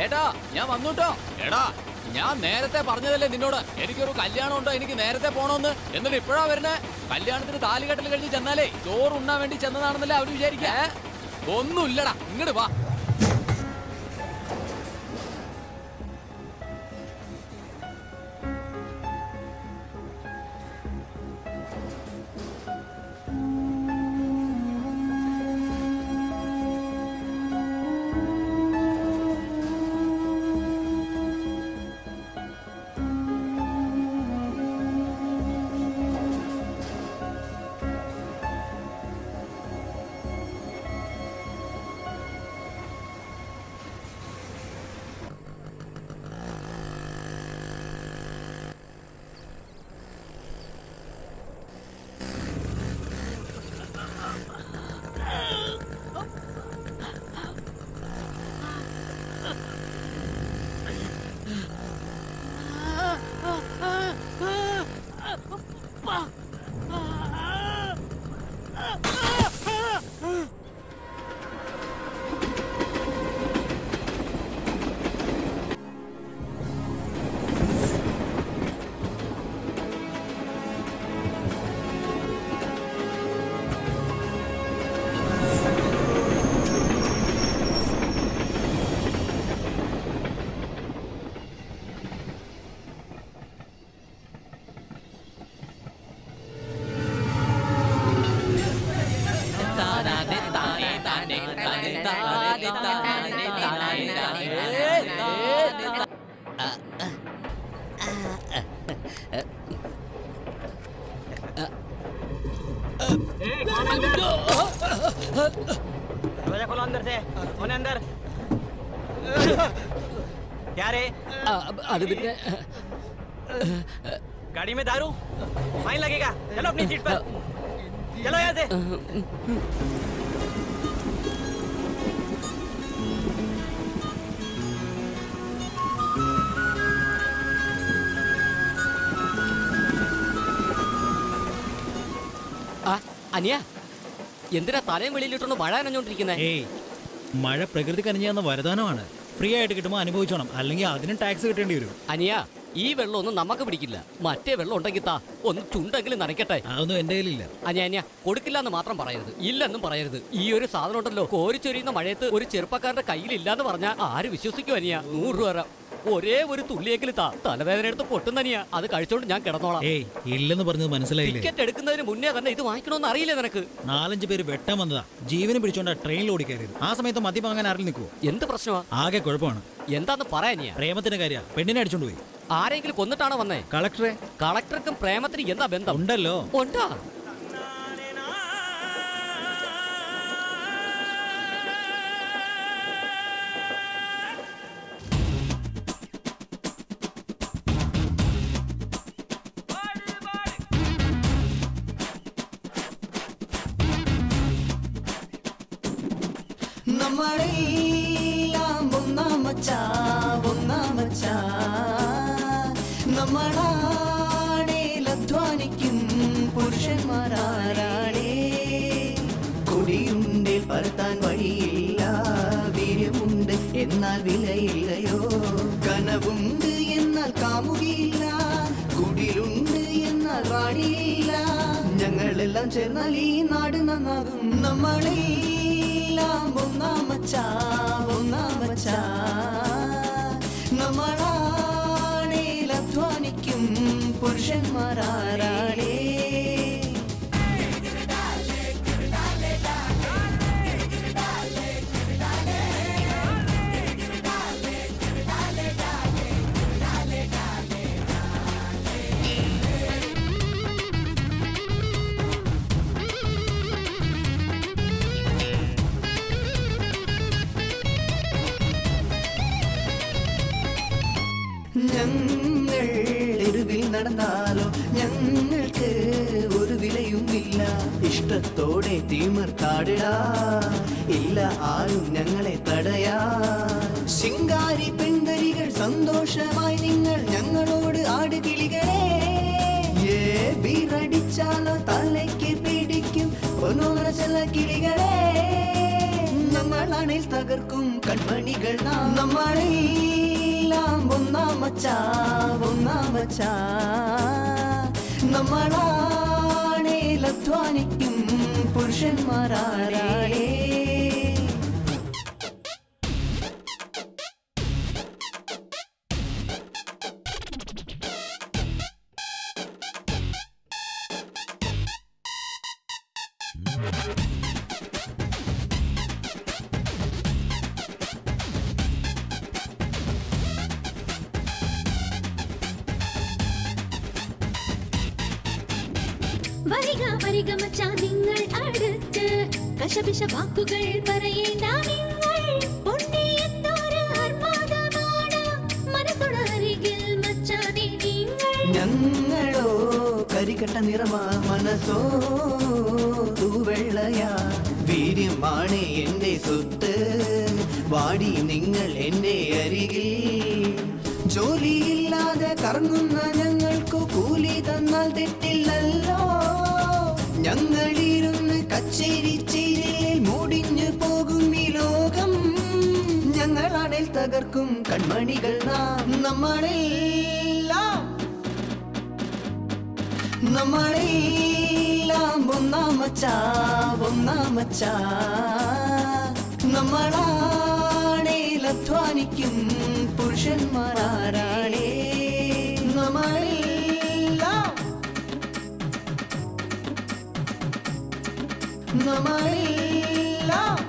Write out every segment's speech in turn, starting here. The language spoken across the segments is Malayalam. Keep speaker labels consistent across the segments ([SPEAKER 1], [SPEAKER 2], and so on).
[SPEAKER 1] ഏട്ടാ ഞാൻ വന്നുട്ടോ എടാ ഞാൻ നേരത്തെ പറഞ്ഞതല്ലേ നിന്നോട് എനിക്കൊരു കല്യാണം ഉണ്ടോ എനിക്ക് നേരത്തെ പോണോന്ന് എന്നിട്ട് ഇപ്പോഴാ വരുന്നേ കല്യാണത്തിന് താലികെട്ടൽ കഴിഞ്ഞ് ചെന്നാലേ ചോറ് ഉണ്ണാൻ വേണ്ടി ചെന്നതാണെന്നല്ലേ അവര് വിചാരിക്കാ ഒന്നുമില്ലടാ ഇങ്ങോട്ട് വാ
[SPEAKER 2] दरवाजा खोलो अंदर से कौन है अंदर क्या रे
[SPEAKER 1] അത് പിന്നെ
[SPEAKER 2] गाड़ी में दारू फाइन लगेगा चलो अपनी सीट पर चलो यहाँ से
[SPEAKER 3] ആ അനിയ എന്തിനാ തലയും വെളിയിലിട്ടൊന്ന് മഴ നനഞ്ഞോണ്ടിരിക്കുന്നേ
[SPEAKER 4] ഏയ് മഴ പ്രകൃതി കനിഞ്ഞെന്ന വരദാനമാണ് ഫ്രീ ആയിട്ട് കിട്ടുമ്പോൾ അനുഭവിച്ചോണം അല്ലെങ്കിൽ അതിനും ടാക്സ് കിട്ടേണ്ടി വരും
[SPEAKER 3] അനിയ ഈ വെള്ളം ഒന്നും നമുക്ക് പിടിക്കില്ല മറ്റേ വെള്ളം ഉണ്ടെങ്കിൽ താ ഒന്ന് ചുണ്ടെങ്കിലും നനയ്ക്കട്ടെ
[SPEAKER 4] അതൊന്നും എൻ്റെ കയ്യിലില്ല
[SPEAKER 3] അനിയ അനിയ കൊടുക്കില്ല എന്ന് മാത്രം പറയരുത് ഇല്ലെന്നും പറയരുത് ഈ ഒരു സാധനം ഉണ്ടല്ലോ കോരിച്ചൊരിയുന്ന മഴയത്ത് ഒരു ചെറുപ്പക്കാരന്റെ കയ്യിലില്ലാന്ന് പറഞ്ഞാൽ ആര് വിശ്വസിക്കും അനിയ നൂറ് രൂപ തരാം. ഒരേ ഒരു തുള്ളിയെങ്കിലും താ തലവേദന എടുത്ത് പൊട്ടുന്നനിയ അത് കഴിച്ചോണ്ട് ഞാൻ കിടന്നോളാം
[SPEAKER 4] ഏയ് ഇല്ലെന്ന് പറഞ്ഞത് മനസ്സിലായില്ലേ
[SPEAKER 3] ടിക്കറ്റ് എടുക്കുന്നതിന് മുന്നേ തന്നെ ഇത് വാങ്ങിക്കണമെന്ന് അറിയില്ലേ നിനക്ക്
[SPEAKER 4] നാലഞ്ച് പേര് വെട്ടാൻ വന്നതാ ജീവനും പിടിച്ചോണ്ടാ ട്രെയിനിൽ ഓടിക്കയറിയത് ആ സമയത്ത് മദ്യം വാങ്ങാൻ ആരിൽ നിൽക്കുവോ
[SPEAKER 3] എന്ത് പ്രശ്നമാ
[SPEAKER 4] ആകെ കുഴപ്പമാണ്
[SPEAKER 3] എന്താന്ന് പറയാനിയ
[SPEAKER 4] പ്രേമത്തിന്റെ കാര്യ പെണ്ണിനെ അടിച്ചോണ്ട് പോയി
[SPEAKER 3] ആരെങ്കിലും കൊന്നിട്ടാണോ വന്നേ
[SPEAKER 4] കളക്ടറെ
[SPEAKER 3] കളക്ടർക്കും പ്രേമത്തിനും എന്താ ബന്ധം
[SPEAKER 4] ഉണ്ടല്ലോ
[SPEAKER 3] ഉണ്ടാ
[SPEAKER 5] നമ്മളെല്ലാം ഒന്നാമച്ച ഒന്നാമച്ച നമ്മളാണേൽ അധ്വാനിക്കും പുരുഷന്മാരാരാണേ കൊടിയുണ്ടേൽ പറത്താൻ വഴിയില്ല വീര്യമുണ്ട് എന്നാൽ വിലയില്ലയോ കനവുണ്ട് എന്നാൽ കാമുകിയില്ല കുടിലുണ്ട് എന്നാൽ റാണിയില്ല ഞങ്ങളെല്ലാം ചേർന്നാൽ ഈ നാട് നന്നാകും നമ്മളെല്ലാം ഒന്നാമച്ച ഒന്നാമച്ച നമ്മളാണേൽ അധ്വാനിക്കും പുരുഷന്മാരാരാണേ ഞങ്ങൾ തെരുവിൽ നടന്നാലോ ഞങ്ങൾക്ക് ഒരു വിലയും ഇല്ല ഇഷ്ടത്തോടെ തീമർത്താടിടാ ഇല്ല ആരും ഞങ്ങളെ തടയാ ശിങ്കാരി പെൺതരികൾ സന്തോഷമായി നിങ്ങൾ ഞങ്ങളോട് ആടുകിളികളെ ഏ ബീറടിച്ചാലോ തലയ്ക്ക് പിടിക്കും ഒന്നോണ ചില കിളികളെ നമ്മളാണിൽ തകർക്കും കൺമണികൾ നാം. നമ്മളെല്ലാം ഒന്നാമച്ചാ ഒന്നാമച്ചാ നമ്മളാണേൽ അധ്വാനിക്കും പുരുഷന്മാരാണേ
[SPEAKER 6] വരിക വരിക മച്ചാ നിങ്ങൾ അടുത്ത് കശപിശ വാക്കുകൾ പറയേണ്ട നിങ്ങൾ പൊണ്ണി എന്നൊരു അർമാദമാണ് മനസ്സോട് അരികിൽ മച്ചാനെ നിങ്ങൾ
[SPEAKER 5] ഞങ്ങളോ കരിക്കട്ട നിറമാ മനസ്സോ തൂവെള്ളയാ വീര്യമാണ് എന്റെ സ്വത്ത് വാടി നിങ്ങൾ എന്റെ അരികിൽ ജോലിയില്ലാതെ കറങ്ങുന്ന ഞങ്ങൾക്ക് കൂലി തന്നാൽ തെറ്റില്ലല്ലോ ഞങ്ങളിരുന്ന് കച്ചേരി ചിരിയിൽ മൂടിഞ്ഞു പോകും ഈ ലോകം ഞങ്ങളാണിൽ തകർക്കും കൺമണികൾ നാം നമ്മളെല്ലാം നമ്മളെല്ലാം ഒന്നാമച്ചാ ഒന്നാമച്ചാ നമ്മളാണേൽ അധ്വാനിക്കും പുരുഷന്മാരാണേ നമ്മളെല്ലാം നമ്മളെല്ലാം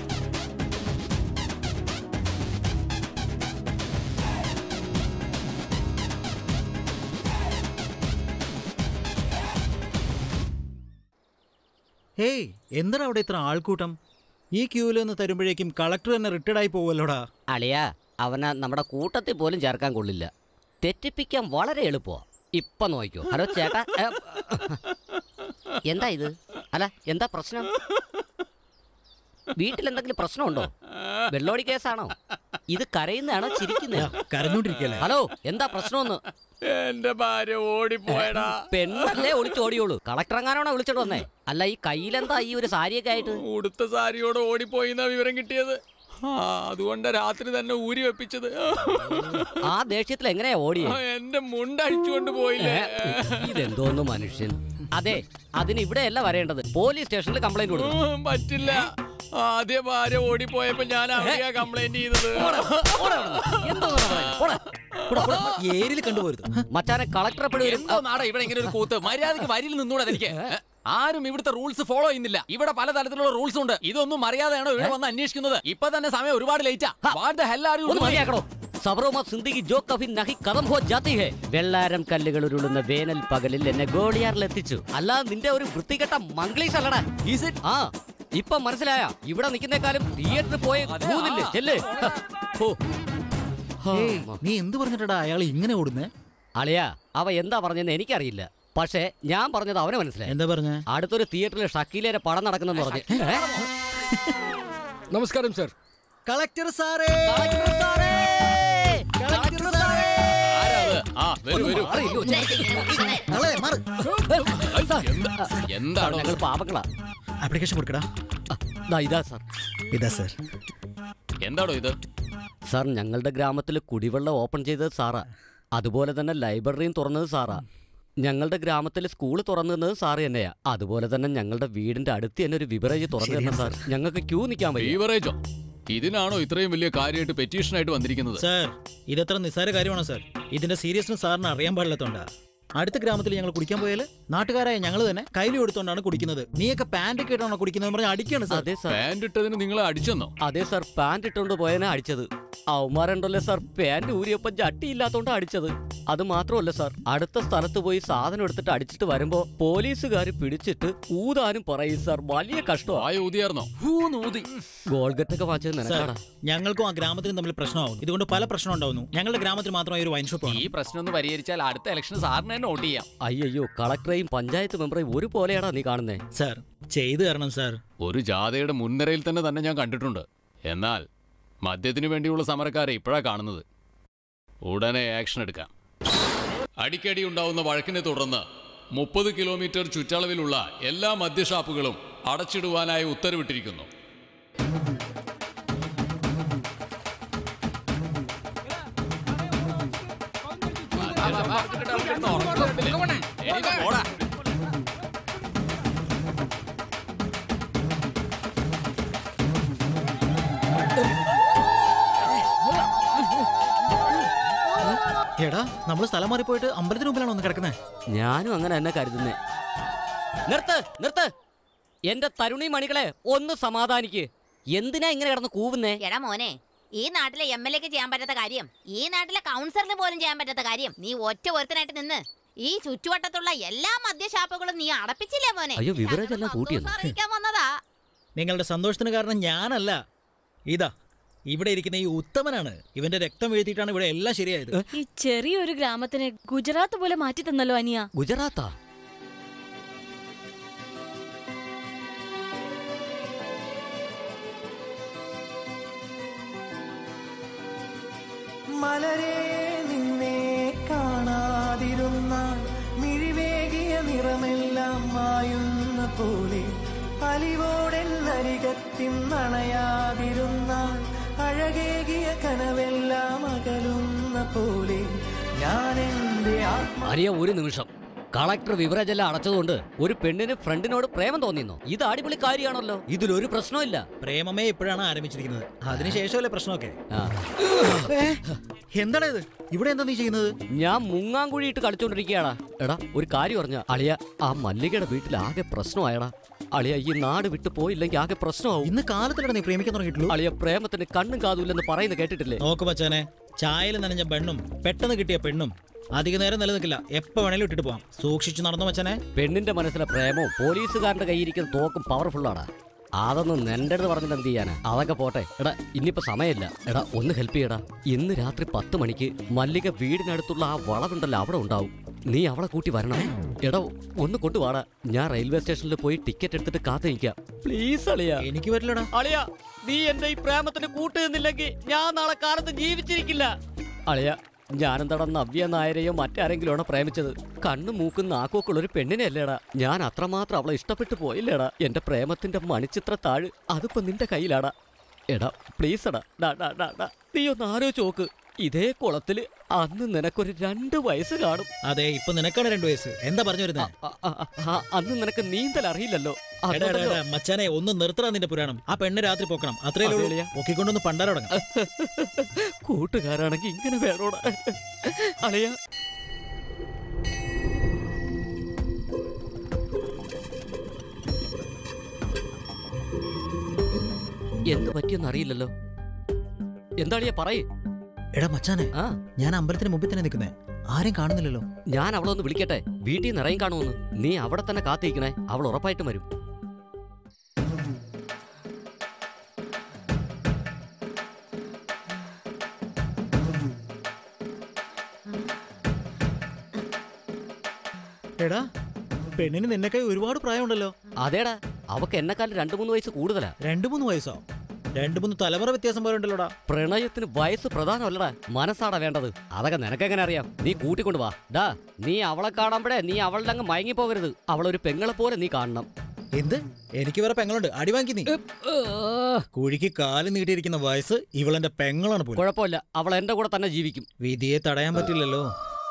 [SPEAKER 4] ഹേയ് എന്താണ് അവിടെ ഇത്ര ആൾക്കൂട്ടം ഈ ക്യൂവിൽ നിന്ന് തരുമ്പോഴേക്കും കളക്ടർ തന്നെ റിട്ടയർഡ് ആയി പോവല്ലോടാ
[SPEAKER 3] അളിയാ അവനെ നമ്മുടെ കൂട്ടത്തിൽ പോലും ചേർക്കാൻ കൊള്ളില്ല തെറ്റിപ്പിക്കാൻ വളരെ എളുപ്പമാ ഇപ്പൊ നോക്കിക്കോ ഹലോ ചേട്ടാ ഏ, എന്താ ഇത് അല്ല എന്താ പ്രശ്നം വീട്ടിൽ എന്തെങ്കിലും പ്രശ്നമുണ്ടോ വെള്ളോടി കേസാണോ ഇത് കരയുന്നതാണോ ചിരിക്കുന്നതാണോ
[SPEAKER 4] കരഞ്ഞോണ്ടിരിക്കല്ലേ
[SPEAKER 3] ഹലോ എന്താ പ്രശ്നമൊന്ന്
[SPEAKER 1] എന്റെ ഭാര്യ ഓടിപ്പോയടാ
[SPEAKER 3] പെണ്ണല്ലേ ഒളിച്ചോടിയോളൂ കളക്ടർ എങ്ങാനാണോ വിളിച്ചോണ്ട് വന്നേ അല്ല ഈ കയ്യിലെന്താ ഈ ഒരു സാരിയൊക്കെ ആയിട്ട്
[SPEAKER 1] ഉടുത്ത സാരിയോട് ഓടിപ്പോയി എന്നാ വിവരം കിട്ടിയത് ആ അതുകൊണ്ട് രാത്രി തന്നെ ഊരി വെപ്പിച്ചത്
[SPEAKER 3] ആ ദേഷ്യത്തിൽ എങ്ങനെയാ ഓടിയേ
[SPEAKER 1] ആ, എന്റെ മുണ്ടഴിച്ചുകൊണ്ട് പോയില്ലേ
[SPEAKER 3] ഇതെന്തോന്ന് മനുഷ്യൻ അതെ അതിന് ഇവിടെയല്ല വരേണ്ടത് പോലീസ് സ്റ്റേഷനിൽ കംപ്ലൈന്റ് കൊടുക്കും
[SPEAKER 1] ഉം, പറ്റില്ല ആദ്യ ഭാര്യ ഓടിപ്പോയപ്പോ ഞാൻ അവിടെയാ കംപ്ലൈന്റ് ചെയ്തത്
[SPEAKER 4] ഏരിയിൽ കണ്ടുപോരുത് ഹ,
[SPEAKER 3] മച്ചാനെ കളക്ടറെ പെടി വരും
[SPEAKER 1] എന്തോ നാടാ ഇവിടെ ഇങ്ങനെ ഒരു കൂത്ത് മര്യാദക്ക് വരിയിൽ നിന്നൂടെ എനിക്ക് ആരും ഇവിടുത്തെ റൂൾസ് ഫോളോ ചെയ്യുന്നില്ല ഇവിടെ പലതരത്തിലുള്ള റൂൾസ് ഉണ്ട് ഇതൊന്നും അറിയാതെയാണോ ഇവിടെ വന്ന് അന്വേഷിക്കുന്നത് ഇപ്പൊ തന്നെ സമയം ഒരുപാട് ലേറ്റാ what the hell are you
[SPEAKER 3] ഒന്ന് മതിയാക്കണോ സബറോമ സിന്ദിഗി ജോ കഭി നഹി കദം ഹോ ജാതി ഹേ വെള്ളാരം കല്ലുകൾ ഉരുളുന്ന വേനൽ പകലിൽ എന്നെ ഗോളിയാറിൽ എത്തിച്ചു അല്ല നിന്റെ ഒരു വൃത്തികെട്ട മംഗ്ലീഷ് അല്ലടാ
[SPEAKER 1] Is it?
[SPEAKER 3] ആ ഇപ്പൊ മനസ്സിലായ ഇവിടെ നിൽക്കുന്നേക്കാളും തിയേറ്ററിൽ പോയി മൂന്നില്ലേ ചെല്ല് ഓ
[SPEAKER 4] ഏയ്, നീ എന്ത് പറഞ്ഞിട്ടടാ അയാൾ ഇങ്ങനെ ഓടുന്നേ
[SPEAKER 3] അളിയാ അവ എന്താ പറഞ്ഞെന്ന് എനിക്കറിയില്ല പക്ഷേ ഞാൻ പറഞ്ഞത് അവന് മനസ്സിലായി
[SPEAKER 4] എന്താ പറഞ്ഞേ
[SPEAKER 3] അടുത്തൊരു തിയേറ്ററിൽ ഷക്കീലയുടെ പടം നടക്കുന്നെന്ന് പറഞ്ഞു ഏ?
[SPEAKER 7] നമസ്കാരം സർ
[SPEAKER 4] കളക്ടർ സാറേ
[SPEAKER 3] കളക്ടർ സാറേ! കളക്ടർ സാറേ!
[SPEAKER 1] ആരാ അത്? ആ വരൂ വരൂ
[SPEAKER 3] അറിയില്ലോ,
[SPEAKER 4] ആളെ, മാറ്.
[SPEAKER 1] എന്താ- എന്താണോ
[SPEAKER 3] ഞങ്ങൾ പാപങ്ങളാ
[SPEAKER 4] ആപ്ലിക്കേഷൻ കൊടുക്കടാ
[SPEAKER 3] ആ, ദാ ഇതാ സാർ
[SPEAKER 4] ഇതാ സർ
[SPEAKER 1] എന്താണോ ഇത്
[SPEAKER 3] സാർ ഞങ്ങളുടെ ഗ്രാമത്തിൽ കുടിവെള്ളം ഓപ്പൺ ചെയ്തത് സാറാ അതുപോലെ തന്നെ ലൈബ്രറിയും തുറന്നത് സാറാ ഞങ്ങളുടെ ഗ്രാമത്തിൽ സ്കൂൾ തുറന്നത് സാറ് തന്നെയാ അതുപോലെ തന്നെ ഞങ്ങളുടെ വീടിന്റെ അടുത്ത് തന്നെ ഒരു വിവറേജ് തുറന്നു തന്നെ സാർ ഞങ്ങൾക്ക് ക്യൂ നിൽക്കാൻ പറ്റും
[SPEAKER 1] ബീവറേജോ ഇതിനാണോ ഇത്രയും വലിയ കാര്യമായിട്ട് പെറ്റീഷൻ ആയിട്ട് വന്നിരിക്കുന്നത്
[SPEAKER 4] സാർ ഇതത്ര നിസ്സാര കാര്യമാണോ സാർ ഇതിന്റെ സീരിയസ്നെസ് സാറിന് അറിയാൻ പാടില്ലാത്തോണ്ടാ അടുത്ത ഗ്രാമത്തിൽ ഞങ്ങൾ കുടിക്കാൻ പോയാൽ നാട്ടുകാരായ ഞങ്ങൾ തന്നെ കയ്യിൽ എടുത്തോണ്ടാണ് കുടിക്കുന്നത് നീയൊക്കെ പാന്റ് ഒക്കെ ഇട്ടാണോ കുടിക്കുന്നത് പറഞ്ഞാൽ അടിക്കാണ് സാർ
[SPEAKER 3] അതെ സാർ
[SPEAKER 1] പാന്റ് ഇട്ടതിന് നിങ്ങളെ അടിച്ചെന്നോ
[SPEAKER 3] അതെ സാർ പാന്റ് ഇട്ടുകൊണ്ട് പോയനെ അടിച്ചത് അവന്മാരുണ്ടല്ലോ സാർ പാന്റ് ഊരിയപ്പം ചട്ടിയില്ലാത്തോണ്ടാ അടിച്ചത് അത് മാത്രമല്ല സാർ അടുത്ത സ്ഥലത്ത് പോയി സാധനം എടുത്തിട്ട് അടിച്ചിട്ട് വരുമ്പോ പോലീസുകാർ പിടിച്ചിട്ട് ഊതാനും പറയും സാർ വലിയ കഷ്ടമാണ്
[SPEAKER 1] ആയ ഊതിയാർന്നോ ഊതി
[SPEAKER 3] ഗോൾഗറ്റൊക്കെ വാങ്ങിച്ചത്
[SPEAKER 4] സാർ
[SPEAKER 3] നിനക്കാടാ
[SPEAKER 4] ഞങ്ങൾക്കും ആ ഗ്രാമത്തിനും തമ്മിൽ പ്രശ്നമാവുന്നു ഇതുകൊണ്ട് പല പ്രശ്നം ഉണ്ടാവുന്നു ഞങ്ങളുടെ ഗ്രാമത്തിൽ മാത്രമായി ഒരു വൈൻ ഷോപ്പ്
[SPEAKER 1] ഈ പ്രശ്നം ഒന്ന് പരിഹരിച്ചാൽ അടുത്ത ഇലക്ഷൻ സാറിന് തന്നെ വോട്ട് ചെയ്യാം
[SPEAKER 3] അയ്യോ കളക്ടറേയും പഞ്ചായത്ത് മെമ്പറേയും ഒരുപോലെയാടാ നീ കാണുന്നേ
[SPEAKER 4] സാർ ചെയ്തു തരണം സാർ
[SPEAKER 1] ഒരു ജാഥയുടെ മുൻനിരയിൽ തന്നെ തന്നെ ഞാൻ കണ്ടിട്ടുണ്ട് എന്നാൽ മദ്യത്തിനു വേണ്ടിയുള്ള സമരക്കാരെ ഇപ്പോഴാ കാണുന്നത് ഉടനെ ആക്ഷൻ എടുക്കാം അടിക്കടി ഉണ്ടാവുന്ന വഴക്കിനെ തുടർന്ന് മുപ്പത് കിലോമീറ്റർ ചുറ്റളവിലുള്ള എല്ലാ മദ്യഷാപ്പുകളും അടച്ചിടുവാനായി ഉത്തരവിട്ടിരിക്കുന്നു എന്നിട്ട് അവിടെ ഇരുന്ന് ഉറങ്ങുന്നില്ലേ? എണീറ്റ് പോടാ.
[SPEAKER 4] എടാ നമ്മൾ സ്ഥലം മാറിപ്പോയിട്ട് അമ്പലത്തിന് മുമ്പിലാണോ ഒന്ന് കിടക്കുന്നത്
[SPEAKER 3] ഞാനും അങ്ങനെ തന്നെ കരുതുന്നേ നിർത്ത് നിർത്ത് എന്റെ തരുണി മണികളെ ഒന്ന് സമാധാനിക്ക് എന്തിനാ ഇങ്ങനെ കിടന്ന് കൂവുന്നേ
[SPEAKER 7] എടാ മോനെ ഈ നാട്ടിലെ എം എൽ എക്ക് ചെയ്യാൻ പറ്റാത്ത കാര്യം ഈ നാട്ടിലെ കൗൺസിലറിന് പോലും ചെയ്യാൻ പറ്റാത്ത കാര്യം നീ ഒറ്റ ഒരുത്തനായിട്ട് നിന്ന് ഈ ചുറ്റുവട്ടത്തുള്ള എല്ലാ മദ്യഷാപ്പുകളും നീ അടപ്പിച്ചില്ലേ മോനെ
[SPEAKER 3] അയ്യോ, വിവരം
[SPEAKER 7] ഞങ്ങൾ
[SPEAKER 3] എല്ലാം കൂട്ടിയെന്ന്.
[SPEAKER 7] സന്തോഷം അറിയിക്കാൻ വന്നതാ
[SPEAKER 4] നിങ്ങളുടെ സന്തോഷത്തിന് കാരണം ഞാനല്ല ഇതാ ഇവിടെ ഇരിക്കുന്ന ഈ ഉത്തമനാണ് ഇവന്റെ രക്തം വീഴ്ത്തിയിട്ടാണ് ഇവിടെ എല്ലാം ശരിയായത്
[SPEAKER 8] ഈ ചെറിയൊരു ഗ്രാമത്തിനെ ഗുജറാത്ത് പോലെ മാറ്റി തന്നല്ലോ അനിയ
[SPEAKER 3] ഗുജറാത്താ
[SPEAKER 5] മലരെ നിന്നെ കാണാതിരുന്നാൽ മിഴിവേകിയ നിറമെല്ലാം മായുന്ന പോലെ അലിവോടെന്നരികത്തിൻ നണയാതിരുന്നാൽ അഴകേകിയ കനവെല്ലാം അകലുന്ന പോലെ ഞാൻ എന്റെ ആത്മ
[SPEAKER 3] അറിയ ഒരു നിമിഷം കളക്ടർ വിവരജെല്ലാം അടച്ചതുകൊണ്ട് ഒരു പെണ്ണിന് ഫ്രണ്ടിനോട് പ്രേമം തോന്നിയെന്നോ ഇത് അടിപൊളി കാര്യമാണല്ലോ ഇതിലൊരു പ്രശ്നമില്ല
[SPEAKER 4] പ്രേമമേ ഇപ്പോഴാണ് ആരംഭിച്ചിരിക്കുന്നത് അതിനുശേഷമല്ലേ പ്രശ്നമൊക്കെ
[SPEAKER 3] ആ.
[SPEAKER 4] എന്താണ് ഇത് ഇവിടെ എന്താ നീ ചെയ്യുന്നത്
[SPEAKER 3] ഞാൻ മുങ്ങാങ്കുഴിയിട്ട് കളിച്ചോണ്ടിരിക്കുകയാടാ എടാ ഒരു കാര്യം പറഞ്ഞ അളിയ ആ മല്ലികയുടെ വീട്ടിൽ ആകെ പ്രശ്നമായടാ അളിയ ഈ നാട് വിട്ടു പോയില്ലെങ്കിൽ ആകെ പ്രശ്നമാവും
[SPEAKER 4] ഇന്ന് കാലത്തിലാണ് നീ പ്രേമിക്കാൻ തുടങ്ങിയിട്ടുള്ളൂ
[SPEAKER 3] അളിയ പ്രേമത്തിന് കണ്ണും കാതുമില്ലെന്ന് പറയുന്നത് കേട്ടിട്ടില്ലേ
[SPEAKER 4] നോക്ക് മച്ചാനെ ചായയിൽ നനഞ്ഞ പെണ്ണും പെട്ടെന്ന് കിട്ടിയ പെണ്ണും അധിക നേരം നിലനിൽക്കില്ല എപ്പോ വേണേലും ഇട്ടിട്ട് പോവാം സൂക്ഷിച്ചു നടന്നു മച്ചാനെ
[SPEAKER 3] പെണ്ണിന്റെ മനസ്സിലെ പ്രേമവും പോലീസുകാരന്റെ കയ്യിരിക്കുന്ന തോക്കും പവർഫുള്ളാടാ അതൊന്നും നിന്റെ അടുത്ത് പറഞ്ഞിട്ട് എന്ത് ചെയ്യാനാ അതൊക്കെ പോട്ടെ എടാ ഇനിയിപ്പോ സമയമില്ല എടാ ഒന്ന് ഹെൽപ്പ് ചെയ്യടാ ഇന്ന് രാത്രി പത്ത് മണിക്ക് മല്ലിക വീടിനടുത്തുള്ള ആ വളവുണ്ടല്ലോ അവിടെ ഉണ്ടാവും നീ അവളെ കൂട്ടി വരണം എടാ ഒന്ന് കൊണ്ടുവാടാ ഞാൻ റെയിൽവേ സ്റ്റേഷനിൽ പോയി ടിക്കറ്റ് എടുത്തിട്ട് കാത്തു നിൽക്കാം പ്ലീസ് അളിയാ
[SPEAKER 4] എനിക്ക് പറ്റില്ലടാ
[SPEAKER 3] അളിയ നീ എന്റെ ഈ പ്രേമത്തിന് കൂട്ടുനിന്നില്ലെങ്കിൽ ഞാൻ നാളെ കാലത്ത് ജീവിച്ചിരിക്കില്ല അളിയ ഞാനെന്താടാ നവ്യ നായരെയോ മറ്റാരെങ്കിലും ആണോ പ്രേമിച്ചത് കണ്ണും മൂക്കും നാക്കൊക്കെ ഉള്ള ഒരു പെണ്ണിനെ അല്ലേടാ ഞാൻ അത്രമാത്രം അവളെ ഇഷ്ടപ്പെട്ടു പോയില്ലേടാ എന്റെ പ്രേമത്തിന്റെ മണിച്ചിത്ര താഴ് അതിപ്പോ നിന്റെ കയ്യിലാടാ എടാ പ്ലീസ് എടാ ഡാ, ഡാ, ഡാ, ഡാ. നീ ഒന്ന് ആലോചിച്ച് നോക്ക് ഇതേ കുളത്തില് അന്ന് നിനക്കൊരു രണ്ട് വയസ്സ് കാണും
[SPEAKER 4] അതെ ഇപ്പൊ നിനക്കാണ് രണ്ടു വയസ്സ് എന്താ പറഞ്ഞു വരുന്നത്
[SPEAKER 3] അ- അ- അ- ആ, അന്ന് നിനക്ക് നീന്തൽ അറിയില്ലല്ലോ
[SPEAKER 4] എടാ എടാ
[SPEAKER 3] അതുകൊണ്ടല്ലോ-
[SPEAKER 4] എടാ മച്ചാനെ ഒന്ന് നിർത്തടാ നിന്റെ പുരാണം ആ പെണ്ണ് രാത്രി പൊക്കണം അത്രേ ഉള്ളൂ
[SPEAKER 3] അതെളിയാ.
[SPEAKER 4] പൊക്കിക്കൊണ്ടൊന്ന് പണ്ടാരോടങ്ങാം
[SPEAKER 3] കൂട്ടുകാരാണെങ്കിൽ ഇങ്ങനെ വേണോടാ അളിയ എന്ത് പറ്റിയെന്ന് അറിയില്ലല്ലോ എന്താളിയ പറയേ
[SPEAKER 4] എടാ മച്ചാനെ
[SPEAKER 3] ആ
[SPEAKER 4] ഞാൻ അമ്പലത്തിന് മുമ്പിൽ തന്നെ നിൽക്കുന്നേ ആരും കാണുന്നില്ലല്ലോ
[SPEAKER 3] ഞാൻ അവളെ ഒന്ന് വിളിക്കട്ടെ വീട്ടിൽ നിന്ന് ഇറങ്ങി കാണുമെന്ന് നീ അവിടെ തന്നെ കാത്തിരിക്കണേ അവൾ ഉറപ്പായിട്ടും വരും
[SPEAKER 4] എടാ പെണ്ണിന് നിന്നെക്കായി ഒരുപാട് പ്രായമുണ്ടല്ലോ
[SPEAKER 3] അതേടാ അവക്ക് എന്നെക്കാളും രണ്ടു മൂന്ന് വയസ്സ് കൂടുതലാ
[SPEAKER 4] രണ്ടു മൂന്ന് വയസ്സോ രണ്ടു മൂന്ന് തലമുറ വ്യത്യാസം പോലെ ഉണ്ടല്ലോടാ
[SPEAKER 3] പ്രണയത്തിന് വയസ്സ് പ്രധാനമല്ലടാ മനസ്സാടാ വേണ്ടത് അതൊക്കെ നിനക്കെങ്ങനെ അറിയാം നീ കൂട്ടിക്കൊണ്ട് വാ ഡാ നീ അവളെ കാണുമ്പോഴേ നീ അവളുടെ അങ്ങ് മയങ്ങി പോകരുത് അവളൊരു പെങ്ങളെ പോലെ നീ കാണണം
[SPEAKER 4] എന്ത് എനിക്ക് വേറെ പെങ്ങളുണ്ട് അടി വാങ്ങി നീ കുഴിക്ക് കാല് നീട്ടിയിരിക്കുന്ന വയസ്സ് ഇവളെന്റെ പെങ്ങളാണ് പോലും
[SPEAKER 3] കുഴപ്പമില്ല അവൾ എന്റെ കൂടെ തന്നെ ജീവിക്കും
[SPEAKER 4] വിധിയെ തടയാൻ പറ്റില്ലല്ലോ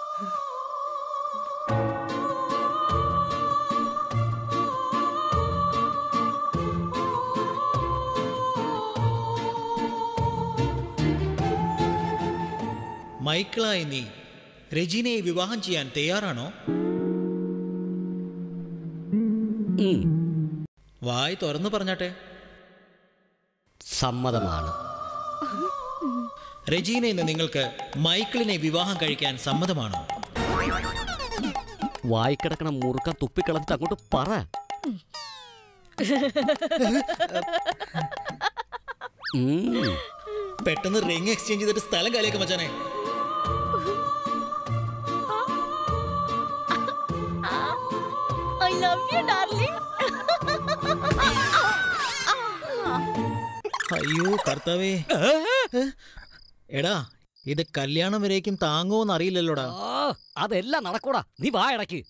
[SPEAKER 4] മൈക്കിളായി നീ രജീനയെ വിവാഹം ചെയ്യാൻ തയ്യാറാണോ
[SPEAKER 3] ഉം,
[SPEAKER 4] വായി തുറന്നു പറഞ്ഞാട്ടെ
[SPEAKER 3] സമ്മതമാണ്
[SPEAKER 4] രജീന ഇന്ന് നിങ്ങൾക്ക് മൈക്കിളിനെ വിവാഹം കഴിക്കാൻ സമ്മതമാണോ
[SPEAKER 3] വായിക്കിടക്കണ മുറുക്കം തുപ്പിക്കളഞ്ഞിട്ട് അങ്ങോട്ട് പറ ഉം,
[SPEAKER 4] പെട്ടെന്ന് റിംഗ് എക്സ്ചേഞ്ച് ചെയ്തിട്ട് സ്ഥലം കാലിയൊക്കെ മച്ചാനെ
[SPEAKER 8] ഐ ലവ് യു ഡാർലിംഗ്
[SPEAKER 4] അയ്യോ കർത്താവേ എടാ ഇത് കല്യാണം വരേക്കും താങ്ങുമോന്ന് അറിയില്ലല്ലോടാ
[SPEAKER 3] ആ, അതെല്ലാം നടക്കൂടാ നീ വാ ഇടയ്ക്ക്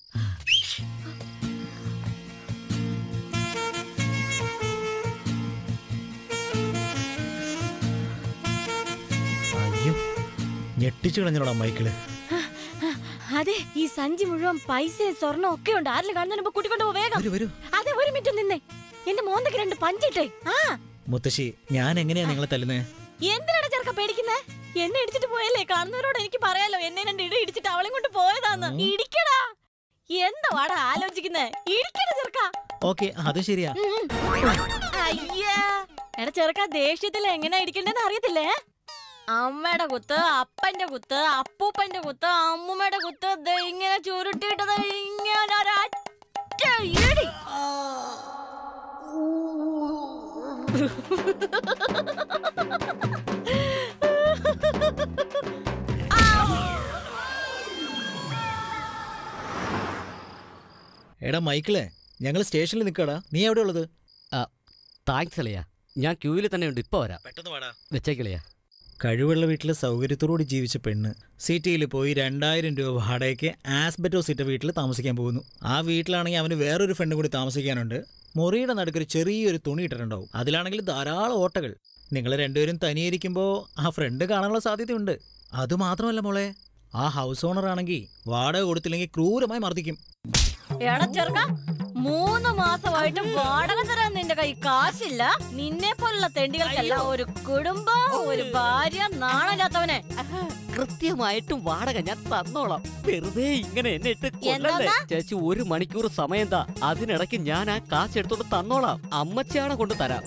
[SPEAKER 4] അയ്യോ ഞെട്ടിച്ചു കളഞ്ഞോടാ മൈക്കിള്
[SPEAKER 8] അതെ ഈ സഞ്ചി മുഴുവൻ പൈസയും സ്വർണ്ണം ഒക്കെ ഉണ്ട് ആരെങ്കിലും കാണുന്നതിന് മുമ്പ് കൂട്ടിക്കൊണ്ട് പോ വേഗം
[SPEAKER 4] വരൂ വരൂ
[SPEAKER 8] അതെ ഒരു മിനിറ്റ് നിന്നേ എന്റെ മോന്തക്ക് രണ്ട് പഞ്ചിട്ടേ ആ
[SPEAKER 4] മുത്തശ്ശി ഞാൻ എങ്ങനെയാ നിങ്ങളെ തല്ലുന്നത്
[SPEAKER 8] എന്തിനാണ് ചെറുക്ക പേടിക്കുന്നേ എന്നെ ഇടിച്ചിട്ട് പോയല്ലേ കാണുന്നവരോട് എനിക്ക് പറയാലോ എന്നെ രണ്ട് ഇടി ഇടിച്ചിട്ട് അവളെയും കൊണ്ട് പോയതാന്ന്
[SPEAKER 4] ഉം.
[SPEAKER 8] ഇടിക്കടാ എന്താ വാടാ ആലോചിക്കുന്നേ ഇടിക്കടാ ചെറുക്ക
[SPEAKER 4] ഓക്കെ അത് ശരിയാ
[SPEAKER 8] അയ്യാ എടാ ചെറുക്ക ദേഷ്യത്തിൽ എങ്ങനെ ഇടിക്കണ്ടെന്ന് അറിയത്തില്ലേ അമ്മയുടെ കുത്ത് അപ്പന്റെ കുത്ത് അപ്പൂപ്പന്റെ കുത്ത് അമ്മൂമ്മയുടെ കുത്ത് ദേ ഇങ്ങനെ ചുരുട്ടിയിട്ടത് ഇങ്ങനെ ഒരൊറ്റ ഇടി
[SPEAKER 4] എടാ മൈക്കിളെ ഞങ്ങൾ സ്റ്റേഷനിൽ നിൽക്കടാ നീ എവിടെ ഉള്ളത്
[SPEAKER 3] താങ്ക്സ് അളിയാ ഞാൻ ക്യൂവിൽ തന്നെ ഉണ്ട് ഇപ്പൊ വരാം
[SPEAKER 4] പെട്ടെന്ന് വാടാ
[SPEAKER 3] വെച്ചേക്കളിയാ
[SPEAKER 4] കഴിവുള്ള വീട്ടിൽ സൗകര്യത്തോടുകൂടി ജീവിച്ച പെണ്ണ് സിറ്റിയിൽ പോയി രണ്ടായിരം രൂപ വാടകയ്ക്ക് ആസ്ബറ്റോ സിറ്റ വീട്ടിൽ താമസിക്കാൻ പോകുന്നു ആ വീട്ടിലാണെങ്കിൽ അവന് വേറൊരു ഫ്രണ്ടും കൂടി താമസിക്കാനുണ്ട് മുറിയുടെ നടുക്കൊരു ചെറിയൊരു തുണി ഇട്ടിട്ടുണ്ടാവും അതിലാണെങ്കിൽ ധാരാളം ഓട്ടകൾ നിങ്ങൾ രണ്ടുപേരും തനിയിരിക്കുമ്പോൾ ആ ഫ്രണ്ട് കാണാനുള്ള സാധ്യതയുണ്ട് അതുമാത്രമല്ല മോളെ ആ ഹൗസ് ഓണർ ആണെങ്കിൽ വാടക കൊടുത്തില്ലെങ്കിൽ ക്രൂരമായി മർദ്ദിക്കും
[SPEAKER 8] എടാ ചെറുക്ക മൂന്ന് മാസമായിട്ട് വാടക തരാൻ നിന്റെ കൈ കാശില്ല നിന്നെ പോലുള്ള തെണ്ടികൾക്കെല്ലാം ഒരു കുടുംബം ഒരു ഭാര്യ നാണമില്ലാത്തവനെ
[SPEAKER 3] കൃത്യമായിട്ടും വാടക ഞാൻ തന്നോളാം വെറുതെ ഇങ്ങനെ എന്നെ ഇട്ട് കൊല്ലല്ലേ
[SPEAKER 8] എന്താ?
[SPEAKER 3] ചേച്ചി ഒരു മണിക്കൂർ സമയം താ അതിനിടയ്ക്ക് ഞാൻ ആ കാശ് എടുത്തോണ്ട് തന്നോളാം അമ്മച്ചാണ് കൊണ്ട് തരാം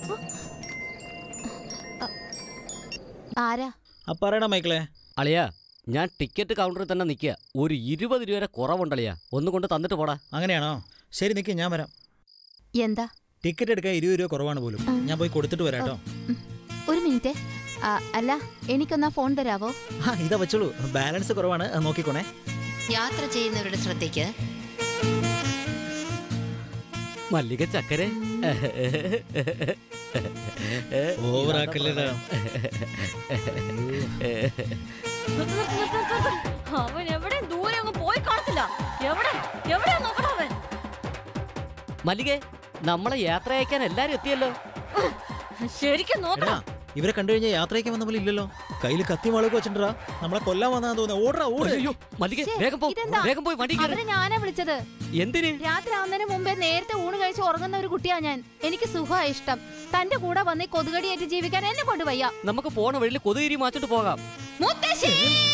[SPEAKER 7] ആരാ
[SPEAKER 4] ആ പറയടാ മൈക്കിളെ
[SPEAKER 3] അളിയാ ഞാൻ ടിക്കറ്റ് കൗണ്ടറിൽ തന്നെ നിൽക്കുക ഒരു ഇരുപത് രൂപയുടെ കുറവുണ്ടളിയാ ഒന്ന് കൊണ്ട് തന്നിട്ട് പോടാ
[SPEAKER 4] അങ്ങനെയാണോ ശരി നിൽക്ക് ഞാൻ വരാം
[SPEAKER 7] എന്താ
[SPEAKER 4] ടിക്കറ്റ് എടുക്കാൻ ഇരുപത് രൂപ കുറവാണ് പോലും ഞാൻ പോയി കൊടുത്തിട്ട് വരാം കേട്ടോ
[SPEAKER 7] ഒരു മിനിറ്റ് ആ, അല്ല എനിക്കൊന്നാ ഫോൺ തരാവോ
[SPEAKER 4] ആ ഇതാ വെച്ചോളൂ ബാലൻസ് കുറവാണ് അത് നോക്കിക്കോണേ
[SPEAKER 7] യാത്ര ചെയ്യുന്നവരുടെ ശ്രദ്ധയ്ക്ക്
[SPEAKER 3] മല്ലിക ചക്കരെ
[SPEAKER 4] ഓവറാക്കല്ലേടാ
[SPEAKER 8] നിർത്ത്, നിർത്ത്, നിർത്ത്, നിർത്ത്, നിർത്ത്. അവൻ എവിടെ ദൂരെ അങ്ങ് പോയി കാണത്തില്ല എവിടെ എവിടെയാ നോക്കണം അവൻ
[SPEAKER 3] മല്ലികെ നമ്മളെ യാത്ര അയക്കാൻ എല്ലാരും എത്തിയല്ലോ
[SPEAKER 8] ശരിക്കും
[SPEAKER 4] എടാ
[SPEAKER 8] നോക്കണം
[SPEAKER 4] ഇവരെ കണ്ടു കഴിഞ്ഞാൽ യാത്രയ്ക്ക് വന്ന പോലെ ഇല്ലല്ലോ കയ്യിൽ കത്തി മുളക് വെച്ചിട്ടാ നമ്മളെ കൊല്ലാൻ വന്നാന്ന് തോന്നുന്നു ഓടാ ഓട്
[SPEAKER 3] അയ്യോ മല്ലികെ
[SPEAKER 7] ശ്ശേ,
[SPEAKER 3] വേഗം പോ
[SPEAKER 7] ഇതെന്താ?
[SPEAKER 3] വേഗം പോയി വണ്ടി കയറി
[SPEAKER 7] അവരെ ഞാനാ വിളിച്ചത്
[SPEAKER 3] എന്തിന്
[SPEAKER 7] രാത്രി ആവുന്നതിന് മുമ്പേ നേരത്തെ ഊണ് കഴിച്ച് ഉറങ്ങുന്ന ഒരു കുട്ടിയാ ഞാൻ എനിക്ക് സുഖമാ ഇഷ്ടം തന്റെ കൂടെ വന്ന് ഈ കൊതുകടിയായിട്ട് ജീവിക്കാൻ എന്നെ കൊണ്ട് വയ്യ
[SPEAKER 3] നമുക്ക് പോണ വഴിയിൽ കൊതുകിരി മാച്ചിട്ട് പോകാം
[SPEAKER 7] മുത്തശ്ശി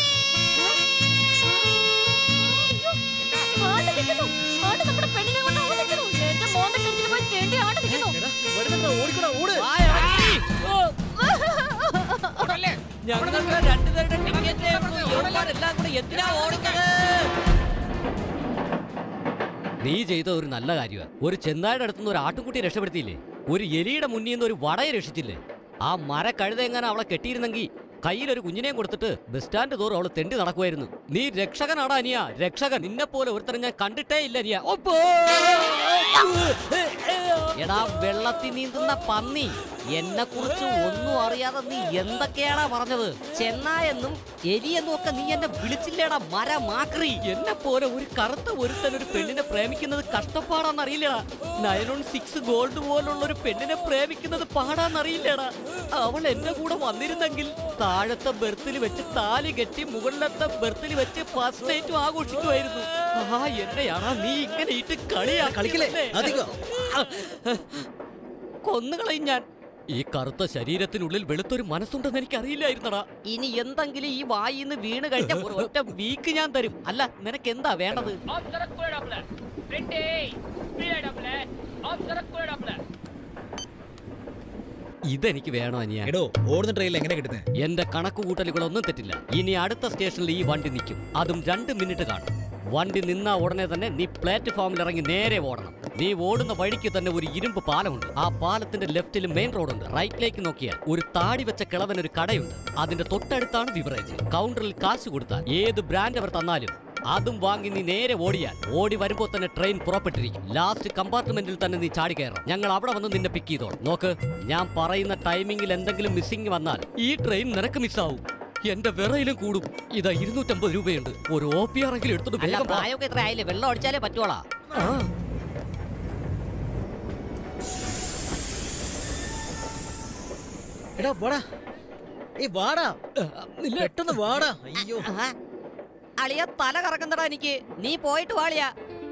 [SPEAKER 8] ആണ്ട് നിൽക്കുന്നു ആണ്ട് നമ്മുടെ പെണ്ണിനെ കൊണ്ട് അവൻ നിൽക്കുന്നു എന്റെ മോന്റെ കെട്ടിൽ പോയി ചേണ്ടി ആണ്ട് നിൽക്കുന്നു
[SPEAKER 4] എടാ, ഇവിടെ നിന്നെടാ, ഓടിക്കോടാ, ഓട്
[SPEAKER 3] ഞങ്ങൾക്ക് രണ്ടുപേരുടെ ടിക്കറ്റ് എല്ലാം കൂടെ എന്തിനാ ഓടുന്നത് നീ ചെയ്ത ഒരു നല്ല കാര്യമാണ് ഒരു ചെന്നായുടെ അടുത്തുനിന്ന് ഒരു ആട്ടുംകുട്ടിയെ രക്ഷപ്പെടുത്തിയില്ലേ ഒരു എലിയുടെ മുന്നിൽ നിന്ന് ഒരു വടയെ രക്ഷിച്ചില്ലേ ആ മര കഴുതെങ്ങാനും അവളെ കെട്ടിയിരുന്നെങ്കിൽ കയ്യിലൊരു കുഞ്ഞിനെയും കൊടുത്തിട്ട് ബസ് സ്റ്റാൻഡ് തോറും അവള് തെണ്ടി നടക്കുമായിരുന്നു നീ രക്ഷകനാടാ അനിയ രക്ഷകൻ നിന്നെ പോലെ ഒരുത്തരം ഞാൻ കണ്ടിട്ടേ ഇല്ല അനിയ ഒപ്പോ! എടാ വെള്ളത്തിൽ നീന്തുന്ന പന്നി എന്നെ കുറിച്ച് ഒന്നും അറിയാതെ നീ എന്തൊക്കെയാടാ പറഞ്ഞത് ചെന്നായെന്നും എലിയെന്നും ഒക്കെ നീ എന്നെ വിളിച്ചില്ലേടാ മര മാക്രി എന്നെ പോലെ ഒരു കറുത്ത ഒരുത്തൻ ഒരു പെണ്ണിനെ പ്രേമിക്കുന്നത് കഷ്ടപ്പാടാന്നറിയില്ലടാ നയൻ ഓൺ സിക്സ് ഗോൾഡ് പോലുള്ള ഒരു പെണ്ണിനെ പ്രേമിക്കുന്നത് പാടാന്നറിയില്ലടാ അവൾ എന്റെ കൂടെ വന്നിരുന്നെങ്കിൽ താഴത്തെ ബെർത്തിൽ വെച്ച് താലി കെട്ടി മുകളിലത്തെ ബെർത്തിൽ വെച്ച് ഫസ്റ്റ് നൈറ്റും ആഘോഷിക്കുമായിരുന്നു ആ എന്നെയാണാ നീ ഇങ്ങനെ ഇട്ട് കളിയാ
[SPEAKER 4] കളിക്കലേ അധികം
[SPEAKER 3] കൊന്നുകളയും ഞാൻ ഈ കറുത്ത ശരീരത്തിനുള്ളിൽ വെളുത്തൊരു മനസ്സുണ്ടെന്ന് എനിക്ക് അറിയില്ലായിരുന്നടാ ഇനി എന്തെങ്കിലും ഈ വായിന്ന് വീണ് കഴിഞ്ഞ ഒരു ഒറ്റ വീക്ക് ഞാൻ തരും അല്ല നിനക്ക് എന്താ വേണ്ടത് ഇതെനിക്ക് വേണോ അനിയ
[SPEAKER 4] എടോ ഓടുന്ന ട്രെയിനിൽ എങ്ങനെ കിട്ടുന്നത്
[SPEAKER 3] എന്റെ കണക്ക് കൂട്ടലുകളൊന്നും തെറ്റില്ല ഇനി അടുത്ത സ്റ്റേഷനിൽ ഈ വണ്ടി നിൽക്കും അതും രണ്ട് മിനിറ്റ് കാണും വണ്ടി നിന്നാ ഉടനെ തന്നെ നീ പ്ലാറ്റ്ഫോമിൽ ഇറങ്ങി നേരെ ഓടണം നീ ഓടുന്ന വഴിക്ക് തന്നെ ഒരു ഇരുമ്പ് പാലമുണ്ട് ആ പാലത്തിന്റെ ലെഫ്റ്റിൽ മെയിൻ റോഡുണ്ട് റൈറ്റിലേക്ക് നോക്കിയാൽ ഒരു താടി വെച്ച കിളവൻ ഒരു കടയുണ്ട് അതിന്റെ തൊട്ടടുത്താണ് ബിവറേജ് കൗണ്ടറിൽ കാശ് കൊടുത്താൽ ഏത് ബ്രാൻഡ് അവർ തന്നാലും അതും വാങ്ങി നീ നേരെ ഓടിയാൽ ഓടി വരുമ്പോ തന്നെ ട്രെയിൻ പുറപ്പെട്ടിരിക്കും ലാസ്റ്റ് കമ്പാർട്ട്മെന്റിൽ തന്നെ നീ ചാടി കയറാം ഞങ്ങൾ അവിടെ വന്ന് നിന്നെ പിക്ക് ചെയ്തോളാം നോക്ക് ഞാൻ പറയുന്ന ടൈമിംഗിൽ എന്തെങ്കിലും മിസ്സിംഗ് വന്നാൽ ഈ ട്രെയിൻ നിനക്ക് മിസ്സാവും എന്റെ വിറയിലും കൂടും ഇതാ ഇരുന്നൂറ്റമ്പത് രൂപയുണ്ട് ഒരു ഒ പി ആറെങ്കിലും എടുത്തിട്ട് വേഗം വാ.
[SPEAKER 9] പ്രായമൊക്കെ എത്ര ആയില്ലേ വെള്ളം അടിച്ചാലേ പറ്റുവോളാ
[SPEAKER 3] ആ.
[SPEAKER 4] എടാ വാടാ ഏയ് വാടാ പെട്ടെന്ന് വാടാ അയ്യോ
[SPEAKER 9] അളിയ തല കറക്കുന്നടാ എനിക്ക് നീ പോയിട്ട് വാളിയാ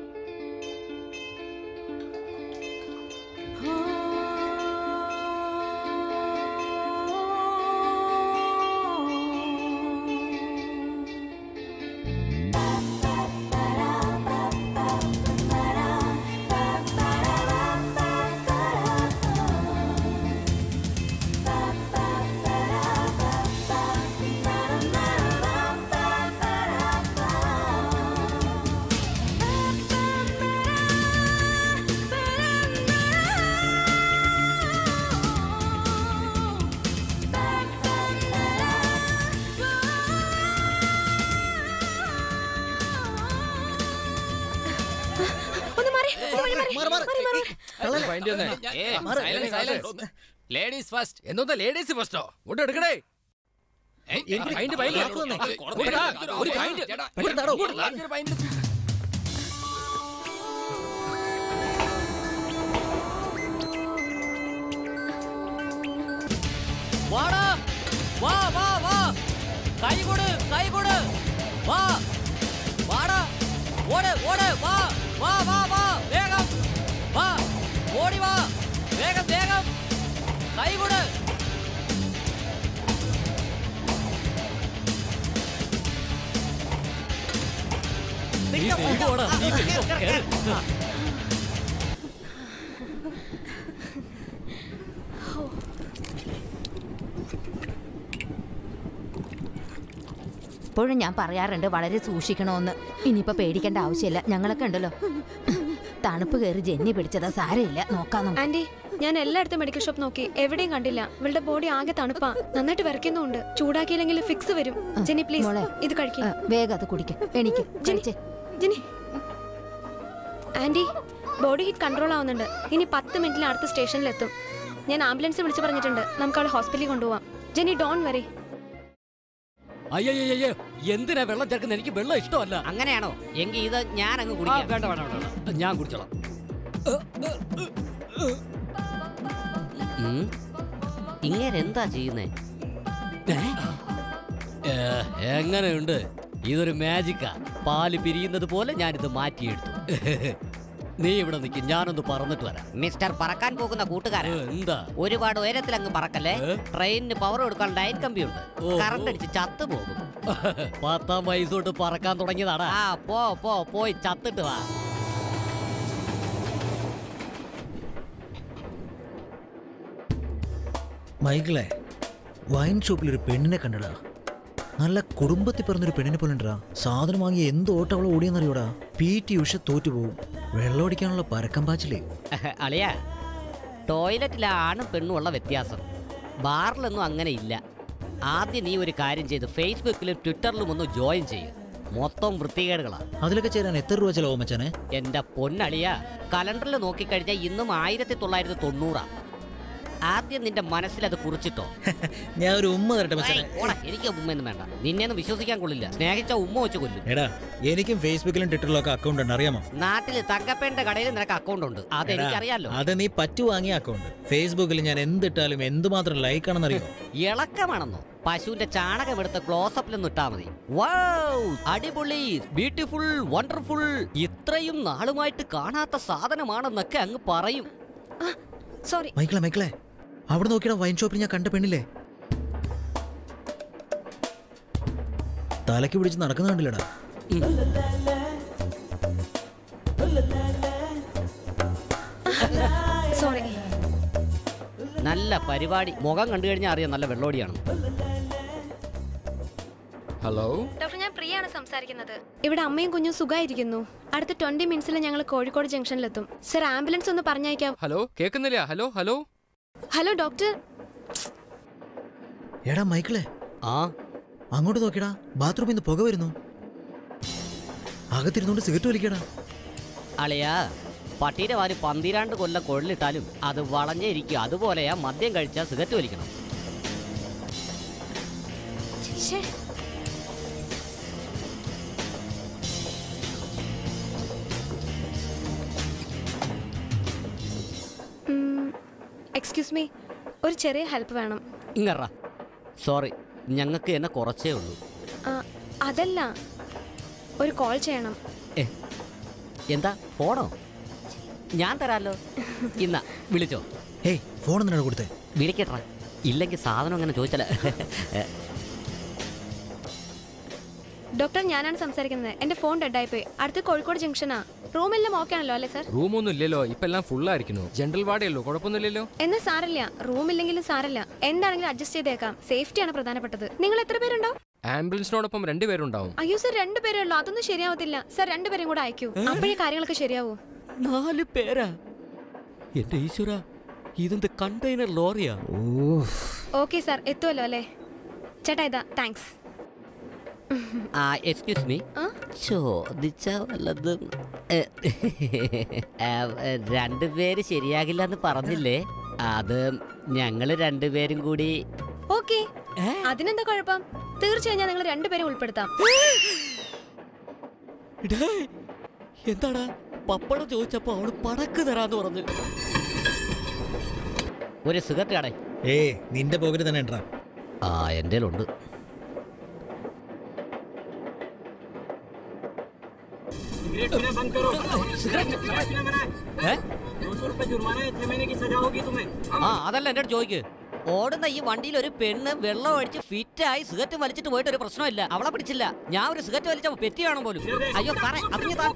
[SPEAKER 8] ഒന്ന് മാറി ഒന്ന് മാറി, മാറി, മാറി, മാറി.
[SPEAKER 1] ലേഡീസ് ഫസ്റ്റ്
[SPEAKER 10] എന്നൊന്ന് ലേഡീസ് ഫസ്റ്റോ ഇങ്ങോട്ട് എടുക്കണേ
[SPEAKER 4] എനിക്ക്
[SPEAKER 10] പൈന്റ് പൈന്റ്
[SPEAKER 4] ഗ്ലാസ് തന്നെ.
[SPEAKER 10] ഒരു പൈന്റ്
[SPEAKER 4] പെട്ടെന്ന് താടോ.
[SPEAKER 3] വാടാ വാ വാ വാ കൈ കൊട് കൈ കൊട് വാ വാടാ ഓട് ഓട് വാ വാ വാ വാ വേഗം വാ ഓടി വാ വേഗം വേഗം കൈ കൊട് നീ വേഗം ഓടാ, നീ വേഗം കേറ്.
[SPEAKER 7] ഇപ്പോഴും ഞാൻ പറയാറുണ്ട് വളരെ സൂക്ഷിക്കണമെന്ന് ഇനിയിപ്പോ പേടിക്കേണ്ട ആവശ്യമില്ല ഞങ്ങളൊക്കെ ഉണ്ടല്ലോ തണുപ്പ് കയറി ജന്നി പിടിച്ചതാ സാരമില്ല നോക്കാം നമുക്ക്
[SPEAKER 11] ആന്റി ഞാൻ എല്ലായിടത്തും മെഡിക്കൽ ഷോപ്പ് നോക്കി എവിടെയും കണ്ടില്ല ഇവളുടെ ബോഡി ആകെ തണുപ്പാ നന്നായിട്ട് വിറയ്ക്കുന്നുണ്ട് ചൂടാക്കിയില്ലെങ്കിൽ ഫിക്സ് വരും ജെന്നി പ്ലീസ്
[SPEAKER 7] മോളെ.
[SPEAKER 11] ഇത് കഴിക്കും
[SPEAKER 7] ആ, വേഗം അത് കുടിക്ക എനിക്ക് കഴിച്ചേ
[SPEAKER 11] Jenny aunty body heat control ആവുന്നുണ്ട് ഇനി പത്ത് മിനിറ്റിൽ അടുത്ത സ്റ്റേഷനിലെത്തും ഞാൻ ആംബുലൻസ് വിളിച്ചു പറഞ്ഞിട്ടുണ്ട് നമുക്ക് അവളെ ഹോസ്പിറ്റലിൽ കൊണ്ടുപോവാം ജെന്നി ഡോൺ വരെ
[SPEAKER 3] അയ്യയ്യയ്യോ എന്തിനാ വെള്ളം ചേർക്കുന്നത് എനിക്ക് വെള്ളം ഇഷ്ടമല്ല
[SPEAKER 9] അങ്ങനെയാണോ എങ്കിൽ ഇത് ഞാൻ അങ്ങ്
[SPEAKER 3] ആ,
[SPEAKER 9] കുടിക്കാം
[SPEAKER 3] വേണ്ട വേണ്ട വേണ്ട, വേണ്ട ഞാൻ കുടിച്ചോളാം
[SPEAKER 9] ഉം. ഇങ്ങേരെന്താ ചെയ്യുന്നേ
[SPEAKER 3] ഏ, എങ്ങനെയുണ്ട് ഇതൊരു മാജിക്കാ പാല് പിരിയുന്നത് പോലെ ഞാനിത് മാറ്റിയെടുത്തു നീ ഇവിടെ നിൽക്കും ഞാനൊന്ന് പറന്നിട്ട് വരാം
[SPEAKER 9] മിസ്റ്റർ പറക്കാൻ പോകുന്ന കൂട്ടുകാരൻ
[SPEAKER 3] ഏ, എന്താ
[SPEAKER 9] ഒരുപാട് ഉയരത്തിൽ അങ്ങ് പറക്കല്ലേ
[SPEAKER 3] ഏ?
[SPEAKER 9] ട്രെയിനിന് പവർ കൊടുക്കാൻ ലൈൻ കമ്പി ഉണ്ട്
[SPEAKER 3] ഓ,
[SPEAKER 9] കറണ്ട്
[SPEAKER 3] ഓ.
[SPEAKER 9] അടിച്ച് ചത്തു പോകും
[SPEAKER 3] പത്താം വയസ്സ് തൊട്ട് പറക്കാൻ തുടങ്ങിയതാടാ
[SPEAKER 9] ആ പോ പോ പോയി ചത്തിട്ട് വാ
[SPEAKER 4] മൈക്കിളെ വൈൻ ഷോപ്പിൽ ഒരു പെണ്ണിനെ കണ്ടടാ നല്ല കുടുംബത്തിൽ പറഞ്ഞൊരു പെണ്ണിനെ പോലെ ഉണ്ടാ സാധനം വാങ്ങി എന്ത് ഓട്ടം അവളെ ഓടിയെന്നറിയോടാ പി ടി ഉഷ തോറ്റുപോകും വെള്ളമടിക്കാനുള്ള പരക്കം പാച്ചിലേ
[SPEAKER 9] അളിയ ടോയ്ലറ്റിലെ ആണും പെണ്ണും ഉള്ള വ്യത്യാസം ബാറിലൊന്നും അങ്ങനെ ഇല്ല ആദ്യം നീ ഒരു കാര്യം ചെയ്ത് ഫേസ്ബുക്കിലും ട്വിറ്ററിലും ഒന്ന് ജോയിൻ ചെയ്യും മൊത്തം വൃത്തികേടുകളാ
[SPEAKER 4] അതിലൊക്കെ ചേരാൻ എത്ര രൂപ ചെലവും മച്ചാനെ
[SPEAKER 9] എന്റെ പൊന്നളിയ കലണ്ടറിൽ നോക്കിക്കഴിഞ്ഞാൽ ഇന്നും ആയിരത്തി തൊള്ളായിരത്തി തൊണ്ണൂറാ ആദ്യം നിന്റെ മനസ്സിൽ അത് കുറിച്ചിട്ടോ
[SPEAKER 4] ഞാൻ ഒരു ഉമ്മ തരട്ടെ മച്ചാനെ
[SPEAKER 9] ഏയ്, പോടാ, എനിക്ക് ഉമ്മയൊന്നും വേണ്ട നിന്നെയൊന്നും വിശ്വസിക്കാൻ കൊള്ളില്ല സ്നേഹിച്ച ഉമ്മ വെച്ച് കൊല്ലും
[SPEAKER 4] എടാ എനിക്കും ഫേസ്ബുക്കിലും ട്വിറ്ററിലും ഒക്കെ അക്കൗണ്ട് ഉണ്ട് അറിയാമോ
[SPEAKER 9] നാട്ടില് തങ്കപ്പേന്റെ കടയിൽ നിനക്ക് അക്കൗണ്ട് ഉണ്ട് അത്
[SPEAKER 4] എടാ,
[SPEAKER 9] എനിക്കറിയാലോ
[SPEAKER 4] അത് നീ പറ്റു വാങ്ങിയ അക്കൗണ്ട് ഫേസ്ബുക്കിൽ ഞാൻ എന്തിട്ടാലും എന്തുമാത്രം ലൈക്ക് ആണെന്നറിയോ
[SPEAKER 9] ഇളക്കമാണെന്നോ പശുവിന്റെ ചാണകം എടുത്ത് ക്ലോസപ്പിലൊന്നും ഇട്ടാ മതി വൗ, അടിപൊളി ബ്യൂട്ടിഫുൾ വണ്ടർഫുൾ ഇത്രയും നാളുമായിട്ട് കാണാത്ത സാധനമാണെന്നൊക്കെ അങ്ങ് പറയും
[SPEAKER 11] സോറി
[SPEAKER 4] മൈക്കിളെ മൈക്കിളെ അവിടെ നോക്കിയാ വൈൻ ഷോപ്പിൽ ഞാൻ കണ്ട പെണ്ണില്ലേ തലയ്ക്ക് പിടിച്ച് നടക്കുന്ന കണ്ടില്ലടാ
[SPEAKER 11] സോറി
[SPEAKER 9] നല്ല പരിപാടി മുഖം കണ്ടു കഴിഞ്ഞാൽ അറിയാം നല്ല വെള്ളോടിയാണ്
[SPEAKER 10] ഹലോ
[SPEAKER 11] ഡോക്ടർ ഞാൻ പ്രിയാണ് സംസാരിക്കുന്നത് ഇവിടെ അമ്മയും കുഞ്ഞും സുഖമായിരിക്കുന്നു അടുത്ത ട്വന്റി മിനിറ്റ്സിൽ ഞങ്ങൾ കോഴിക്കോട് ജംഗ്ഷനിലെത്തും സർ ആംബുലൻസ് ഒന്ന് പറഞ്ഞയക്കാം
[SPEAKER 10] ഹലോ കേൾക്കുന്നില്ല ഹലോ ഹലോ
[SPEAKER 11] ഹലോ ഡോക്ടർ
[SPEAKER 4] എടാ മൈക്കിളെ
[SPEAKER 3] ആ
[SPEAKER 4] അങ്ങോട്ട് നോക്കിയടാ ബാത്റൂമിൽ നിന്ന് പുക വരുന്നു അകത്തിരുന്നോണ്ട് സിഗരറ്റ് വലിക്കടാ
[SPEAKER 9] അളിയാ പട്ടീരെ വാരി പന്തിരാണ്ട് കൊല്ലം കൊള്ളിട്ടാലും അത് വളഞ്ഞേ ഇരിക്കും അതുപോലെയാ മദ്യം കഴിച്ചാൽ സിഗരറ്റ് വലിക്കണം
[SPEAKER 11] ശ്ശേ. എക്സ്ക്യൂസ് മീ ഒരു ചെറിയ ഹെൽപ്പ് വേണം
[SPEAKER 9] ഇങ്ങറ സോറി ഞങ്ങൾക്ക് എന്നെ കുറച്ചേ ഉള്ളൂ
[SPEAKER 11] ആ, അതല്ല ഒരു കോൾ ചെയ്യണം
[SPEAKER 3] ഏ, എന്താ ഫോണോ ഞാൻ തരാലോ ഇന്നാ വിളിച്ചോ
[SPEAKER 4] ഏയ് ഫോൺ എന്തിനാണ് കൊടുത്തേ
[SPEAKER 3] വിളിക്കട്ടെ ഇല്ലെങ്കിൽ സാധനം അങ്ങനെ ചോദിച്ചാലേ
[SPEAKER 11] ഡോക്ടർ ഞാനാണ് സംസാരിക്കുന്നത് എന്റെ ഫോൺ ഡെഡായി പോയി അടുത്ത് കോഴിക്കോട് ജംഗ്ഷനാ റൂമെല്ലാം ഓക്കെ ആണല്ലോ അല്ലേ സർ
[SPEAKER 10] റൂമൊന്നും ഇല്ലല്ലോ ഇപ്പൊ എല്ലാം ഫുൾ ആയിരിക്കുന്നു ജനറൽ വാർഡേ ഉള്ളൂ കുഴപ്പമൊന്നുമില്ലല്ലോ
[SPEAKER 11] എന്നാ സാരല്ല റൂമില്ലെങ്കിലും സാരല്ല എന്താണെങ്കിലും അഡ്ജസ്റ്റ് ചെയ്തേക്കാം സേഫ്റ്റിയാണ് പ്രധാനപ്പെട്ടത് നിങ്ങൾ എത്ര പേരുണ്ടോ
[SPEAKER 10] ആംബുലൻസിനോടൊപ്പം രണ്ടുപേരുണ്ടാവും
[SPEAKER 11] അയ്യോ സർ രണ്ടുപേരേ ഉള്ളൂ അതൊന്നും ശരിയാവത്തില്ല സർ രണ്ടുപേരും കൂടെ അയക്കൂ അപ്പോഴേ കാര്യങ്ങളൊക്കെ ശരിയാവൂ
[SPEAKER 3] നാല് പേരാ എന്റെ ഈശ്വര ഇതെന്ത് കണ്ടെയ്നർ ലോറിയാ
[SPEAKER 11] ഓക്കെ സാർ എത്തുമല്ലോ അല്ലേ ചേട്ടാ ഇതാ താങ്ക്സ്
[SPEAKER 3] ആ എക്സ്ക്യൂസ് മീ ചോദിച്ച വല്ലതും ഏ, ആ, ഏ, രണ്ടുപേര് ശരിയാകില്ല എന്ന് പറഞ്ഞില്ലേ അത് ഞങ്ങള് രണ്ടുപേരും കൂടി
[SPEAKER 11] ഓക്കെ അതിനെന്താ കുഴപ്പം തീർച്ചയായും ഞാൻ നിങ്ങൾ രണ്ടുപേരും ഉൾപ്പെടുത്താം
[SPEAKER 3] ഡേയ്, എന്താടാ പപ്പടം ചോദിച്ചപ്പോ അവള് പടക്ക് തരാന്ന് പറഞ്ഞു ഒരു സിഗരറ്റ് കടേ
[SPEAKER 4] ഏ നിന്റെ പോക്കറ്റ് തന്നെ ഉണ്ടാ
[SPEAKER 3] ആ എൻ്റെ ഉണ്ട് ആ അതല്ല എൻ്റെ അടുത്ത് ചോദിക്ക് ഓടുന്ന ഈ വണ്ടിയിൽ ഒരു പെണ്ണ് വെള്ളം ഒഴിച്ച് ഫിറ്റായി സിഗരറ്റ് വലിച്ചിട്ട് പോയിട്ട് ഒരു പ്രശ്നമില്ല അവളെ പിടിച്ചില്ല ഞാൻ ഒരു സിഗരറ്റ് വലിച്ച പെറ്റി കാണും പോലും അയ്യോ സാറേ അതിന് താ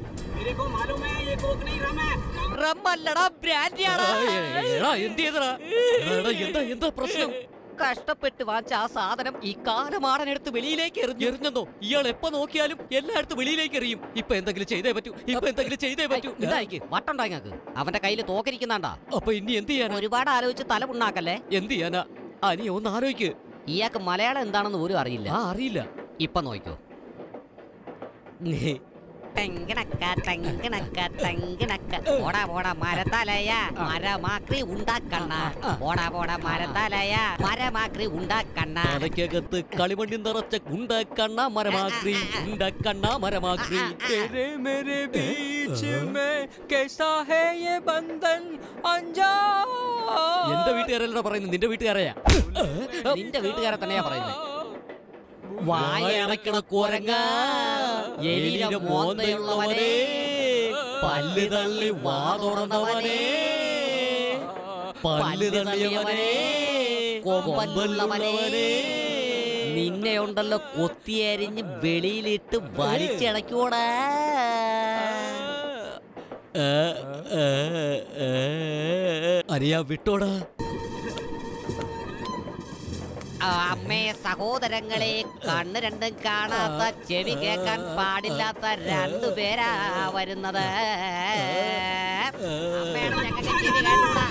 [SPEAKER 3] റമ്മല്ലടാ ബ്രാൻഡിയാടാ എന്ത് ചെയ്തടാ എന്താ എന്താ പ്രശ്നം കഷ്ടപ്പെട്ട് വാങ്ങിച്ച ആ സാധനം ഈ കാലമാടനെടുത്ത് വെളിയിലേക്ക് എറിഞ്ഞു എറിഞ്ഞെന്നോ ഇയാൾ എപ്പോ നോക്കിയാലും എല്ലായിടത്തും വെളിയിലേക്ക് എറിയും ഇപ്പൊ എന്തെങ്കിലും ചെയ്തേ പറ്റൂ ഇപ്പൊ എന്തെങ്കിലും ചെയ്തേ പറ്റൂ എന്തായിക്ക് വട്ടുണ്ടായിങ്ങക്ക് അവന്റെ കയ്യിൽ തോക്കരിക്കുന്നാണ്ടാ അപ്പൊ ഇനി എന്ത് ചെയ്യാൻ ഒരുപാട് ആലോചിച്ച് തല പുണ്ണാക്കല്ലേ എന്ത് ചെയ്യാനാ അനി ഒന്ന് ആലോചിക്ക് ഇയാൾക്ക് മലയാളം എന്താണെന്ന് പോലും അറിയില്ല ആ അറിയില്ല ഇപ്പൊ നോക്കോ
[SPEAKER 9] തെങ്കിണക്ക തെങ്കിണക്ക തെങ്കിണക്ക പോടാ പോടാ മരത്തലയ മരമാക്രി ഉണ്ടാക്കണ്ണ പോടാ പോടാ മരത്തലയ മരമാക്രി ഉണ്ടാക്കണ്ണ
[SPEAKER 3] അതൊക്കകത്ത് കളിമണ്ണി നിറച്ച ഗുണ്ടക്കണ്ണ മരമാക്രി ഗുണ്ടക്കണ്ണ മരമാക്രി
[SPEAKER 12] तेरे मेरे बीच में कैसा है ये बंधन अनजान
[SPEAKER 3] എന്റെ വീട്ടുകാരല്ല പറയുന്നത് നിന്റെ വീട്ടുകാരെയാ നിന്റെ വീട്ടുകാരെ തന്നെയാ പറയുന്നത് വായടക്കണ കുരങ്ങ എലിയുടെ മോന്തയുള്ളവനെ പല്ല് തള്ളി വാ തുറന്നവനെ പല്ല് തള്ളിയവനെ കൊമ്പല്ലുള്ളവനെ നിന്നെ ഉണ്ടല്ലോ കൊത്തിയരിഞ്ഞ് വെളിയിലിട്ട് വലിച്ചടക്കൂടാ അരിയാ വിട്ടോടാ
[SPEAKER 9] ആ, അമ്മേ സഹോദരങ്ങളെ കണ്ണ് രണ്ടും കാണാത്ത ചെവി കേൾക്കാൻ പാടില്ലാത്ത രണ്ടു പേരാ വരുന്നത് അമ്മയാണ് ഞങ്ങൾക്ക് ചെവി കേട്ടൂടാ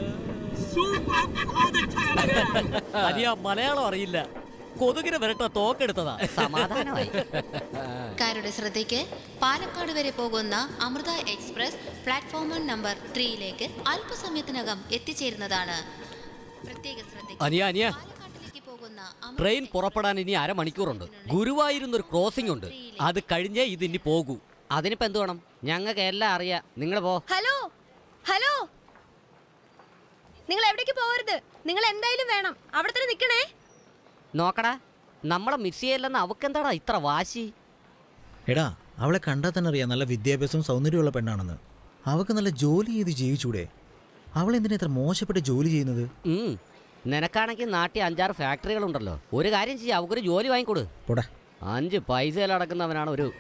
[SPEAKER 3] അരിയാ മലയാളം അറിയില്ല കൊതുകിനെ വരട്ട തോക്കെടുത്തതാ
[SPEAKER 9] സമാധാനമായി
[SPEAKER 13] കാരുടെ ശ്രദ്ധയ്ക്ക് പാലക്കാട് വരെ പോകുന്ന അമൃത എക്സ്പ്രസ് പ്ലാറ്റ്ഫോം നമ്പർ ത്രീയിലേക്ക് അല്പസമയത്തിനകം എത്തിച്ചേരുന്നതാണ് പ്രത്യേക ശ്രദ്ധ
[SPEAKER 3] അനിയ അനിയ
[SPEAKER 13] പോകുന്ന
[SPEAKER 3] ട്രെയിൻ പുറപ്പെടാൻ ഇനി അരമണിക്കൂറുണ്ട് ഗുരുവായൂരിന്നൊരു ക്രോസിംഗ് ഉണ്ട് അത് കഴിഞ്ഞേ ഇത് ഇനി പോകൂ
[SPEAKER 9] അതിനിപ്പോ എന്ത് വേണം ഞങ്ങൾക്ക് എല്ലാം അറിയാം നിങ്ങൾ പോ
[SPEAKER 11] ഹലോ ഹലോ നിങ്ങൾ എവിടേക്ക് പോകരുത് നിങ്ങൾ എന്തായാലും വേണം അവിടെ തന്നെ നിൽക്കണേ
[SPEAKER 9] നോക്കടാ നമ്മളെ മിസ് ചെയ്യല്ലെന്ന് അവക്കെന്താടാ ഇത്ര വാശി
[SPEAKER 4] എടാ അവളെ കണ്ടാൽ തന്നെ അറിയാം നല്ല വിദ്യാഭ്യാസവും സൗന്ദര്യമുള്ള പെണ്ണാണെന്ന് അവൾക്ക് നല്ല ജോലി ചെയ്ത് ജീവിച്ചൂടെ അവൾ എന്തിനാ ഇത്ര മോശപ്പെട്ട ജോലി ചെയ്യുന്നത്
[SPEAKER 9] ഉം. നിനക്കാണെങ്കിൽ നാട്ടിൽ അഞ്ചാറ് ഫാക്ടറികളുണ്ടല്ലോ ഒരു കാര്യം ചെയ്യാം അവക്കൊരു ജോലി വാങ്ങിക്കൊടു
[SPEAKER 4] പോടാ
[SPEAKER 9] അഞ്ച് പൈസയിൽ അടക്കുന്നവനാണ് ഒരു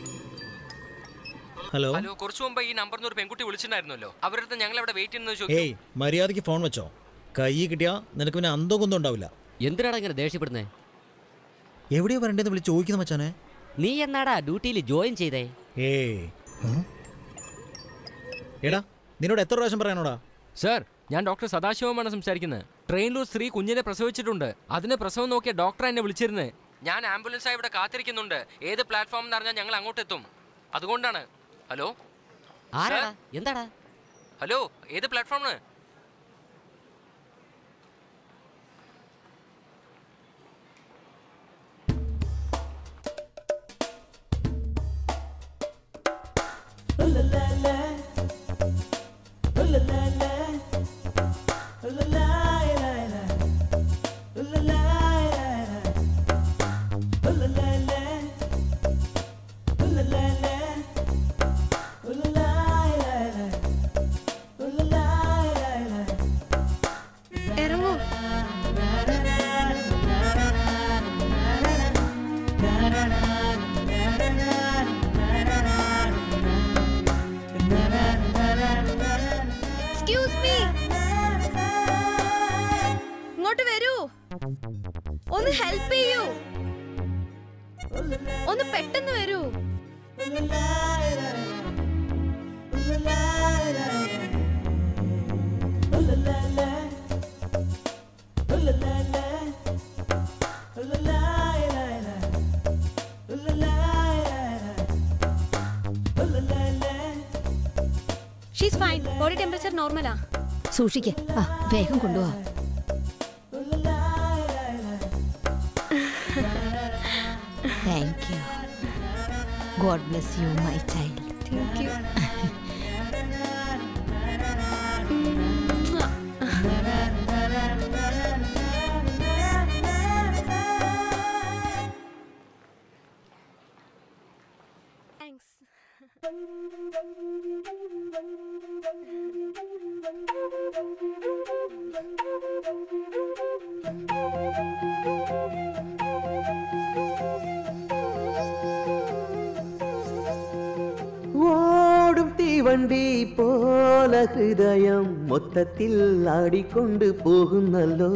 [SPEAKER 4] ഹലോ
[SPEAKER 10] ഹലോ കുറച്ചു മുമ്പ് ഈ നമ്പറിൽ ഒരു പെൺകുട്ടി വിളിച്ചിട്ടുണ്ടായിരുന്നല്ലോ അവരുടെ അടുത്ത് ഞങ്ങൾ അവിടെ വെയിറ്റ് ചെയ്യുന്നത് ചോദിച്ചു
[SPEAKER 4] ഏയ് മര്യാദയ്ക്ക് ഫോൺ വെച്ചോ കൈ കിട്ടിയാ നിനക്ക് പിന്നെ അന്തോ കൊന്തം ഉണ്ടാവില്ല
[SPEAKER 3] എന്തിനാടാ ഇങ്ങനെ ദേഷ്യപ്പെടുന്നേ
[SPEAKER 4] എവിടെയാ വരണ്ടേന്ന് വിളിച്ച് ചോദിക്കുന്ന മച്ചാനെ
[SPEAKER 9] നീ എന്നാടാ ഡ്യൂട്ടിയിൽ ജോയിൻ ചെയ്തേ
[SPEAKER 4] ഏയ് ഉം. എടാ നിന്നോട് എത്ര പ്രാവശ്യം പറയാനോടാ
[SPEAKER 10] സർ ഞാൻ ഡോക്ടർ സദാശിവമാണ് സംസാരിക്കുന്നത് ട്രെയിനിൽ ഒരു സ്ത്രീ കുഞ്ഞിനെ പ്രസവിച്ചിട്ടുണ്ട് അതിന് പ്രസവം നോക്കിയ ഡോക്ടർ എന്നെ വിളിച്ചിരുന്നത് ഞാൻ ആംബുലൻസായി ഇവിടെ കാത്തിരിക്കുന്നുണ്ട് ഏത് പ്ലാറ്റ്ഫോം എന്ന് അറിഞ്ഞാൽ ഞങ്ങൾ അങ്ങോട്ട് എത്തും അതുകൊണ്ടാണ് ഹലോ
[SPEAKER 9] ആരാടാ എന്താടാ
[SPEAKER 10] ഹലോ ഏത് പ്ലാറ്റ്ഫോമാണ്
[SPEAKER 5] la la
[SPEAKER 11] എക്സ്ക്യൂസ് മീ ഇങ്ങോട്ട് വരൂ ഒന്ന് ഹെൽപ്പ് ചെയ്യൂ ഒന്ന് പെട്ടെന്ന് വരൂ ഷീസ് ഫൈൻ ബോഡി ടെമ്പറേച്ചർ നോർമലാ
[SPEAKER 14] സൂക്ഷിക്ക് ആ വേഗം കൊണ്ടുപോവാ thank you god bless you my child
[SPEAKER 11] thank you thanks
[SPEAKER 15] ഓടും തീവണ്ടി പോല ഹൃദയം മൊത്തത്തിൽ ആടിക്കൊണ്ട് പോകുന്നല്ലോ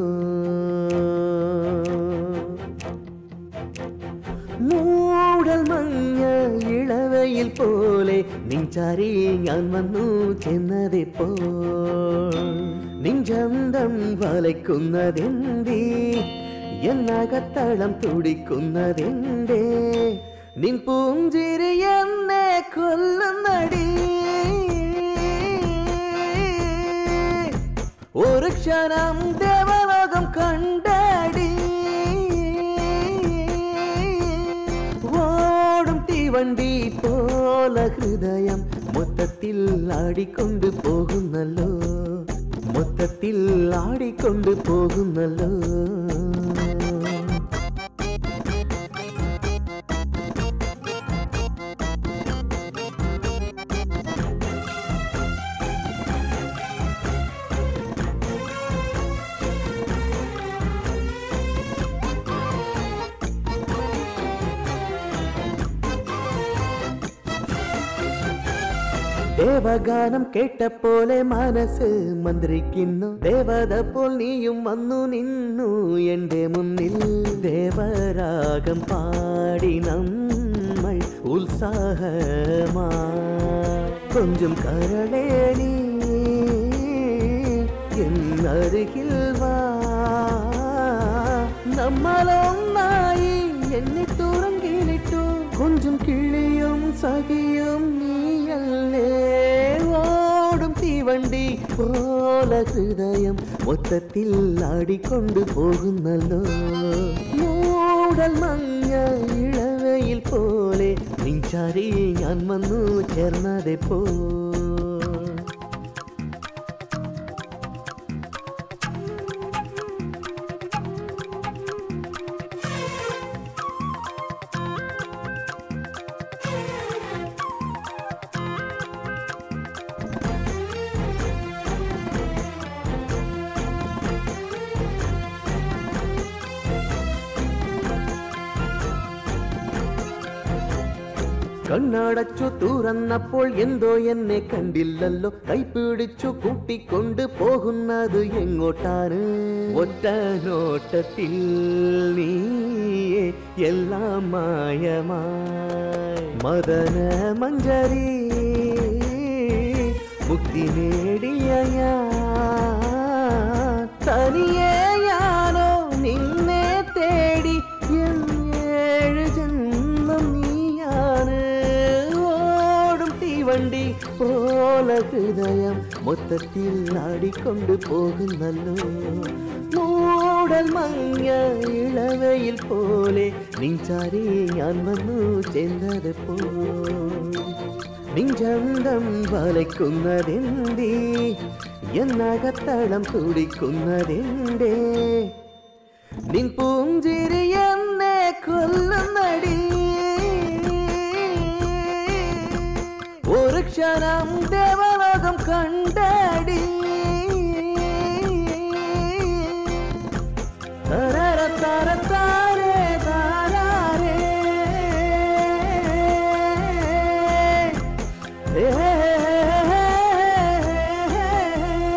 [SPEAKER 15] മൂടൽ മഞ്ഞ ഇളവയിൽ പോലെ നിഞ്ചാരി ഞാൻ വന്നു ചെന്നതിപ്പോ നിഞ്ചന്തം വലയ്ക്കുന്നതെന്തേ എന്നകത്തളം തുടിക്കുന്നതെന്തേ നിൻ പൂഞ്ചിരി എന്നെ കൊല്ലുന്നടി ഒരു ക്ഷണം ദേവലോകം കണ്ടടി ഓടും തീവണ്ടി പോല ഹൃദയം മൊത്തത്തിൽ ആടിക്കൊണ്ട് പോകുന്നല്ലോ മൊത്തത്തിൽ ആടിക്കൊണ്ട് പോകുന്നല്ലോ ദേവഗാനം കേട്ടപ്പോലെ മനസ്സ് മന്ത്രിക്കുന്നു ദേവത പോൽ നീയും വന്നു നിന്നു എന്റെ മുന്നിൽ ദേവരാഗം പാടി നമ്മൾ ഉത്സാഹമാ കൊഞ്ചും കരളേ നീ എന്നരുകിൽ വാ നമ്മളൊന്നായി എന്നെ തുറങ്കിലിട്ടു കൊഞ്ചും കിളിയും സഖിയും നീയല്ലേ ഓടും തീവണ്ടി പോല ഹൃദയം മൊത്തത്തിൽ ആടിക്കൊണ്ട് പോകുന്നല്ലോ മൂടൽ മഞ്ഞ ഇളവയിൽ പോലെ നിഞ്ചാരി ഞാൻ വന്നു ചേർന്നതെപ്പോ കണ്ണടച്ചു തുറന്നപ്പോൾ എന്തോ എന്നെ കണ്ടില്ലല്ലോ കൈപിടിച്ചു കൂട്ടിക്കൊണ്ട് പോകുന്നത് എങ്ങോട്ടാണ് ഒറ്റ നോട്ടത്തിൽ നീയെ എല്ലാം മായമായി മദന മഞ്ചരി മുക്തി നേടിയ ഞാൻ തനിയെയാണോ നിന്നെ തേടി ഏഴ് ജന്മം നീയാണ് ഓടും തീവണ്ടി പോല ഹൃദയം മൊത്തത്തിൽ ആടിക്കൊണ്ട് പോകുന്നല്ലോ മൂടൽ മഞ്ഞ ഇളവയിൽ പോലെ നിഞ്ചാരി ഞാൻ വന്നു ചെന്നത് പോ നിഞ്ചന്തം വലയ്ക്കുന്നതെന്തേ എന്നകത്തളം തുടിക്കുന്നതെന്തേ നിൻ പൂഞ്ചിരി എന്നെ കൊല്ലുന്നടി ഒരു ക്ഷണം ദേവലോകം കണ്ടടി തരര തര താരേ താരാരേ ഏ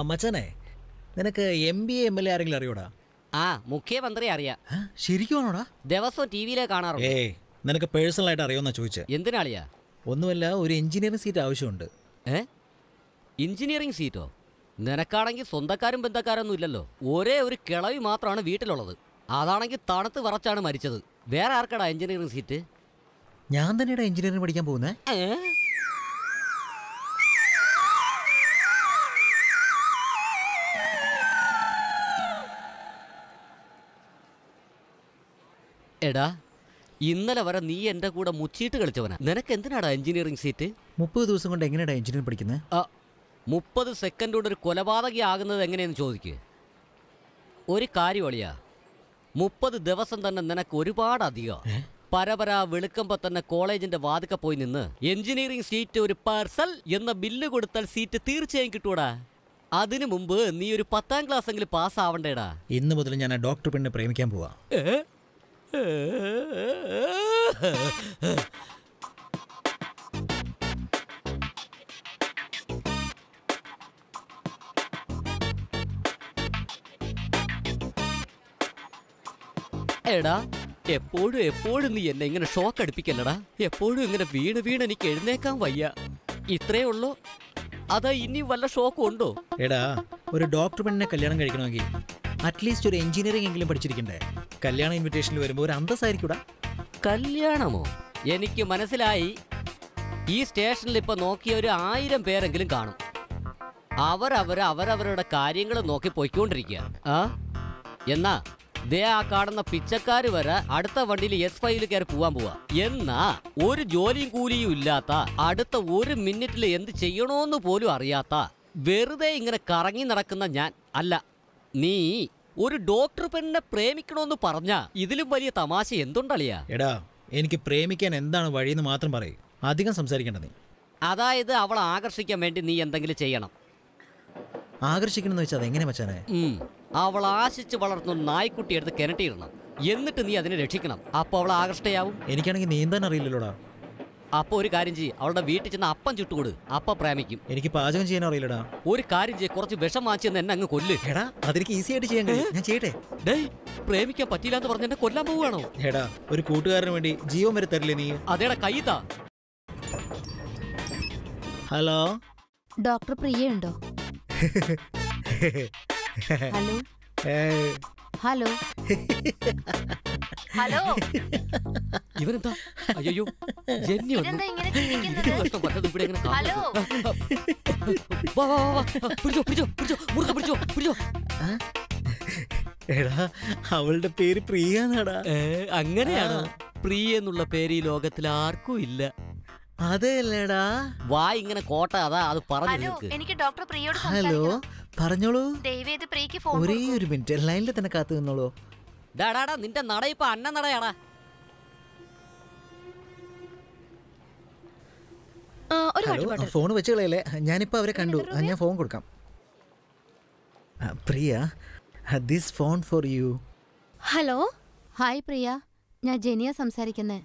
[SPEAKER 4] മച്ചാനെ നിനക്ക് M B M L A ആരെങ്കിലും അറിയൂടാ
[SPEAKER 9] ആ മുഖ്യമന്ത്രി അറിയാം
[SPEAKER 4] ശരിക്കുവാണോടാ
[SPEAKER 9] ദിവസവും ടി വിയിലെ കാണാറുണ്ട്
[SPEAKER 4] ഏയ് നിനക്ക് പേഴ്സണലായിട്ട് അറിയാമെന്നാ ചോദിച്ചത്
[SPEAKER 9] എന്തിനാളിയാ
[SPEAKER 4] ഒന്നുമല്ല ഒരു എഞ്ചിനീയറിംഗ് സീറ്റ് ആവശ്യമുണ്ട്
[SPEAKER 9] ഏ എഞ്ചിനീയറിംഗ് സീറ്റോ നിനക്കാണെങ്കിൽ സ്വന്തക്കാരും ബന്ധക്കാരൊന്നും ഇല്ലല്ലോ ഒരേ ഒരു കിളവി മാത്രമാണ് വീട്ടിലുള്ളത് അതാണെങ്കിൽ തണുത്ത് വിറച്ചാണ് മരിച്ചത് വേറെ ആർക്കടാ എഞ്ചിനീയറിംഗ് സീറ്റ്
[SPEAKER 4] ഞാൻ തന്നെയാണ് എഞ്ചിനീയറിംഗ് പഠിക്കാൻ പോകുന്നേ
[SPEAKER 9] എടാ ഇന്നലെ വരെ നീ എൻ്റെ കൂടെ മുച്ചീട്ട് കളിച്ചവനാ നിനക്ക് എന്തിനാടാ എഞ്ചിനീയറിംഗ് സീറ്റ്
[SPEAKER 4] മുപ്പത് ദിവസം കൊണ്ട് എങ്ങനെയാടാ എഞ്ചിനീയറിംഗ് പഠിക്കുന്നത്
[SPEAKER 9] ആ മുപ്പത് സെക്കൻഡ് കൊണ്ട് ഒരു കൊലപാതകി ആകുന്നത് എങ്ങനെയെന്ന് ചോദിക്കുക ഒരു കാര്യം ഒളിയാ മുപ്പത് ദിവസം തന്നെ നിനക്ക് ഒരുപാട് അധികം പരപര വെളുക്കുമ്പോ തന്നെ കോളേജിന്റെ വാതുക്ക പോയി നിന്ന് എഞ്ചിനീയറിംഗ് സീറ്റ് ഒരു പാർസൽ എന്ന ബില്ല് കൊടുത്താൽ സീറ്റ് തീർച്ചയായും കിട്ടൂടാ അതിനു മുമ്പ് നീ ഒരു പത്താം ക്ലാസ് എങ്കിലും പാസ് ആവണ്ടേടാ
[SPEAKER 4] ഇന്ന് മുതൽ ഞാൻ ആ ഡോക്ടർ പെണ്ണെ പ്രേമിക്കാൻ പോവാ
[SPEAKER 9] എടാ എപ്പോഴും എപ്പോഴും നീ എന്നെ ഇങ്ങനെ ഷോക്ക് അടുപ്പിക്കല്ലടാ എപ്പോഴും ഇങ്ങനെ വീണ് വീണ് എനിക്ക് എഴുന്നേക്കാൻ വയ്യ ഇത്രേ ഉള്ളൂ അതാ ഇനി വല്ല ഷോക്കും ഉണ്ടോ
[SPEAKER 4] എടാ ഒരു ഡോക്ടർ പെണ്ണിനെ കല്യാണം കഴിക്കണമെങ്കിൽ അറ്റ്ലീസ്റ്റ് ഒരു എഞ്ചിനീയറിംഗ് എങ്കിലും പഠിച്ചിരിക്കണ്ടേ കല്യാണ ഇൻവിറ്റേഷനിൽ വരുമ്പോൾ ഒരു അന്തസ്സായിരിക്കൂടാ
[SPEAKER 9] കല്യാണമോ എനിക്ക് മനസ്സിലായി ഈ സ്റ്റേഷനിൽ ഇപ്പൊ നോക്കിയ ഒരു ആയിരം പേരെങ്കിലും കാണും അവരവർ അവരവരുടെ കാര്യങ്ങൾ നോക്കി പൊയ്ക്കൊണ്ടിരിക്കുക ആ എന്നാ ദേ ആ കാണുന്ന പിച്ചക്കാര് വരെ അടുത്ത വണ്ടിയിൽ എസ് ഫൈവിൽ കയറി പോവാൻ പോവാ എന്നാ ഒരു ജോലിയും കൂലിയും ഇല്ലാത്ത അടുത്ത ഒരു മിനിറ്റിൽ എന്ത് ചെയ്യണോന്ന് പോലും അറിയാത്ത വെറുതെ ഇങ്ങനെ കറങ്ങി നടക്കുന്ന ഞാൻ അല്ല നീ ഒരു ഡോക്ടർ പെണ്ണിനെ പ്രേമിക്കണോന്ന് പറഞ്ഞ ഇതിലും വലിയ തമാശ എന്തുണ്ടളിയാ
[SPEAKER 4] എടാ എനിക്ക് പ്രേമിക്കാൻ എന്താണ് വഴിയെന്ന് മാത്രം പറയും അധികം സംസാരിക്കേണ്ട നീ
[SPEAKER 9] അതായത് അവളെ ആകർഷിക്കാൻ വേണ്ടി നീ എന്തെങ്കിലും ചെയ്യണം
[SPEAKER 4] ആകർഷിക്കണമെന്ന് വെച്ചാൽ അതെങ്ങനെ മച്ചാനെ
[SPEAKER 9] ഉം. അവൾ ആശിച്ച് വളർത്തുന്ന നായ്ക്കുട്ടി എടുത്ത് കിണറ്റിയിടണം എന്നിട്ട് നീ അതിനെ രക്ഷിക്കണം അപ്പൊ അവൾ ആകർഷ്ടയാവും
[SPEAKER 4] എനിക്കാണെങ്കിൽ നീന്താൻ അറിയില്ലല്ലോടാ
[SPEAKER 9] അപ്പൊ ഒരു കാര്യം ചെയ്യ് അവളുടെ വീട്ടിൽ ചെന്ന് അപ്പം ചുട്ടുകൊടു അപ്പ പ്രേമിക്കും
[SPEAKER 4] എനിക്ക് പാചകം ചെയ്യാൻ അറിയില്ലടാ
[SPEAKER 9] ഒരു കാര്യം ചെയ്യ് കുറച്ച് വിഷം വാങ്ങിച്ചെന്ന് എന്നെ അങ്ങ് കൊല്ല്
[SPEAKER 4] എടാ അതെനിക്ക് ഈസി ആയിട്ട് ചെയ്യാൻ കഴിയും ഞാൻ ചെയ്യട്ടെ
[SPEAKER 9] ഡേയ് പ്രേമിക്കാൻ പറ്റില്ല എന്ന് പറഞ്ഞ എന്നെ കൊല്ലാൻ പോവുകയാണോ
[SPEAKER 4] എടാ ഒരു കൂട്ടുകാരന് വേണ്ടി ജീവൻ വരെ തരില്ലേ നീ
[SPEAKER 9] അതേടാ കൈത്താ
[SPEAKER 4] ഹലോ
[SPEAKER 14] ഡോക്ടർ പ്രിയ ഉണ്ടോ ഹലോ ഹലോ
[SPEAKER 8] ഹലോ
[SPEAKER 9] ഇവനെന്താ അയ്യോ ജന്യ
[SPEAKER 8] ഇതെന്താ ഇങ്ങനെ ചിരിക്കുന്നത്?
[SPEAKER 9] ഇവിടെ ഇങ്ങനെ കാണുന്നത്.
[SPEAKER 8] ഹലോ
[SPEAKER 9] വാ വാ വാ വാ പിടിച്ചോ പിടിച്ചോ പിടിച്ചോ മുറുക്ക പിടിച്ചോ പിടിച്ചോ
[SPEAKER 4] എടാ അവളുടെ പേര് പ്രിയ എന്നാടാ
[SPEAKER 9] ഏ, അങ്ങനെയാണോ പ്രിയ എന്നുള്ള പേര് ഈ ലോകത്തിൽ ആർക്കും ഇല്ല
[SPEAKER 4] അതെല്ലേടാ
[SPEAKER 9] വാ ഇങ്ങനെ കോട്ട അതാ അത് പറഞ്ഞു
[SPEAKER 8] ഹലോ
[SPEAKER 9] നിൽക്ക്
[SPEAKER 8] എനിക്ക് ഡോക്ടർ പ്രിയോട്
[SPEAKER 4] ഹലോ പറഞ്ഞോളൂ
[SPEAKER 8] ദയവേത് പ്രിയക്ക് ഫോൺ
[SPEAKER 4] ഒരേ ഒരു മിനിറ്റ് ലൈനിൽ തന്നെ കാത്തു നിന്നോളൂ
[SPEAKER 9] ഡാടാടാ നിന്റെ നട ഇപ്പൊ അന്ന നടയാടാ
[SPEAKER 11] ഒരു
[SPEAKER 4] ഹലോ
[SPEAKER 11] വാട്ടർ
[SPEAKER 4] ഫോൺ വെച്ച് കളയല്ലേ ഞാനിപ്പോൾ അവരെ കണ്ടു ആ, ഞാൻ ഫോൺ കൊടുക്കാം ആ, Priya this phone for you
[SPEAKER 11] hello
[SPEAKER 14] hi Priya ഞാൻ ജെനിയ സംസാരിക്കുന്നേ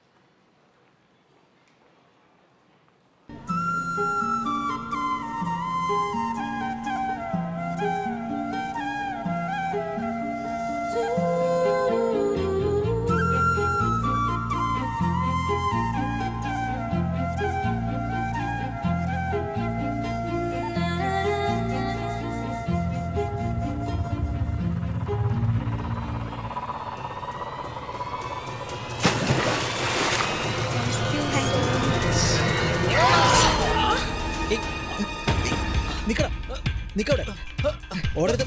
[SPEAKER 4] നിക്കടാ നിക്കവിടെ ഓടരുത്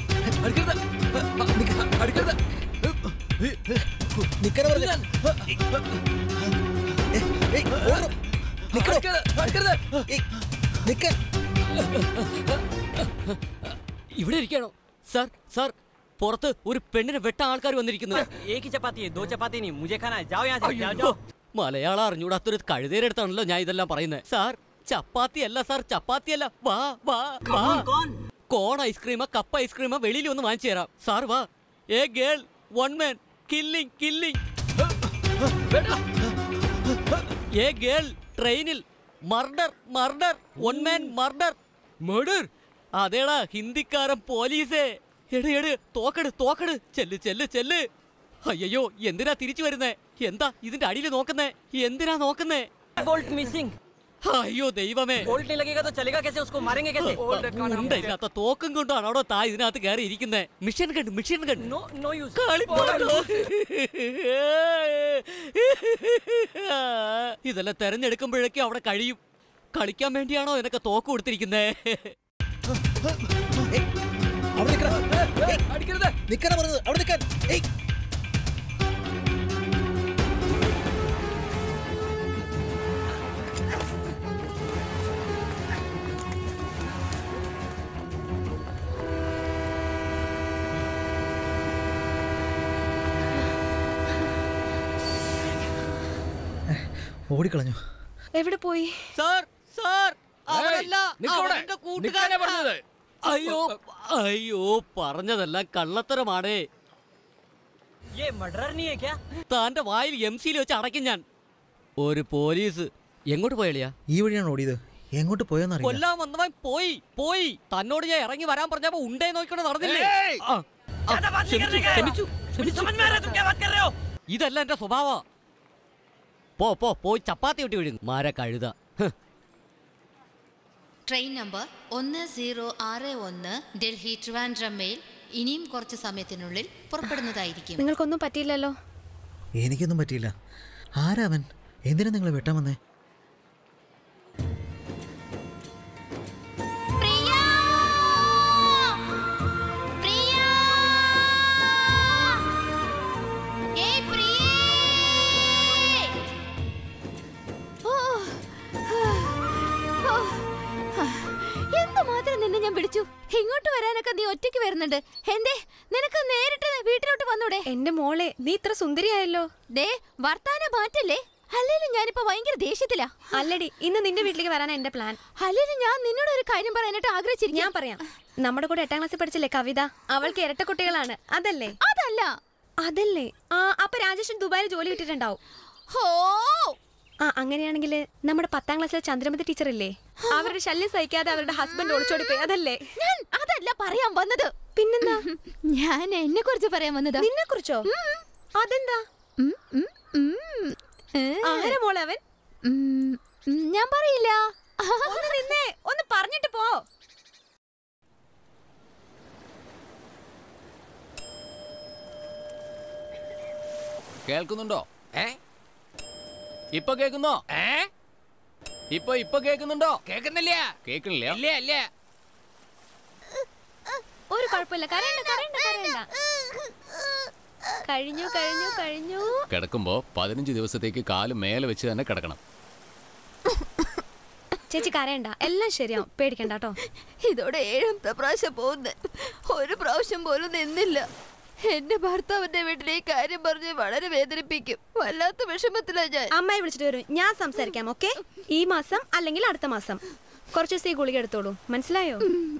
[SPEAKER 4] നിക്കട പറഞ്ഞ നിക്ക
[SPEAKER 9] ഇവിടെ ഇരിക്കണോ സാർ സാർ പുറത്ത് ഒരു പെണ്ണിനെ വെട്ട ആൾക്കാർ വന്നിരിക്കുന്നു
[SPEAKER 2] एक ही चपाती है दो चपाती नहीं मुझे खाना है जाओ यहाँ से जाओ
[SPEAKER 9] അയ്യോ, മലയാളം അറിഞ്ഞൂടാത്തൊരു കഴുതേരെടുത്താണല്ലോ ഞാൻ ഇതെല്ലാം പറയുന്നത് സാർ ചപ്പാത്തി അല്ല സാർ ചപ്പാത്തി അല്ല വാ വാ വാ കോൺ ഐസ്ക്രീമാ കപ്പ് ഐസ്ക്രീമാ വെളിയിൽ ഒന്ന് വാങ്ങിച്ചു തരാം സാർ വാ a girl one man killing killing a girl ട്രെയിനിൽ murder murder one man murder
[SPEAKER 10] murder
[SPEAKER 3] അതേടാ ഹിന്ദിക്കാരൻ പോലീസേ എട് എട് തോക്കട് തോക്കട് ചെല്ല് ചെല്ല് ചെല്ല് അയ്യോ എന്തിനാ തിരിച്ചു വരുന്നേ എന്താ ഇതിന്റെ അടിയിൽ നോക്കുന്നേ എന്തിനാ നോക്കുന്നേ
[SPEAKER 2] बोल्ट मिसिंग
[SPEAKER 3] അയ്യോ ദൈവമേ
[SPEAKER 2] बोल्ट नहीं लगेगा तो चलेगा कैसे उसको मारेंगे कैसे
[SPEAKER 3] ഉണ്ടയില്ലാത്ത തോക്കും കൊണ്ടാണ് അവിടെ താ ഇതിനകത്ത് കയറി ഇരിക്കുന്നേ മിഷൻ കണ്ട് മിഷൻ കണ്ട്
[SPEAKER 2] नो नो यूज
[SPEAKER 3] ഇതെല്ലാം തെരഞ്ഞെടുക്കുമ്പോഴേക്കും അവിടെ കഴിയും കളിക്കാൻ വേണ്ടിയാണോ നിനക്ക് തോക്ക് കൊടുത്തിരിക്കുന്നേ
[SPEAKER 4] നിക്കണ പറഞ്ഞത് അവിടെ നിൽക്കാൻ ഏയ് ഓടിക്കളഞ്ഞു
[SPEAKER 11] എവിടെ പോയി
[SPEAKER 3] സാർ സാർ അവരല്ല
[SPEAKER 1] നിക്കവിടെ.
[SPEAKER 3] അവരുടെ
[SPEAKER 1] നിക്കാനാ പറഞ്ഞത്.
[SPEAKER 3] കൂട്ടുകാരനാ. അയ്യോ അയ്യോ പറഞ്ഞതെല്ലാം കള്ളത്തരമാണേ
[SPEAKER 2] ये मर्डर नहीं है क्या
[SPEAKER 3] താന്റെ വായിൽ എം സിയിൽ വെച്ച് അടയ്ക്കും ഞാൻ ഒരു പോലീസ് എങ്ങോട്ട് പോയളിയാ
[SPEAKER 4] ഈ വഴിയാണ് ഓടിയത് എങ്ങോട്ട് പോയെന്നറിയില്ല
[SPEAKER 3] കൊല്ലാൻ വന്നവൻ പോയി പോയി തന്നോട് ഞാൻ ഇറങ്ങി വരാൻ പറഞ്ഞപ്പോ ഉണ്ടേ നോക്കിക്കൊണ്ട് നടന്നില്ലേ
[SPEAKER 2] ഏയ്!
[SPEAKER 3] ആ, ആ,
[SPEAKER 2] ज्यादा बात नहीं
[SPEAKER 3] ക്ഷമിച്ചു,
[SPEAKER 2] करने का
[SPEAKER 3] ക്ഷമിച്ചു,
[SPEAKER 2] मुझे समझ में आ रहा है तुम क्या बात कर रहे हो
[SPEAKER 3] ഇതല്ല എന്റെ സ്വഭാവ പോ പോ പോയി ചപ്പാത്തി വിട്ടി വിടുന്നു മാര കഴുത ഹ്.
[SPEAKER 13] ട്രെയിൻ നമ്പർ ഒന്ന് സീറോ ആറ് ഒന്ന് ഡൽഹി ട്രിവാൻഡ്രം മെയിൽ ഇനിയും കുറച്ച് സമയത്തിനുള്ളിൽ പുറപ്പെടുന്നതായിരിക്കും
[SPEAKER 11] നിങ്ങൾക്കൊന്നും പറ്റിയില്ലല്ലോ
[SPEAKER 4] എനിക്കൊന്നും പറ്റിയില്ല ആരാവൻ എന്തിനാ നിങ്ങൾ വെട്ടാൻ വന്നേ
[SPEAKER 7] ഏയ് പ്രിയേ! ഓ, ഓ, എന്തുമാത്രം നിന്നെ ഞാൻ വിളിച്ചു ഇങ്ങോട്ട് വരാനൊക്കെ നീ ഒറ്റയ്ക്ക് വരുന്നുണ്ട് എന്തേ നിനക്ക് നേരിട്ട് വീട്ടിലോട്ട് വന്നൂടെ
[SPEAKER 11] എന്റെ മോളെ നീ ഇത്ര സുന്ദരിയായല്ലോ
[SPEAKER 7] ദേ വർത്താനം മാറ്റല്ലേ അല്ലേലും ഞാനിപ്പോ ഭയങ്കര ദേഷ്യത്തിലാ
[SPEAKER 11] അല്ലടി ഇന്ന് നിന്റെ വീട്ടിലേക്ക് വരാനാ എന്റെ പ്ലാൻ
[SPEAKER 7] അല്ലേലും ഞാൻ നിന്നോട് ഒരു കാര്യം പറയാനായിട്ട് ആഗ്രഹിച്ചിരിക്കും
[SPEAKER 11] ഞാൻ പറയാം നമ്മുടെ കൂടെ എട്ടാം ക്ലാസ്സിൽ പഠിച്ചില്ലേ കവിത അവൾക്ക് ഇരട്ട കുട്ടികളാണ് അതല്ലേ
[SPEAKER 7] അതല്ല
[SPEAKER 11] അതല്ലേ ആ അപ്പൊ രാജേഷൻ ദുബായിൽ ജോലി കിട്ടിയിട്ടുണ്ടാവും
[SPEAKER 7] ഹോ
[SPEAKER 11] ആ അങ്ങനെയാണെങ്കിൽ നമ്മുടെ പത്താം ക്ലാസ്സിലെ ചന്ദ്രമതി ടീച്ചർ ഇല്ലേ അവരുടെ ശല്യം സഹിക്കാതെ അവരുടെ ഹസ്ബൻഡ് ഒളിച്ചോടി പോയി അതല്ലേ
[SPEAKER 7] ഞാൻ അതല്ല പറയാൻ വന്നത്
[SPEAKER 11] പിന്നെന്താ
[SPEAKER 7] ഞാൻ എന്നെ കുറിച്ച് പറയാൻ വന്നതാ
[SPEAKER 11] നിന്നെ കുറിച്ചോ അതെന്താ ആരാ മോളെ അവൻ
[SPEAKER 7] ഞാൻ പറയില്ല
[SPEAKER 11] ഒന്ന് നിന്നേ ഒന്ന് പറഞ്ഞിട്ട് പോ
[SPEAKER 1] കേൾക്കുന്നുണ്ടോ ഏ ഇപ്പൊ കേൾക്കുന്നോ ഏ ഇപ്പൊ ഇപ്പൊ കേൾക്കുന്നുണ്ടോ കേൾക്കുന്നില്ല കേൾക്കണില്ല ഇല്ല ഇല്ല
[SPEAKER 11] ഒരു കുഴപ്പമില്ല കരയണ്ട കരയണ്ട കരയണ്ട കഴിഞ്ഞു കഴിഞ്ഞു കഴിഞ്ഞു
[SPEAKER 1] കിടക്കുമ്പോ പതിനഞ്ച് ദിവസത്തേക്ക് കാല് മേലെ വെച്ച് തന്നെ കിടക്കണം
[SPEAKER 11] ചേച്ചി കരയണ്ട എല്ലാം ശരിയാവും പേടിക്കണ്ട കേട്ടോ
[SPEAKER 7] ഇതോടെ ഏഴാമത്തെ പ്രാവശ്യം പോകുന്നത് ഒരു പ്രാവശ്യം പോലും നിന്നില്ല എന്റെ ഭർത്താവിന്റെ വീട്ടിലെ ഈ കാര്യം പറഞ്ഞ് വളരെ വേദനിപ്പിക്കും വല്ലാത്ത വിഷമത്തിലാ ഞാൻ
[SPEAKER 11] അമ്മായി വിളിച്ചിട്ട് വരും ഞാൻ സംസാരിക്കാം ഓക്കെ ഈ മാസം അല്ലെങ്കിൽ അടുത്ത മാസം കുറച്ച് ദിവസം ഈ ഗുളിക എടുത്തോളൂ മനസ്സിലായോ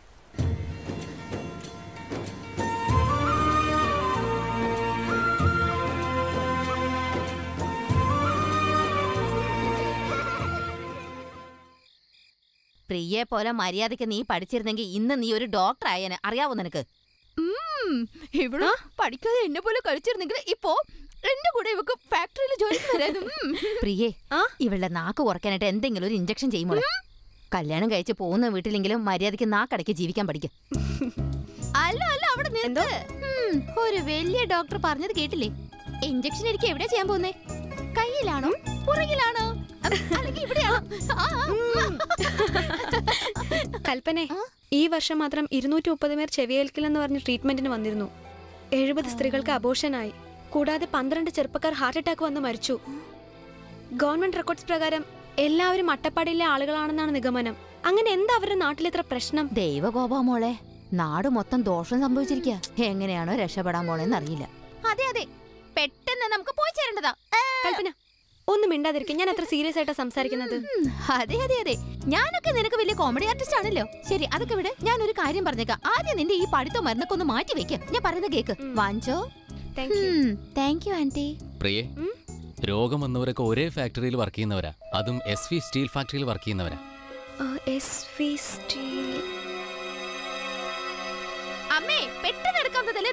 [SPEAKER 7] പ്രിയെ പോലെ മര്യാദയ്ക്ക് നീ പഠിച്ചിരുന്നെങ്കിൽ ഇന്ന് നീ ഒരു ഡോക്ടർ ആയേനെ അറിയാവോ നിനക്ക് ഇവിടെ പഠിക്കാതെ എന്നെ പോലെ കഴിച്ചിരുന്നെങ്കിൽ ഇപ്പോ എന്റെ കൂടെ ഇവക്ക് ഫാക്ടറിയിൽ ജോലിക്ക് വരാനും പ്രിയേ ഇവളുടെ നാക്ക് കുറയ്ക്കാനായിട്ട് എന്തെങ്കിലും ഒരു ഇഞ്ചക്ഷൻ ചെയ്യുമോ കല്യാണം കഴിച്ച് പോകുന്ന വീട്ടിലെങ്കിലും മര്യാദയ്ക്ക് നാക്കടയ്ക്ക് ജീവിക്കാൻ പഠിക്കും അല്ല അല്ല അവിടെ നിന്ന് ഒരു വലിയ ഡോക്ടർ പറഞ്ഞത് കേട്ടില്ലേ ഇഞ്ചക്ഷൻ എനിക്ക് എവിടെ ചെയ്യാൻ പോകുന്നേ കയ്യിലാണോ പുറകിലാണോ അല്ലെങ്കിൽ ഇവിടെയാണോ ആ, ആ.
[SPEAKER 11] കൽപ്പനെ ഈ വർഷം മാത്രം ഇരുന്നൂറ്റി മുപ്പത് പേർ ചെവിയേൽക്കില്ലെന്ന് പറഞ്ഞ് ട്രീറ്റ്മെന്റിന് വന്നിരുന്നു എഴുപത് സ്ത്രീകൾക്ക് അബോഷനായി കൂടാതെ പന്ത്രണ്ട് ചെറുപ്പക്കാർ ഹാർട്ട് അറ്റാക്ക് വന്ന് മരിച്ചു ഗവൺമെന്റ് റെക്കോർഡ്സ് പ്രകാരം എല്ലാവരും അട്ടപ്പാടിയിലെ ആളുകളാണെന്നാണ് നിഗമനം അങ്ങനെ എന്താ അവരുടെ നാട്ടിൽ ഇത്ര പ്രശ്നം
[SPEAKER 7] ദൈവകോപ മോളെ നാട് മൊത്തം ദോഷം സംഭവിച്ചിരിക്കുക എങ്ങനെയാണോ രക്ഷപ്പെടാൻ പോണെന്ന് അറിയില്ല അതെ അതെ പെട്ടെന്ന് നമുക്ക് പോയി ചേരേണ്ടതാ
[SPEAKER 11] കൽപ്പന ഒന്നും മിണ്ടാതിരിക്കും ഞാൻ അത്ര സീരിയസ് ആയിട്ടാ സംസാരിക്കുന്നത്
[SPEAKER 7] അതെ അതെ അതെ ഞാനൊക്കെ നിനക്ക് വലിയ കോമഡി ആർട്ടിസ്റ്റ് ആണല്ലോ ശരി അതൊക്കെ വിട് ഞാൻ ഒരു കാര്യം പറഞ്ഞേക്കാം ആദ്യം നിന്റെ ഈ പഠിത്തം മരുന്നൊക്കെ ഒന്ന് മാറ്റി വെക്ക് ഞാൻ പറയുന്നത് കേക്ക് വാങ്ങിച്ചോ താങ്ക് യു ആന്റി
[SPEAKER 1] പ്രിയേ രോഗം വന്നവരൊക്കെ ഒരേ ഫാക്ടറിയിൽ വർക്ക് ചെയ്യുന്നവരാ അതും എസ് വി സ്റ്റീൽ ഫാക്ടറിയിൽ വർക്ക് ചെയ്യുന്നവരാ
[SPEAKER 11] എസ് വി സ്റ്റീൽ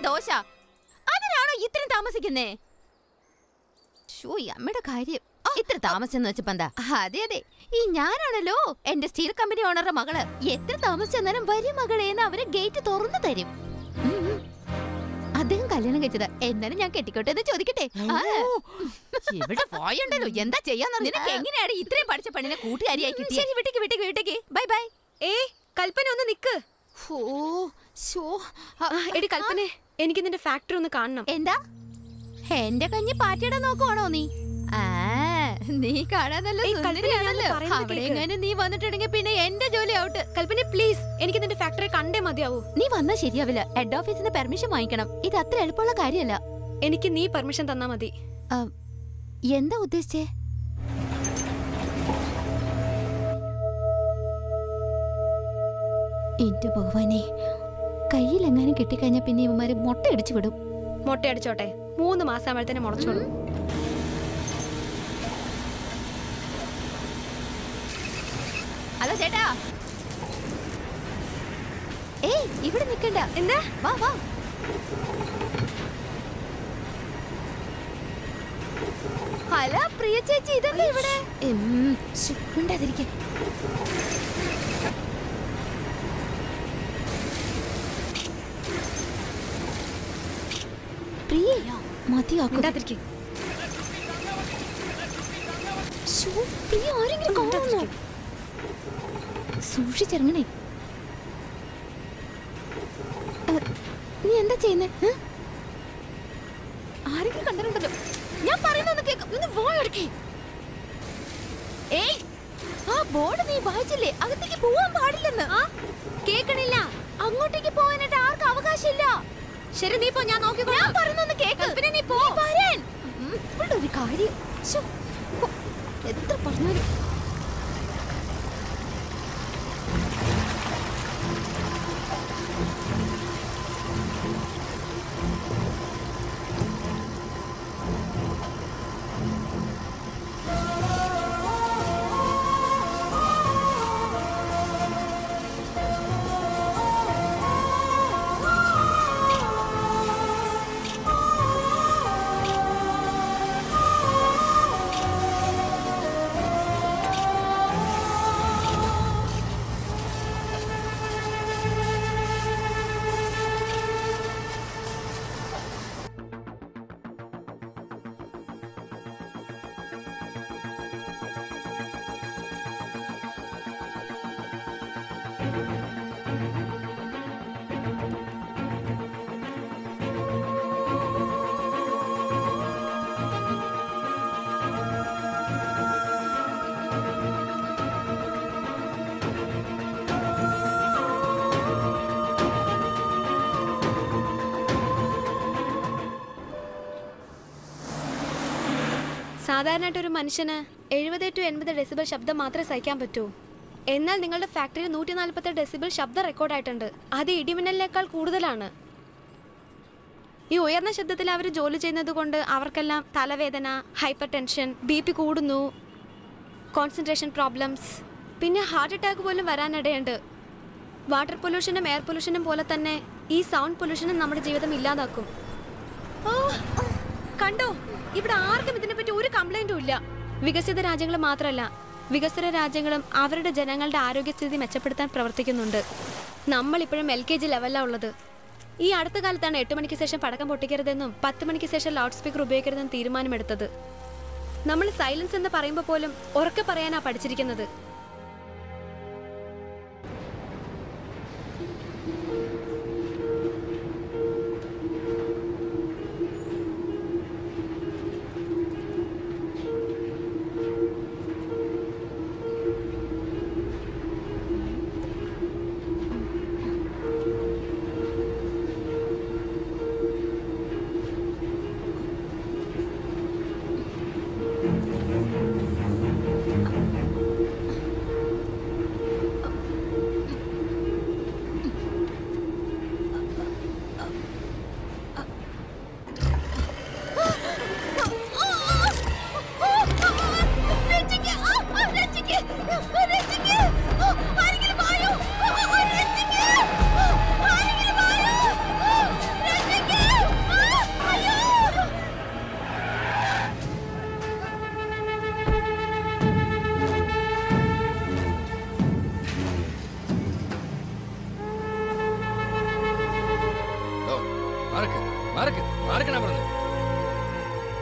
[SPEAKER 7] ദോശ അതിനാണോ ഇത്രയും താമസിക്കുന്നേ ഷോ ഈ അമ്മയുടെ കാര്യം ഇത്ര താമസിച്ചെന്ന് വെച്ചപ്പോ എന്താ അതെ അതെ ഈ ഞാനാണല്ലോ എന്റെ സ്റ്റീൽ കമ്പനി ഓണറുടെ മകള് എത്ര താമസിച്ചെന്നാലും വരും മകളേന്ന് അവര് ഗേറ്റ് തുറന്നു തരും ഉം, ഉം. അദ്ദേഹം കല്യാണം കഴിച്ചത് എന്നാലും ഞാൻ കെട്ടിക്കോട്ടെ എന്ന് ചോദിക്കട്ടെ ആ. ഇവിടെ പോയുണ്ടല്ലോ എന്താ ചെയ്യാന്ന് നിനക്ക് എങ്ങനെയാണ് ഇത്രയും പഠിച്ച പെണ്ണിനെ കൂട്ടുകാരിയായി കിട്ടിയത് ശരി വിട്ടേക്ക് വിട്ടേക്ക് വിട്ടേക്ക് ബൈ ബൈ
[SPEAKER 11] ഏ കൽപ്പന ഒന്ന് നിക്ക്
[SPEAKER 7] ഓ ഷോ
[SPEAKER 11] എടി കൽപ്പനെ എനിക്ക് നിന്റെ ഫാക്ടറി ഒന്ന് കാണണം
[SPEAKER 7] എന്താ എന്റെ കഞ്ഞി പാറ്റിയുടെ നോക്കുവാണോ നീ ആ നീ കാണാൻ നല്ല
[SPEAKER 11] ഏയ്, കൽപ്പന, ഞാൻ
[SPEAKER 7] സുന്ദരിയാണല്ലോ
[SPEAKER 11] പറയുന്നത്
[SPEAKER 7] അവിടെ
[SPEAKER 11] കേക്ക്.
[SPEAKER 7] എങ്ങാനും നീ വന്നിട്ടുണ്ടെങ്കിൽ പിന്നെ എന്റെ ജോലി ഔട്ട്
[SPEAKER 11] കൽപ്പന പ്ലീസ് എനിക്ക് നിന്റെ ഫാക്ടറി കണ്ടേ മതിയാവൂ
[SPEAKER 7] നീ വന്നാൽ ശരിയാവില്ല ഹെഡ് ഓഫീസിന് പെർമിഷൻ വാങ്ങിക്കണം ഇത് അത്ര എളുപ്പമുള്ള കാര്യമല്ല
[SPEAKER 11] എനിക്ക് നീ പെർമിഷൻ തന്നാ മതി
[SPEAKER 7] എന്താ ഉദ്ദേശിച്ചേ എന്റെ ഭഗവാനെ കയ്യിലെങ്ങാനും കിട്ടിക്കഴിഞ്ഞാ പിന്നെ ഇവന്മാര് മുട്ട അടിച്ചു വിടും
[SPEAKER 11] മുട്ട അടിച്ചോട്ടെ മൂന്ന് മാസം ആവുമ്പോഴത്തേനെ മുളച്ചോളൂ
[SPEAKER 7] ഹലോ ചേട്ടാ ഏയ് ഇവിടെ നിക്കണ്ട
[SPEAKER 11] എന്താ
[SPEAKER 7] വാ വാ ഹലോ പ്രിയ ചേച്ചി ഇതെന്താ ഇവിടെ മിണ്ടാതിരിക്കെ പ്രിയ മതിയാക്കും ശ്ശോ, പ്രിയ ആരെങ്കിലും കാണുന്നോ സൂക്ഷിച്ചിറങ്ങണേ ഏ, നീ എന്താ ചെയ്യുന്നേ ഏ? ആരെങ്കിലും കണ്ടിട്ടുണ്ടല്ലോ ഞാൻ പറയുന്നൊന്ന് കേൾക്കാം ഒന്ന് വായടക്കേ ഏയ് ആ ബോർഡ് നീ വായിച്ചില്ലേ അകത്തേക്ക് പോവാൻ പാടില്ലെന്ന് കേക്കണില്ല അങ്ങോട്ടേക്ക് പോകാനായിട്ട് ആർക്കും അവകാശമില്ല
[SPEAKER 11] ശരി നീ പോ ഞാൻ നോക്കിക്കോളാം
[SPEAKER 7] ഞാൻ പറയുന്നൊന്ന് കേക്ക് പിന്നെ നീ പോ വരാൻ ഉം, ഇവിടെ ഒരു കാര്യം ശ്ശോ, ഹോ, എത്ര പറഞ്ഞാലും
[SPEAKER 11] സാധാരണയായിട്ട് ഒരു മനുഷ്യന് എഴുപത് ടു എൺപത് ഡെസിബിൾ ശബ്ദം മാത്രമേ സഹിക്കാൻ പറ്റൂ എന്നാൽ നിങ്ങളുടെ ഫാക്ടറിയിൽ നൂറ്റി നാൽപ്പത്തി ഡെസിബിൾ ശബ്ദം റെക്കോർഡായിട്ടുണ്ട് അത് ഇടിമിന്നലിനേക്കാൾ കൂടുതലാണ് ഈ ഉയർന്ന ശബ്ദത്തിൽ അവർ ജോലി ചെയ്യുന്നത് കൊണ്ട് അവർക്കെല്ലാം തലവേദന ഹൈപ്പർ ടെൻഷൻ ബി പി കൂടുന്നു കോൺസെൻട്രേഷൻ പ്രോബ്ലംസ് പിന്നെ ഹാർട്ട് അറ്റാക്ക് പോലും വരാനിടയുണ്ട് വാട്ടർ പൊല്യൂഷനും എയർ പൊല്യൂഷനും പോലെ തന്നെ ഈ സൗണ്ട് പൊല്യൂഷനും നമ്മുടെ ജീവിതം ഇല്ലാതാക്കും ഓ, കണ്ടോ ഇവിടെ ആർക്കും ഇതിനെപ്പറ്റി ഒരു കംപ്ലൈന്റും ഇല്ല വികസിത രാജ്യങ്ങൾ മാത്രമല്ല വികസ്വര രാജ്യങ്ങളും അവരുടെ ജനങ്ങളുടെ ആരോഗ്യസ്ഥിതി മെച്ചപ്പെടുത്താൻ പ്രവർത്തിക്കുന്നുണ്ട് നമ്മൾ ഇപ്പോഴും എൽ കെ ജി ലെവലിലാണ് ഉള്ളത് ഈ അടുത്ത കാലത്താണ് എട്ട് മണിക്ക് ശേഷം പടക്കം പൊട്ടിക്കരുതെന്നും പത്ത് മണിക്ക് ശേഷം ലൗഡ് സ്പീക്കർ ഉപയോഗിക്കരുതെന്നും തീരുമാനമെടുത്തത് നമ്മൾ സൈലൻസ് എന്ന് പറയുമ്പോൾ പോലും ഉറക്കെ പറയാനാ പഠിച്ചിരിക്കുന്നത്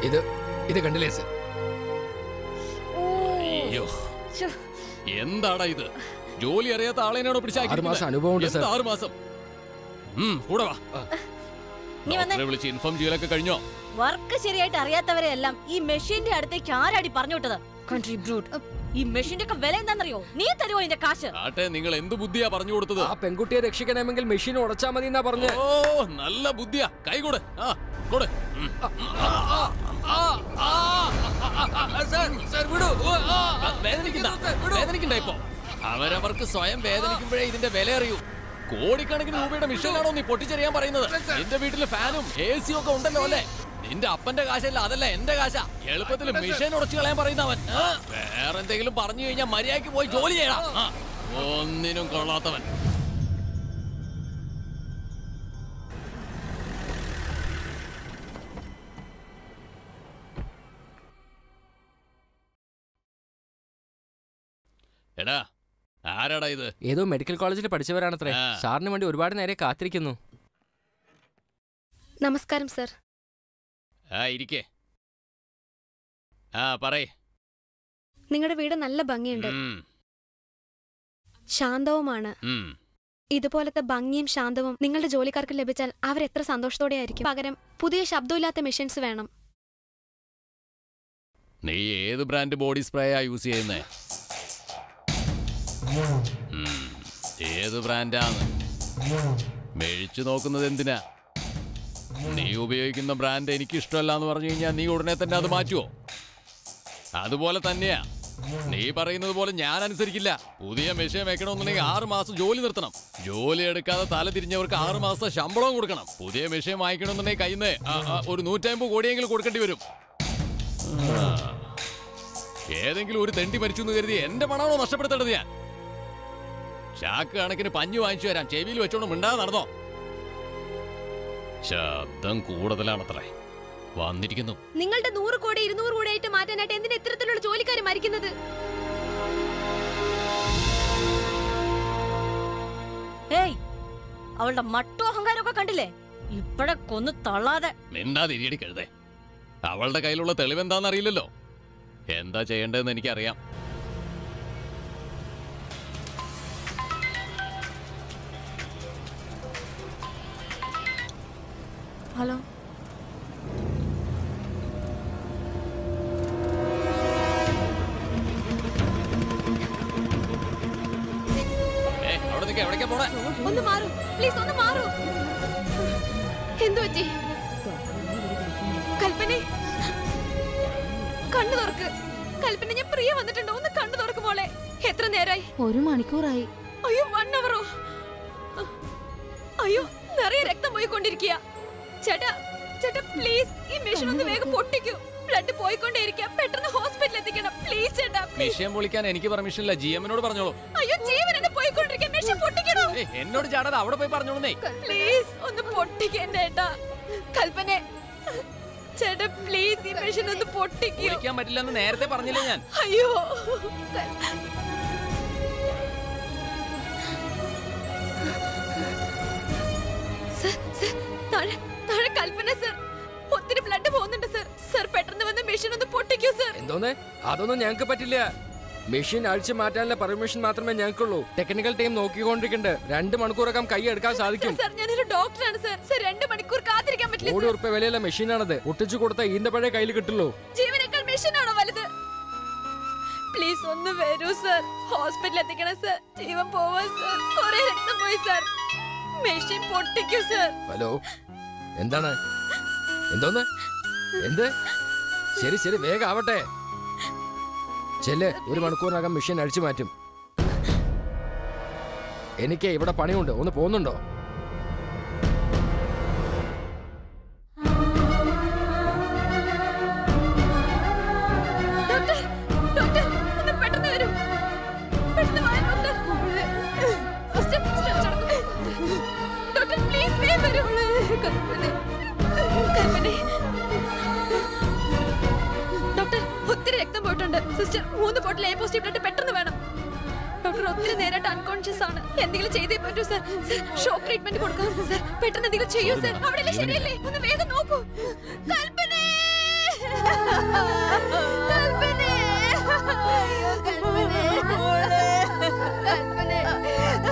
[SPEAKER 10] ഇത് ഇത് കണ്ടില്ലേ സർ
[SPEAKER 1] അയ്യോ എന്താടാ ഇത് ജോലി അറിയാത്ത ആളെയാണോ
[SPEAKER 10] ആറ് മാസം അനുഭവമുണ്ട്, സർ.
[SPEAKER 1] ആറ് മാസം ഉം, കൂടെ വാ
[SPEAKER 8] നീ വന്നേ
[SPEAKER 1] ഡോക്ടറെ വിളിച്ച് ഇൻഫോം ചെയ്യലൊക്കെ കഴിഞ്ഞോ
[SPEAKER 8] വർക്ക് ശരിയായിട്ട് അറിയാത്തവരെ എല്ലാം ഈ മെഷീന്റെ അടുത്തേക്ക് ആരാടി പറഞ്ഞു വിട്ടത് കൺട്രി ബ്രൂട്ട് ഈ മെഷീന്റെ ഒക്കെ വില എന്താണെന്നറിയോ നീ തരുമോ ഇതിന്റെ കാശ്
[SPEAKER 1] ആട്ടെ നിങ്ങൾ എന്ത് ബുദ്ധിയാ പറഞ്ഞു കൊടുത്തത്
[SPEAKER 10] ആ പെൺകുട്ടിയെ രക്ഷിക്കണമെങ്കിൽ മെഷീൻ ഉടച്ചാ മതി എന്നാ പറഞ്ഞേ
[SPEAKER 1] ഓ നല്ല ബുദ്ധിയാ കൈ കൊടു ആ കൊടു ഉം. വേദനിക്കണ്ട വേദനിക്കണ്ട ഇപ്പൊ അവരവർക്ക് സ്വയം വേദനിക്കുമ്പോഴേ ഇതിന്റെ വില അറിയൂ കോടിക്കണക്കിന് രൂപയുടെ മിഷനാണോ നീ പൊട്ടിച്ചെറിയാൻ പറയുന്നത് നിന്റെ വീട്ടില് ഫാനും എ സിയും ഒക്കെ ഉണ്ടല്ലോ അല്ലേ നിന്റെ അപ്പന്റെ കാശല്ല അതല്ല എന്റെ കാശാ എളുപ്പത്തിൽ മിഷൻ ഉടച്ചു കളയാൻ പറയുന്നവൻ ആ, വേറെന്തെങ്കിലും പറഞ്ഞു കഴിഞ്ഞാൽ മര്യാദക്ക് പോയി ജോലി ചെയ്യണം ആ, ഒന്നിനും കൊള്ളാത്തവൻ എടാ ആരാടാ ഇത്
[SPEAKER 10] ഏതോ മെഡിക്കൽ കോളേജിൽ പഠിച്ചവരാണത്രേ സാറിന് വേണ്ടി ഒരുപാട് നേരെ കാത്തിരിക്കുന്നു
[SPEAKER 11] നമസ്കാരം സർ
[SPEAKER 1] ആ ഇരിക്കേ ആ പറയ്
[SPEAKER 11] നിങ്ങളുടെ വീട് നല്ല ഭംഗിയുണ്ട്
[SPEAKER 1] ഉം,
[SPEAKER 11] ശാന്തവുമാണ്
[SPEAKER 1] ഉം.
[SPEAKER 11] ഇതുപോലത്തെ ഭംഗിയും ശാന്തവും നിങ്ങളുടെ ജോലിക്കാർക്ക് ലഭിച്ചാൽ അവരെത്ര സന്തോഷത്തോടെ ആയിരിക്കും പകരം പുതിയ ശബ്ദമില്ലാത്ത മെഷീൻസ് വേണം
[SPEAKER 1] നീ ഏത് ബ്രാൻഡ് ബോഡി സ്പ്രേയാ യൂസ് ചെയ്യുന്നേ ഉം, ഏത് ബ്രാൻഡാന്ന് മേഴിച്ചു നോക്കുന്നത് എന്തിനാ നീ ഉപയോഗിക്കുന്ന ബ്രാൻഡ് എനിക്ക് ഇഷ്ടമല്ല എന്ന് പറഞ്ഞു കഴിഞ്ഞാൽ നീ ഉടനെ തന്നെ അത് മാറ്റുമോ അതുപോലെ തന്നെയാ നീ പറയുന്നത് പോലെ ഞാൻ അനുസരിക്കില്ല പുതിയ മെഷീൻ വെക്കണമെന്നുണ്ടെങ്കിൽ ആറ് മാസം ജോലി നിർത്തണം ജോലി എടുക്കാതെ തല തിരിഞ്ഞവർക്ക് ആറ് മാസം ശമ്പളവും കൊടുക്കണം പുതിയ മെഷീൻ വാങ്ങിക്കണമെന്നുണ്ടെങ്കിൽ കയ്യിൽ നിന്ന് ഒരു നൂറ്റമ്പത് കോടിയെങ്കിലും കൊടുക്കേണ്ടി വരും ആ. ഏതെങ്കിലും ഒരു തെണ്ടി മരിച്ചു എന്ന് കരുതി എന്റെ പണമാണോ നഷ്ടപ്പെടുത്തേണ്ടത് ഞാൻ ചാക്ക് കണക്കിന് പഞ്ഞു വാങ്ങിച്ചു തരാം ചെവിയിൽ വെച്ചോണ്ട് മിണ്ടാതെ നടന്നോ ശബ്ദം കൂടുതലാണത്രേ വന്നിരിക്കുന്നു
[SPEAKER 11] നിങ്ങളുടെ നൂറ് കോടി ഇരുന്നൂറ് കോടി ആയിട്ട് മാറ്റാനായിട്ട് എന്തിനാ ഇത്തരത്തിലുള്ള ജോലിക്കാർ മരിക്കുന്നത്
[SPEAKER 8] ഏയ് അവളുടെ മട്ടും അഹങ്കാരം ഒക്കെ കണ്ടില്ലേ ഇപ്പഴെ കൊന്ന് തള്ളാതെ
[SPEAKER 1] മിണ്ടാതിരിയടി കഴുതേ അവളുടെ കയ്യിലുള്ള തെളിവെന്താന്ന് അറിയില്ലല്ലോ എന്താ ചെയ്യേണ്ടതെന്ന് എനിക്കറിയാം
[SPEAKER 11] ഹലോ
[SPEAKER 1] ഏ അവിടെ നിൽക്കാം എവിടേക്കാ പോണേ
[SPEAKER 11] ഒന്ന് മാറൂ പ്ലീസ് ഒന്ന് മാറൂ എന്തു പറ്റി കൽപ്പനെ കണ്ണു തുറക്ക് കൽപ്പന ഞാൻ പ്രിയ വന്നിട്ടുണ്ടോ ഒന്ന് കണ്ണു തുറക്ക് മോളെ എത്ര നേരായി
[SPEAKER 14] ഒരു മണിക്കൂറായി
[SPEAKER 11] അയ്യോ വൺ അവറോ അയ്യോ നിറയെ രക്തം പോയിക്കൊണ്ടിരിക്കുക ചേട്ടാ ചേട്ടാ പ്ലീസ് ഈ മെഷീൻ ഒന്ന് വേഗം പൊട്ടിക്കൂ ബ്ലഡ് പോയിക്കൊണ്ടേയിരിക്കുക പെട്ടെന്ന് ഹോസ്പിറ്റലിൽ എത്തിക്കണം പ്ലീസ് ചേട്ടാ please.
[SPEAKER 1] വിഷയം പൊളിക്കാൻ എനിക്ക് പെർമിഷൻ ഇല്ല ജി എമ്മിനോട് പറഞ്ഞോളൂ
[SPEAKER 11] അയ്യോ ജീവൻ എന്നെ പോയിക്കൊണ്ടിരിക്കുക മെഷീൻ പൊട്ടിക്കണോ
[SPEAKER 1] ഏയ്, എന്നോട് ചാടാതെ അവിടെ പോയി പറഞ്ഞോളൂന്നേ
[SPEAKER 11] പ്ലീസ് ഒന്ന് പൊട്ടിക്കണ്ട ചേട്ടാ കൽപ്പനെ ചേട്ടാ പ്ലീസ് ഈ മെഷീൻ ഒന്ന് പൊട്ടിക്കൂ
[SPEAKER 1] വിളിക്കാൻ പറ്റില്ലെന്ന് നേരത്തെ പറഞ്ഞില്ലേ ഞാൻ
[SPEAKER 11] അയ്യോ സർ, സർ, താഴെ താഴെ കൽപ്പന സർ ഒത്തിരി ബ്ലഡ് പോകുന്നുണ്ട് സർ സർ പെട്ടെന്ന് വന്ന് മെഷീൻ ഒന്ന് പൊട്ടിക്കൂ സർ
[SPEAKER 10] എന്തോന്ന് അതൊന്നും ഞങ്ങൾക്ക് പറ്റില്ല മെഷീൻ അഴിച്ചു മാറ്റാനുള്ള പെർമിഷൻ മാത്രമേ ഞങ്ങൾക്കുള്ളൂ ടെക്നിക്കൽ ടീം നോക്കിക്കൊണ്ടിരിക്കുന്നുണ്ട് രണ്ട് മണിക്കൂറകം കൈ എടുക്കാൻ സാധിക്കും
[SPEAKER 11] സർ ഞാനൊരു ഡോക്ടറാണ് സർ സർ രണ്ട് മണിക്കൂർ കാത്തിരിക്കാൻ പറ്റില്ല
[SPEAKER 10] കോടി
[SPEAKER 11] സർ.
[SPEAKER 10] ഉറുപ്പ വിലയുള്ള മെഷീനാണത് ഒട്ടിച്ചു കൊടുത്ത ഈന്തപ്പഴേ കയ്യിൽ കിട്ടുള്ളൂ
[SPEAKER 11] ജീവനേക്കാൾ മെഷീനാണോ വലുത് പ്ലീസ് ഒന്ന് വരൂ സർ ഹോസ്പിറ്റലിൽ എത്തിക്കണം സർ ജീവൻ പോവാ സർ കുറെ രക്തം പോയി സർ മെഷീൻ പൊട്ടിക്കൂ സർ
[SPEAKER 10] ഹലോ എന്താണ് എന്തോന്ന് എന്ത് ശരി ശരി വേഗം ആവട്ടെ ചെല്ല് ഒരു മണിക്കൂറിനകം മെഷീൻ അഴിച്ചു മാറ്റും എനിക്ക് ഇവിടെ പണിയുണ്ട് ഒന്ന് പോകുന്നുണ്ടോ
[SPEAKER 11] ഡോക്ടർ ഡോക്ടർ ഒന്ന് പെട്ടെന്ന് വരൂ പെട്ടെന്ന് വാ ഡോക്ടർ സിസ്റ്റർ, സിസ്റ്റർ, നടക്കൂ. ഡോക്ടർ പ്ലീസ് വേഗം വരൂ കൽപ്പനെ കൽപ്പനെ ഡോക്ടർ ഒത്തിരി രക്തം പോയിട്ടുണ്ട് സിസ്റ്റർ മൂന്ന് ബോട്ടിൽ എ പോസിറ്റീവ് ബ്ലഡ് പെട്ടെന്ന് വേണം ഡോക്ടർ ഒത്തിരി നേരമായിട്ട് അൺകോൺഷ്യസ് ആണ് എന്തെങ്കിലും ചെയ്തേ പറ്റൂ സർ സർ ഷോക്ക് ട്രീറ്റ്മെന്റ് കൊടുക്കാം സർ പെട്ടെന്ന് എന്തെങ്കിലും ചെയ്യൂ സർ അവിടെ ശരിയല്ലേ ഒന്ന് വേഗം നോക്കൂ കൽപ്പനേ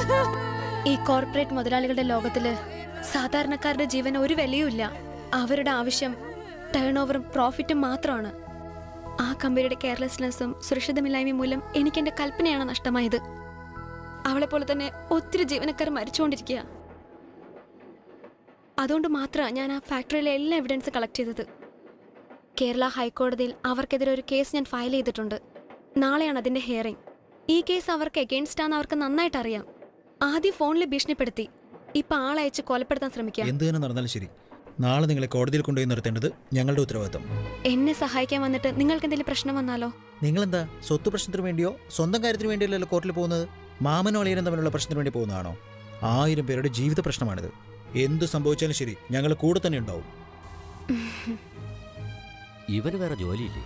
[SPEAKER 11] ഈ കോർപ്പറേറ്റ് മുതലാളികളുടെ ലോകത്തില് സാധാരണക്കാരുടെ ജീവന് ഒരു വിലയുമില്ല അവരുടെ ആവശ്യം ടേൺ ഓവറും പ്രോഫിറ്റും മാത്രമാണ് ആ കമ്പനിയുടെ കെയർലെസ്നെസ്സും സുരക്ഷിതമില്ലായ്മയും മൂലം എനിക്ക് എന്റെ കൽപ്പനയാണ് നഷ്ടമായത് അവളെ പോലെ തന്നെ ഒത്തിരി ജീവനക്കാർ മരിച്ചുകൊണ്ടിരിക്കുക അതുകൊണ്ട് മാത്രമാണ് ഞാൻ ആ ഫാക്ടറിയിലെ എല്ലാ എവിഡൻസ് കളക്ട് ചെയ്തത് കേരള ഹൈക്കോടതിയിൽ അവർക്കെതിരെ ഒരു കേസ് ഞാൻ ഫയൽ ചെയ്തിട്ടുണ്ട് നാളെയാണ് അതിന്റെ ഹിയറിംഗ് ഈ കേസ് അവർക്ക് എഗെയിൻസ്റ്റ് ആണെന്ന് അവർക്ക് നന്നായിട്ട് അറിയാം ആദ്യം ഫോണിൽ ഭീഷണിപ്പെടുത്തി ഇപ്പൊ ആളയച്ച് കൊലപ്പെടുത്താൻ ശ്രമിക്കാം
[SPEAKER 4] എന്ത് തന്നെ നടന്നാലും ശരി നാളെ നിങ്ങളെ കോടതിയിൽ കൊണ്ടുപോയി നിർത്തേണ്ടത് ഞങ്ങളുടെ ഉത്തരവാദിത്തം
[SPEAKER 11] എന്നെ സഹായിക്കാൻ വന്നിട്ട് നിങ്ങൾക്ക് എന്തെങ്കിലും പ്രശ്നം വന്നാലോ
[SPEAKER 4] നിങ്ങളെന്താ സ്വത്ത് പ്രശ്നത്തിന് വേണ്ടിയോ സ്വന്തം കാര്യത്തിന് വേണ്ടിയല്ലല്ലോ കോർട്ടിൽ പോകുന്നത് മാമനോ അളിയനും തമ്മിലുള്ള പ്രശ്നത്തിന് വേണ്ടി പോകുന്നതാണോ ആയിരം പേരുടെ ജീവിത പ്രശ്നമാണിത് എന്ത് സംഭവിച്ചാലും ശരി ഞങ്ങൾ കൂടെ തന്നെ ഉണ്ടാവും
[SPEAKER 3] ഇവന് വേറെ ജോലിയില്ലേ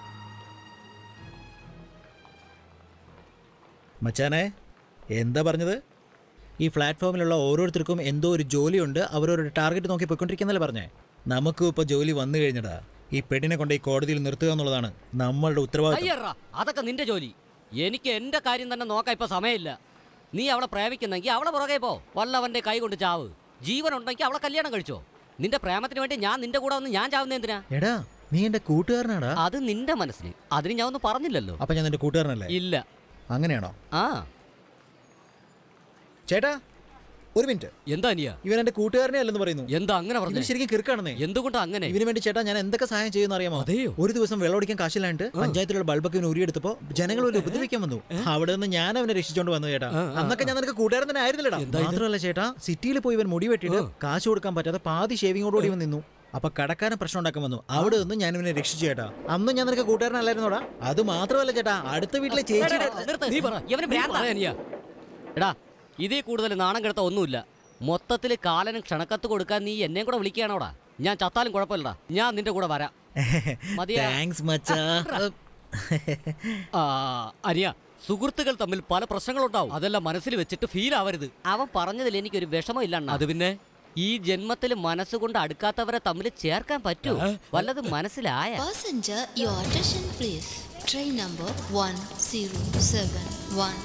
[SPEAKER 4] മച്ചാനെ എന്താ പറഞ്ഞത് ഈ പ്ലാറ്റ്ഫോമിലുള്ള ഓരോരുത്തർക്കും എന്തോ ഒരു ജോലിയുണ്ട് അവരൊരു ടാർഗറ്റ് നോക്കി പോയിക്കൊണ്ടിരിക്കുന്നല്ലേ പറഞ്ഞേ നമുക്കും ഇപ്പോൾ ജോലി വന്നു കഴിഞ്ഞടാ ഈ പെണ്ണിനെ കൊണ്ട് ഈ കോടതിയിൽ നിർത്തുക എന്നുള്ളതാണ് നമ്മളുടെ ഉത്തരവാദിത്വം
[SPEAKER 3] അയ്യറാ അതൊക്കെ നിന്റെ ജോലി എനിക്ക് എന്റെ കാര്യം തന്നെ നോക്കാൻ ഇപ്പൊ സമയമില്ല നീ അവളെ പ്രേമിക്കുന്നെങ്കിൽ അവളെ പുറകെ പോ വല്ലവന്റെ കൈ കൊണ്ട് ചാവ് ജീവൻ ഉണ്ടെങ്കിൽ അവളെ കല്യാണം കഴിച്ചോ നിന്റെ പ്രേമത്തിന് വേണ്ടി ഞാൻ നിന്റെ കൂടെ വന്ന് ഞാൻ ചാവുന്ന എന്തിനാ
[SPEAKER 4] എടാ നീ എന്റെ കൂട്ടുകാരനാടാ
[SPEAKER 3] അത് നിന്റെ മനസ്സിന് അതിന് ഞാൻ ഒന്നും പറഞ്ഞില്ലല്ലോ
[SPEAKER 4] അപ്പൊ ഞാൻ നിന്റെ കൂട്ടുകാരനല്ലേ
[SPEAKER 3] ഇല്ല
[SPEAKER 4] അങ്ങനെയാണോ
[SPEAKER 3] ആ
[SPEAKER 4] ചേട്ടാ ഒരു മിനിറ്റ്
[SPEAKER 3] എന്താ അനിയ
[SPEAKER 4] ഇവൻ എന്റെ കൂട്ടുകാരനെ അല്ലെന്ന് പറയുന്നു
[SPEAKER 3] എന്താ അങ്ങനെ പറഞ്ഞു
[SPEAKER 4] ഇവന് ശരിക്കും കിറുക്കാണെന്നേ
[SPEAKER 3] എന്തുകൊണ്ടാ അങ്ങനെ
[SPEAKER 4] ഇവന് വേണ്ടി ചേട്ടാ ഞാൻ എന്തൊക്കെ സഹായം ചെയ്യുന്ന അറിയാമോ ഒരു ദിവസം വെള്ളം ഒടിക്കാൻ കാശില്ലാണ്ട് പഞ്ചായത്തിലുള്ള ബൾബൊക്കെ ഇവന് ഉരിയെടുത്തപ്പോ ജനങ്ങൾ ഒരു ഉപദ്രവിക്കാൻ വന്നു അവിടെ നിന്ന് ഞാൻ അവനെ രക്ഷിച്ചോണ്ട് വന്നു ചേട്ടാ അന്നൊക്കെ ഞാൻ നിനക്ക് കൂട്ടുകാരൻ തന്നെ ആയിരുന്നില്ലടാ മാത്രമല്ല ചേട്ടാ സിറ്റിയിൽ പോയി ഇവൻ മുടി വെട്ടിയിട്ട് കാശ് കൊടുക്കാൻ പറ്റാതെ പാതി ഷേവിങ്ങോടുകൂടി ഇവൻ നിന്നു അപ്പൊ കടക്കാരൻ പ്രശ്നം ഉണ്ടാക്കാൻ വന്നു അവിടെ നിന്ന് ഞാൻ ഇവനെ രക്ഷിച്ചു ചേട്ടാ അന്ന് ഞാൻ നിനക്ക് കൂട്ടുകാരനല്ലായിരുന്നോടാ അത് മാത്രമല്ല ചേട്ടാ അടുത്ത വീട്ടിലെ ചേച്ചിയുടെ
[SPEAKER 3] നിർത്ത്. നീ പറ. ഇവന് ഭ്രാന്താ. എടാ ഇതേ കൂടുതൽ നാണം കെടുത്ത ഒന്നുമില്ല മൊത്തത്തിൽ കാലനും ക്ഷണക്കത്ത് കൊടുക്കാൻ നീ എന്നെ കൂടെ വിളിക്കുകയാണോടാ ഞാൻ ചത്താലും കുഴപ്പമില്ലടാ ഞാൻ നിന്റെ കൂടെ വരാം മതിയാ?
[SPEAKER 4] താങ്ക്സ് മച്ചാ
[SPEAKER 3] ആ, അനിയ സുഹൃത്തുക്കൾ തമ്മിൽ പല പ്രശ്നങ്ങളുണ്ടാവും അതെല്ലാം മനസ്സിൽ വെച്ചിട്ട് ഫീൽ ആവരുത് അവൻ പറഞ്ഞതിൽ എനിക്കൊരു വിഷമം ഇല്ല അത് പിന്നെ ഈ ജന്മത്തിൽ മനസ്സുകൊണ്ട് അടുക്കാത്തവരെ തമ്മിൽ ചേർക്കാൻ പറ്റൂ വല്ലത് മനസ്സിലായ
[SPEAKER 13] Passenger, your attention please. Train number 1071.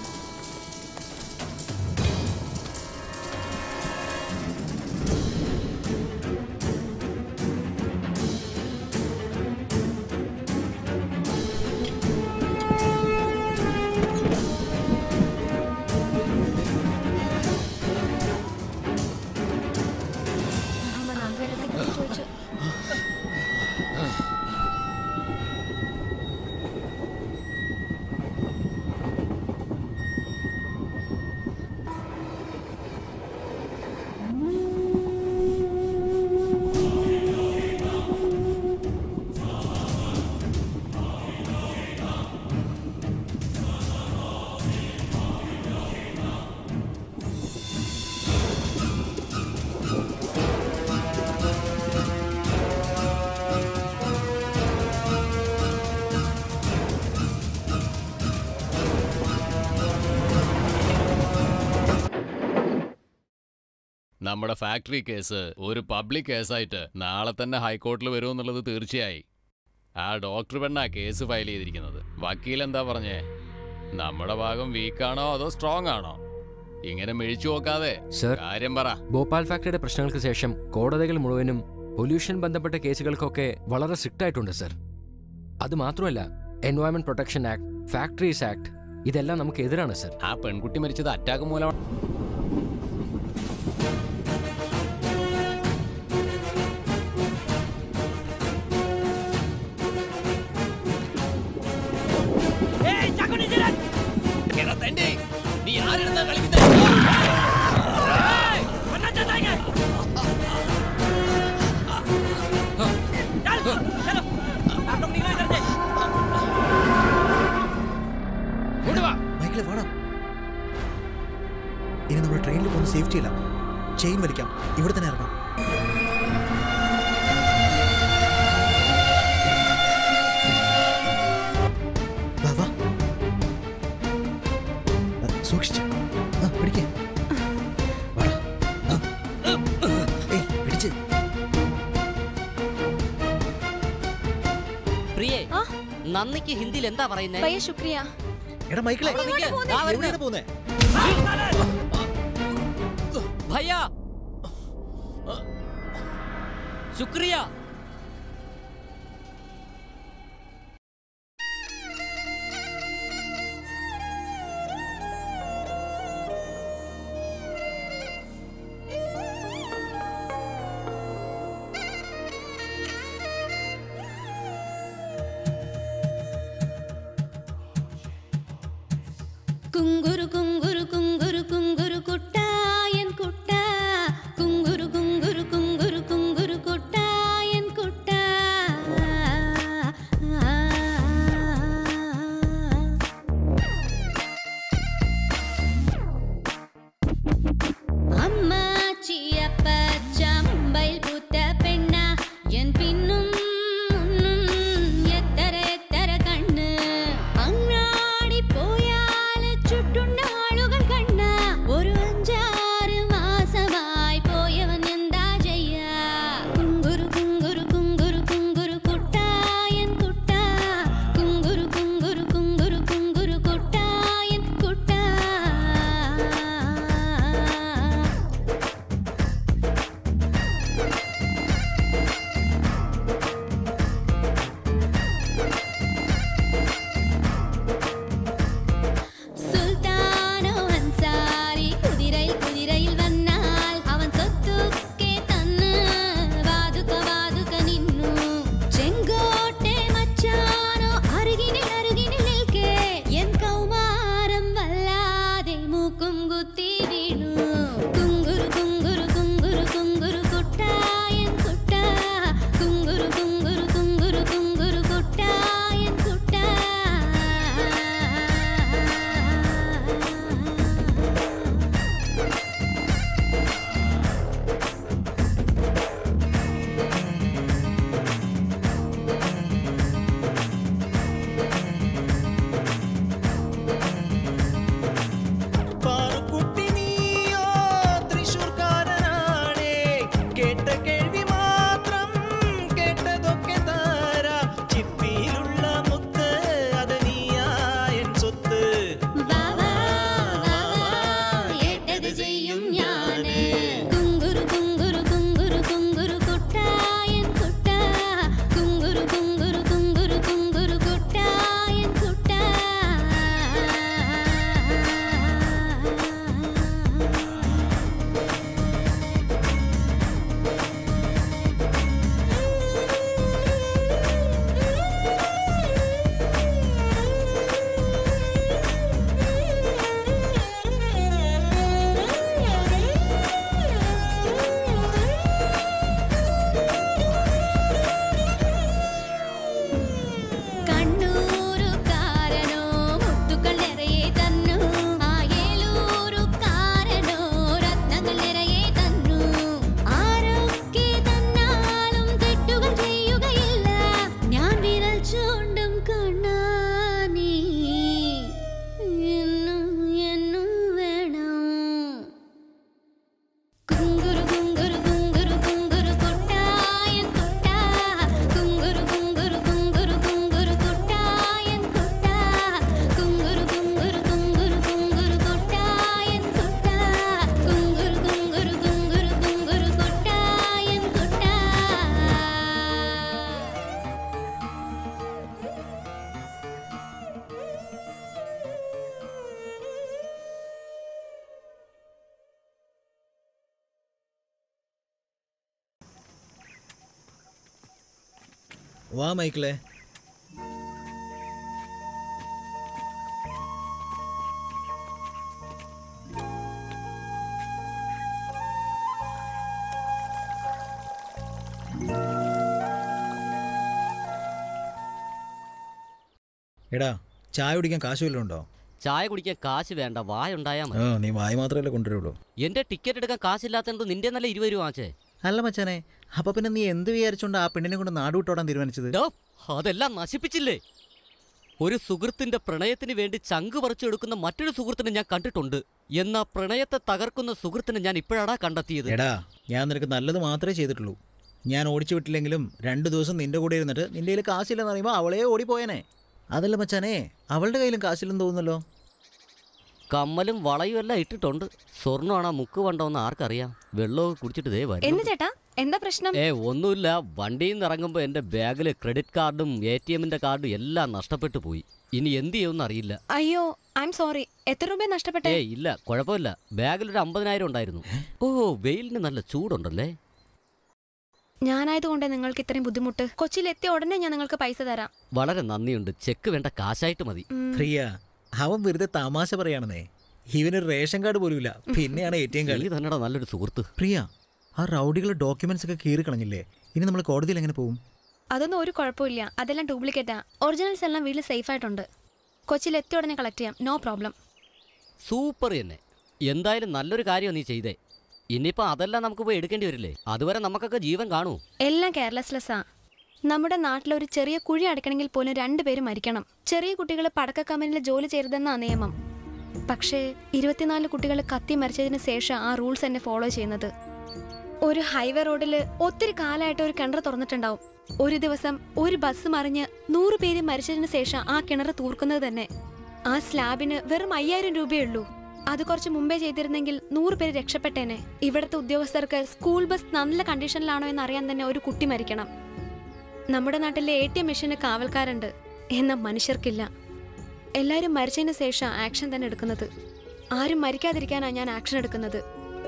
[SPEAKER 1] നമ്മുടെ ഫാക്ടറി കേസ് ഒരു പബ്ലിക് കേസായിട്ട് നാളെ തന്നെ ഹൈക്കോർട്ടിൽ വരുമെന്നുള്ളത് തീർച്ചയായി ആ ഡോക്ടർ പെണ്ണാ കേസ് ഫയൽ ചെയ്തിരിക്കുന്നത് വക്കീൽ എന്താ പറഞ്ഞേ നമ്മുടെ ഭാഗം വീക്കാണോ അതോ സ്ട്രോങ് ആണോ ഇങ്ങനെ മിഴിച്ചു നോക്കാതെ
[SPEAKER 10] സർ
[SPEAKER 1] കാര്യം പറ
[SPEAKER 10] ഭോപ്പാൽ ഫാക്ടറിയുടെ പ്രശ്നങ്ങൾക്ക് ശേഷം കോടതികൾ മുഴുവനും പൊല്യൂഷൻ ബന്ധപ്പെട്ട കേസുകൾക്കൊക്കെ വളരെ സ്ട്രിക്റ്റ് ആയിട്ടുണ്ട് സർ അത് മാത്രമല്ല environment protection act factories act ഇതെല്ലാം നമുക്ക് എതിരാണ് സർ
[SPEAKER 1] ആ പെൺകുട്ടി മരിച്ചത് അറ്റാക്ക് മൂലമാണ് നീ ആരെടുത്താ
[SPEAKER 4] മൈക്കിളെ വാടാ ഇനി നമ്മൾ ട്രെയിനിൽ പോകുന്ന സേഫ്റ്റി ഇല്ല ചെയിൻ വലിക്കാം ഇവിടെ തന്നെ ഇറങ്ങാം വാ, വാ. ആ, സൂക്ഷിച്ച് ആ, പിടിക്ക്. വാടാ. ആ. ഏയ്, പിടിച്ച്.
[SPEAKER 3] പ്രിയേ നന്ദിക്ക് ഹിന്ദിയിൽ എന്താ പറയുന്നേ
[SPEAKER 11] ഭയ്യ ശുക്രിയ
[SPEAKER 4] എടാ മൈക്കിളെ
[SPEAKER 3] അവിടെ നിൽക്ക്. ദാ വരുന്നു.
[SPEAKER 4] എവിടെയാണ് പോകുന്നേ
[SPEAKER 3] ഭയ്യ ശുക്രിയ
[SPEAKER 6] കുങ്കുരു കുങ്കുരു കുങ്കുരു കുങ്കുരു കുട്ടായൻ കുട്ട കുങ്കുരു കുങ്കുരു കുങ്കുരു കുങ്കുരു കുട്ടായൻ കുട്ട അമ്മാച്ചിയപ്പച്ച മുംബൈയിൽ പൂത്ത പെണ്ണ എൻ പിന്നും മുന്നും എത്ര എത്ര കണ്ണ് അങ്ങാടി പോയാല് ചുറ്റുണ്ടാളുകൾ കണ്ണ ഒരു അഞ്ചാറ് മാസമായി പോയവൻ എന്താ ചെയ്യാ കുങ്കുരു കുങ്കുരു കുങ്കുരു കുങ്കുരു കുട്ടായൻ കുട്ട കുങ്കുരു കുങ്കുരു കുങ്കുരു കുങ്കുരു കുട്ടായൻ കുട്ട സുൽത്താനോ അൻസാരി കുതിരയിൽ കുതിരയിൽ വന്നാൽ അവൻ സ്വത്തുക്കെ തന്ന് വാതുക്ക വാതുക്ക നിന്നു ചെങ്കോട്ടെ മച്ചാനോ അരുകിനിൽ അരുകിനിൽ നിൽക്കേ എൻ കൗമാരം വല്ലാതെ മൂക്കും കുത്തി വീണു കുങ്കുരു കുങ്കുരു കുങ്കുരു കുങ്കുരു കുട്ടായൻ കുട്ട കുങ്കുരു കുങ്കുരു കുങ്കുരു കുങ്കുരു കുട്ടായൻ കുട്ട
[SPEAKER 5] പാറുക്കുട്ടി നീയോ തൃശൂർക്കാരനാണേ കേട്ട കേൾവി മാത്രം കേട്ടതൊക്കെ താരാ ചിപ്പിയിലുള്ള മുത്ത് അത് നീയായൻ സ്വത്ത്
[SPEAKER 6] ഏട്ടത് ചെയ്യും ഞാന് കുങ്കുരു കുങ്കുരു കുങ്കുരു കുങ്കുരു കുട്ടായൻ കുട്ട കുങ്കുരു കുങ്കുരു കുങ്കുരു കുങ്കുരു കുട്ടായൻ കുട്ട കണ്ണൂരുകാരനോ മുത്തുക്കൾ നിറയെ തന്നു ആ ഏലൂരുകാരനോ രത്നങ്ങൾ നിറയെ തന്നു ആരൊക്കെ തന്നാലും തെറ്റുകൾ ചെയ്യുകയില്ല ഞാൻ വിരൽ ചൂണ്ടും കണ്ണാനീ എന്നും എന്നും വേണം കുങ്കുരു കുങ്കുരു കുങ്കുരു കുങ്കുരു കുട്ടായൻ കുട്ട കുങ്കുരു കുങ്കുരു കുങ്കുരു കുങ്കുരു കുട്ടായൻ കുട്ട കുങ്കുരു കുങ്കുരു കുങ്കുരു കുങ്കുരു കുട്ടായൻ കുട്ട കുങ്കുരു കുങ്കുരു കുങ്കുരു കുങ്കുരു കുട്ടായൻ കുട്ട
[SPEAKER 4] വാ മൈക്കിളെ എടാ ചായ കുടിക്കാൻ കാശ് വല്ലതും ഉണ്ടോ
[SPEAKER 3] ചായ കുടിക്കാൻ കാശ് വേണ്ട വായ ഉണ്ടായാ
[SPEAKER 4] ആ
[SPEAKER 3] മതി
[SPEAKER 4] നീ വായി മാത്രമല്ലേ കൊണ്ടുവരുള്ളൂ
[SPEAKER 3] എന്റെ ടിക്കറ്റ് എടുക്കാൻ കാശില്ലാത്തത് നിന്റെ നല്ല ഇരുപത് രൂപ വാങ്ങിച്ചേ
[SPEAKER 4] അല്ല മച്ചാനെ അപ്പൊ പിന്നെ നീ എന്ത് വിചാരിച്ചോണ്ട് ആ പെണ്ണിനെ കൊണ്ട് നാട് വിട്ടോടാൻ തീരുമാനിച്ചത്
[SPEAKER 3] ഡോ, അതെല്ലാം നശിപ്പിച്ചില്ലേ ഒരു സുഹൃത്തിന്റെ പ്രണയത്തിന് വേണ്ടി ചങ്ക് പറിച്ചെടുക്കുന്ന മറ്റൊരു സുഹൃത്തിനെ ഞാൻ കണ്ടിട്ടുണ്ട് എന്നാ പ്രണയത്തെ തകർക്കുന്ന സുഹൃത്തിനെ ഞാൻ ഇപ്പോഴാടാ കണ്ടെത്തിയത്
[SPEAKER 4] എടാ ഞാൻ നിനക്ക് നല്ലത് മാത്രമേ ചെയ്തിട്ടുള്ളൂ ഞാൻ ഓടിച്ചു വിട്ടില്ലെങ്കിലും രണ്ടു ദിവസം നിന്റെ കൂടെ ഇരുന്നിട്ട് നിന്റെ കയ്യിൽ കാശില്ലെന്ന് പറയുമ്പോൾ അവളെ ഓടിപ്പോയനെ അതല്ല മച്ചാനെ അവളുടെ കയ്യിലും കാശില്ലെന്ന് തോന്നുന്നല്ലോ
[SPEAKER 3] കമ്മലും വളയും എല്ലാം ഇട്ടിട്ടുണ്ട് സ്വർണ്ണമാണോ മുക്ക് വണ്ടോന്ന് ആർക്കറിയാം വെള്ളമൊക്കെ കുടിച്ചിട്ട് ദേ
[SPEAKER 11] എന്ന്
[SPEAKER 3] വരും
[SPEAKER 11] ചേട്ടാ എന്താ പ്രശ്നം
[SPEAKER 3] ഏ ഒന്നുമില്ല വണ്ടിയിൽ നിന്ന് ഇറങ്ങുമ്പോൾ എൻ്റെ ബാഗിൽ ക്രെഡിറ്റ് കാർഡും എ ടി എമ്മിൻ്റെ കാർഡും എല്ലാം നഷ്ടപ്പെട്ടു പോയി ഇനി എന്ത് ചെയ്യുമെന്ന് അറിയില്ല
[SPEAKER 11] അയ്യോ ഐ എം സോറി എത്ര രൂപ നഷ്ടപ്പെട്ടെ
[SPEAKER 3] ഏ ഇല്ല കുഴപ്പമില്ല ബാഗിൽ ഒരു അമ്പതിനായിരം ഉണ്ടായിരുന്നു ഓ വെയിലിന് നല്ല ചൂടുണ്ടല്ലേ
[SPEAKER 11] ഞാനായതുകൊണ്ട് നിങ്ങൾക്ക് ഇത്രയും ബുദ്ധിമുട്ട് കൊച്ചിയിൽ എത്തിയ ഉടനെ ഞാൻ നിങ്ങൾക്ക് പൈസ തരാം
[SPEAKER 3] വളരെ നന്ദിയുണ്ട് ചെക്ക് വേണ്ട കാശായിട്ട് മതി
[SPEAKER 4] പ്രിയ അവൻ വെറുതെ തമാശ പറയാണെന്നേ ഇവനൊരു റേഷൻ കാർഡ് പോലും ഇല്ല പിന്നെയാണ് എ ടി എം കാർഡ്
[SPEAKER 3] നീ തന്നെടാ നല്ലൊരു സുഹൃത്ത്
[SPEAKER 4] പ്രിയ ആ റൗഡികളുടെ ഡോക്യുമെന്റ്സ് ഒക്കെ കീറി കളഞ്ഞില്ലേ ഇനി നമ്മൾ കോടതിയിൽ എങ്ങനെ പോകും
[SPEAKER 11] അതൊന്നും ഒരു കുഴപ്പമില്ല അതെല്ലാം ഡ്യൂപ്ലിക്കേറ്റാ ഒറിജിനൽസ് എല്ലാം വീട്ടിൽ സേഫ് ആയിട്ടുണ്ട് കൊച്ചിയിൽ എത്തിയ ഉടനെ കളക്ട് ചെയ്യാം നോ പ്രോബ്ലം
[SPEAKER 3] സൂപ്പർ തന്നെ എന്തായാലും നല്ലൊരു കാര്യം നീ ചെയ്തേ ഇനിയിപ്പോൾ അതെല്ലാം നമുക്ക് പോയി എടുക്കേണ്ടി വരില്ലേ അതുവരെ നമുക്കൊക്കെ ജീവൻ കാണൂ
[SPEAKER 11] എല്ലാം കെയർലെസ്ലെസ്സാ നമ്മുടെ നാട്ടിൽ ഒരു ചെറിയ കുഴി അടയ്ക്കണമെങ്കിൽ പോലും രണ്ടുപേരും മരിക്കണം ചെറിയ കുട്ടികൾ പടക്ക കമ്പനിയിൽ ജോലി ചെയ്യരുതെന്നാ നിയമം പക്ഷേ ഇരുപത്തിനാല് കുട്ടികൾ കത്തി മരിച്ചതിന് ശേഷം ആ റൂൾസ് എന്നെ ഫോളോ ചെയ്യുന്നത് ഒരു ഹൈവേ റോഡിൽ ഒത്തിരി കാലമായിട്ട് ഒരു കിണർ തുറന്നിട്ടുണ്ടാവും ഒരു ദിവസം ഒരു ബസ് മറിഞ്ഞ് നൂറ് പേര് മരിച്ചതിന് ശേഷം ആ കിണർ തൂർക്കുന്നത് തന്നെ ആ സ്ലാബിന് വെറും അയ്യായിരം രൂപയേ ഉള്ളൂ അത് കുറച്ച് മുമ്പേ ചെയ്തിരുന്നെങ്കിൽ നൂറ് പേര് രക്ഷപ്പെട്ടേനെ ഇവിടുത്തെ ഉദ്യോഗസ്ഥർക്ക് സ്കൂൾ ബസ് നല്ല കണ്ടീഷനിലാണോ എന്ന് അറിയാൻ തന്നെ ഒരു കുട്ടി മരിക്കണം നമ്മുടെ നാട്ടിലെ എ ടി എം മെഷീന് കാവൽക്കാരുണ്ട് എന്നാൽ മനുഷ്യർക്കില്ല എല്ലാവരും മരിച്ചതിന് ശേഷം ആക്ഷൻ തന്നെ എടുക്കുന്നത് ആരും മരിക്കാതിരിക്കാനാണ് ഞാൻ ആക്ഷൻ എടുക്കുന്നത്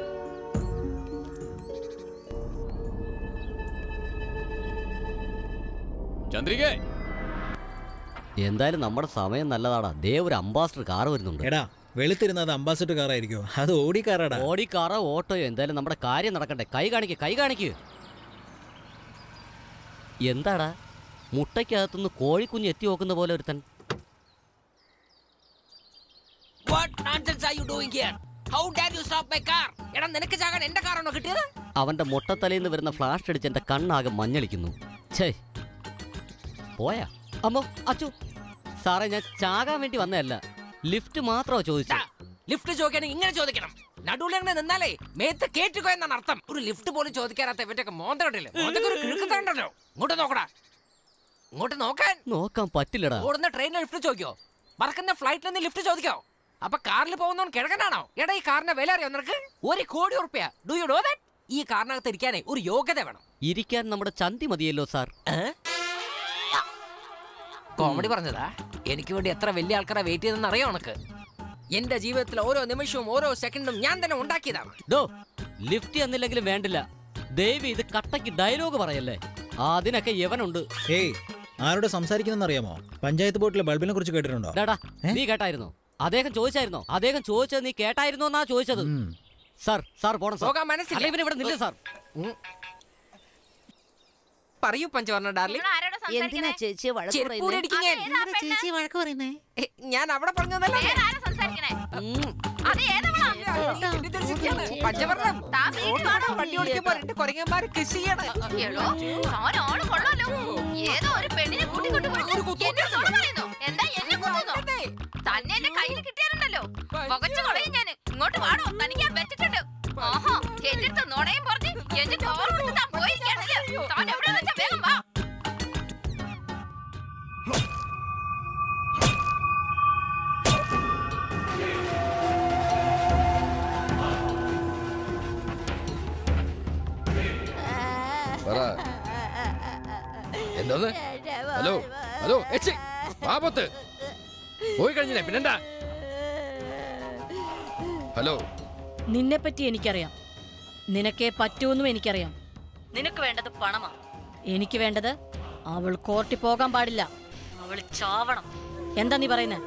[SPEAKER 1] ചന്ദ്രികേ
[SPEAKER 3] എന്തായാലും നമ്മുടെ സമയം നല്ലതാടാ ദേ ഒരു അംബാസിഡർ കാർ വരുന്നുണ്ട്
[SPEAKER 4] എടാ വെളുത്തിരുന്നത് അംബാസിഡർ കാറായിരിക്കോ അത് ഓടി കാറാടാ
[SPEAKER 3] ഓടി കാറോ ഓട്ടോയോ എന്തായാലും നമ്മുടെ കാര്യം നടക്കട്ടെ കൈ കാണിക്ക് കൈ കാണിക്ക് എന്താടാ മുട്ടയ്ക്കകത്തുനിന്ന് കോഴിക്കുഞ്ഞ് എത്തി നോക്കുന്ന പോലെ ഒരുത്തൻ
[SPEAKER 10] What nonsense are you doing here? How dare you stop my car? എടാ നിനക്ക് ചാകാൻ എന്റെ കാറാണോ കിട്ടിയത്
[SPEAKER 3] അവന്റെ മുട്ടത്തലയിൽ നിന്ന് വരുന്ന ഫ്ലാഷ് അടിച്ച് എന്റെ കണ്ണാകെ മഞ്ഞളിക്കുന്നു ഛേ പോയാ അമ്മോ അച്ചു സാറേ ഞാൻ ചാകാൻ വേണ്ടി വന്നതല്ല ലിഫ്റ്റ് മാത്രമോ ചോദിച്ചു
[SPEAKER 10] ലിഫ്റ്റ് ചോദിക്കുകയാണെങ്കിൽ ഇങ്ങനെ ചോദിക്കണം നടുവിൽ അങ്ങനെ നിന്നാലേ മേത്ത് കേറ്റുകോ എന്നാണ് അർത്ഥം ഒരു ലിഫ്റ്റ് പോലും ചോദിക്കാത്ത ഇവന്റെയൊക്കെ മോന്ത കണ്ടില്ലേ മോന്തക്ക് ഒരു കിഴുക്കുന്നുണ്ടല്ലോ ഇങ്ങോട്ട് നോക്കടാ ഇങ്ങോട്ട് നോക്കാൻ
[SPEAKER 3] നോക്കാൻ പറ്റില്ലടാ
[SPEAKER 10] ഓടുന്ന ട്രെയിനിൽ ലിഫ്റ്റ് ചോദിക്കോ പറക്കുന്ന ഫ്ലൈറ്റിൽ നിന്ന് ലിഫ്റ്റ് ചോദിക്കോ അപ്പൊ കാറിൽ പോകുന്നവൻ കിഴക്കനാണോ എടാ ഈ കാറിന്റെ വില അറിയോ നിനക്ക് ഒരു കോടി ഉറുപ്പ്യ ഡു യു ഡോ ദാറ്റ് ഈ കാറിനകത്ത് ഇരിക്കാനേ ഒരു യോഗ്യത വേണം
[SPEAKER 3] ഇരിക്കാൻ നമ്മുടെ ചന്തി മതിയല്ലോ സാർ
[SPEAKER 10] കോമഡി പറഞ്ഞതാ എനിക്ക് വേണ്ടി എത്ര വലിയ ആൾക്കാരെ വെയിറ്റ് ചെയ്തെന്ന് അറിയോ ഉനക്ക് എന്റെ ജീവിതത്തിൽ ഓരോ നിമിഷവും ഓരോ സെക്കൻഡും ഞാൻ തന്നെ ഉണ്ടാക്കിയതാണ്
[SPEAKER 3] ഡോ ലിഫ്റ്റ് എന്നില്ലെങ്കിലും വേണ്ടില്ല ദേവി ഇത് കട്ടയ്ക്ക് ഡയലോഗ് പറയല്ലേ അതിനൊക്കെ യവനുണ്ട്
[SPEAKER 4] ഏയ് ആരോട് സംസാരിക്കുന്നെന്ന് അറിയാമോ പഞ്ചായത്ത് ബോട്ടിലെ ബൾബിനെ കുറിച്ച് കേട്ടിട്ടുണ്ടോ
[SPEAKER 3] ഡാടാ നീ കേട്ടായിരുന്നോ അദ്ദേഹം ചോദിച്ചായിരുന്നോ അദ്ദേഹം ചോദിച്ചത് നീ കേട്ടായിരുന്നോ എന്നാ ചോദിച്ചത് സാർ സാർ പോണം സാർ
[SPEAKER 10] പോകാൻ മനസ്സില്ല.
[SPEAKER 3] അല്ല, ഇവൻ ഇവിടെ നില്ല സാർ
[SPEAKER 10] പറയൂ പഞ്ചവർണ്ണ ഡാർലിംഗ്
[SPEAKER 7] എന്തിനാ ചേച്ചി വഴക്ക്
[SPEAKER 10] ചെരുപ്പ്
[SPEAKER 7] പറയുന്നേ?
[SPEAKER 10] ഇടിക്കും ഞാൻ.
[SPEAKER 7] അതെതാ ചേച്ചി വഴക്ക് പറയുന്നേ
[SPEAKER 10] ഏ, ഞാൻ അവിടെ പറഞ്ഞതല്ല പഞ്ചവർണ്ണം റോഡിലൂടെ വണ്ടി ഓടിക്കുമ്പോൾ രണ്ട് കുരങ്ങന്മാര് കിസ് ചെയ്യണം
[SPEAKER 7] എടോ, താൻ ആള് കൊള്ളാലോ. ഏതോ ഒരു പെണ്ണിനെ കൂട്ടിക്കൊണ്ട് പോയിട്ട് എന്നെ നുണ പറയുന്നു. എന്താ എന്നെ കുത്തുന്നോ? തന്നെ എന്റെ കയ്യിൽ കിട്ടിയാലുണ്ടല്ലോ പുകച്ചു കളയും ഞാൻ ഇങ്ങോട്ട് വാടോ തനിക്ക് ഞാൻ വെച്ചിട്ടുണ്ട് ആഹാ എന്റെ അടുത്ത് നുണയും പറഞ്ഞ് എന്റെ ചോറ് വിട്ട് താൻ പോയിരിക്കാണല്ലോ താൻ എവിടെ വെച്ചാ വേഗം വാ
[SPEAKER 16] പറ എന്തോന്ന് ഹലോ ഹലോ എച്ചി പാപത്ത് പോയി കഴിഞ്ഞില്ലേ പിന്നെന്താ ഹലോ
[SPEAKER 8] നിന്നെ പറ്റി എനിക്കറിയാം നിനക്കേ പറ്റൂന്നും എനിക്കറിയാം നിനക്ക് വേണ്ടത് പണമാ എനിക്ക് വേണ്ടത് അവൾ കോർട്ടിൽ പോകാൻ പാടില്ല അവൾ ചാവണം എന്താ നീ പറയുന്നേ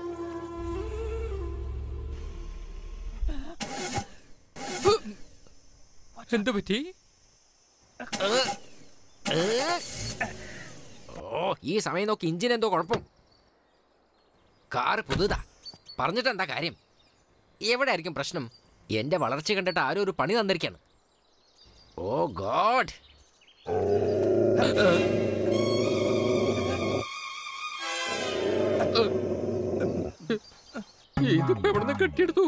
[SPEAKER 10] എന്ത് പറ്റി ഓ ഈ സമയം നോക്കി ഇഞ്ചിൻ എന്തോ കുഴപ്പം കാറ് പുതുതാ പറഞ്ഞിട്ട് എന്താ കാര്യം എവിടെ ആയിരിക്കും പ്രശ്നം എന്റെ വളർച്ച കണ്ടിട്ട് ആരോ ഒരു പണി തന്നിരിക്കാണ് ഓ ഗോഡ് ഇതിപ്പോ എവിടെ കെട്ടിയെടുത്തു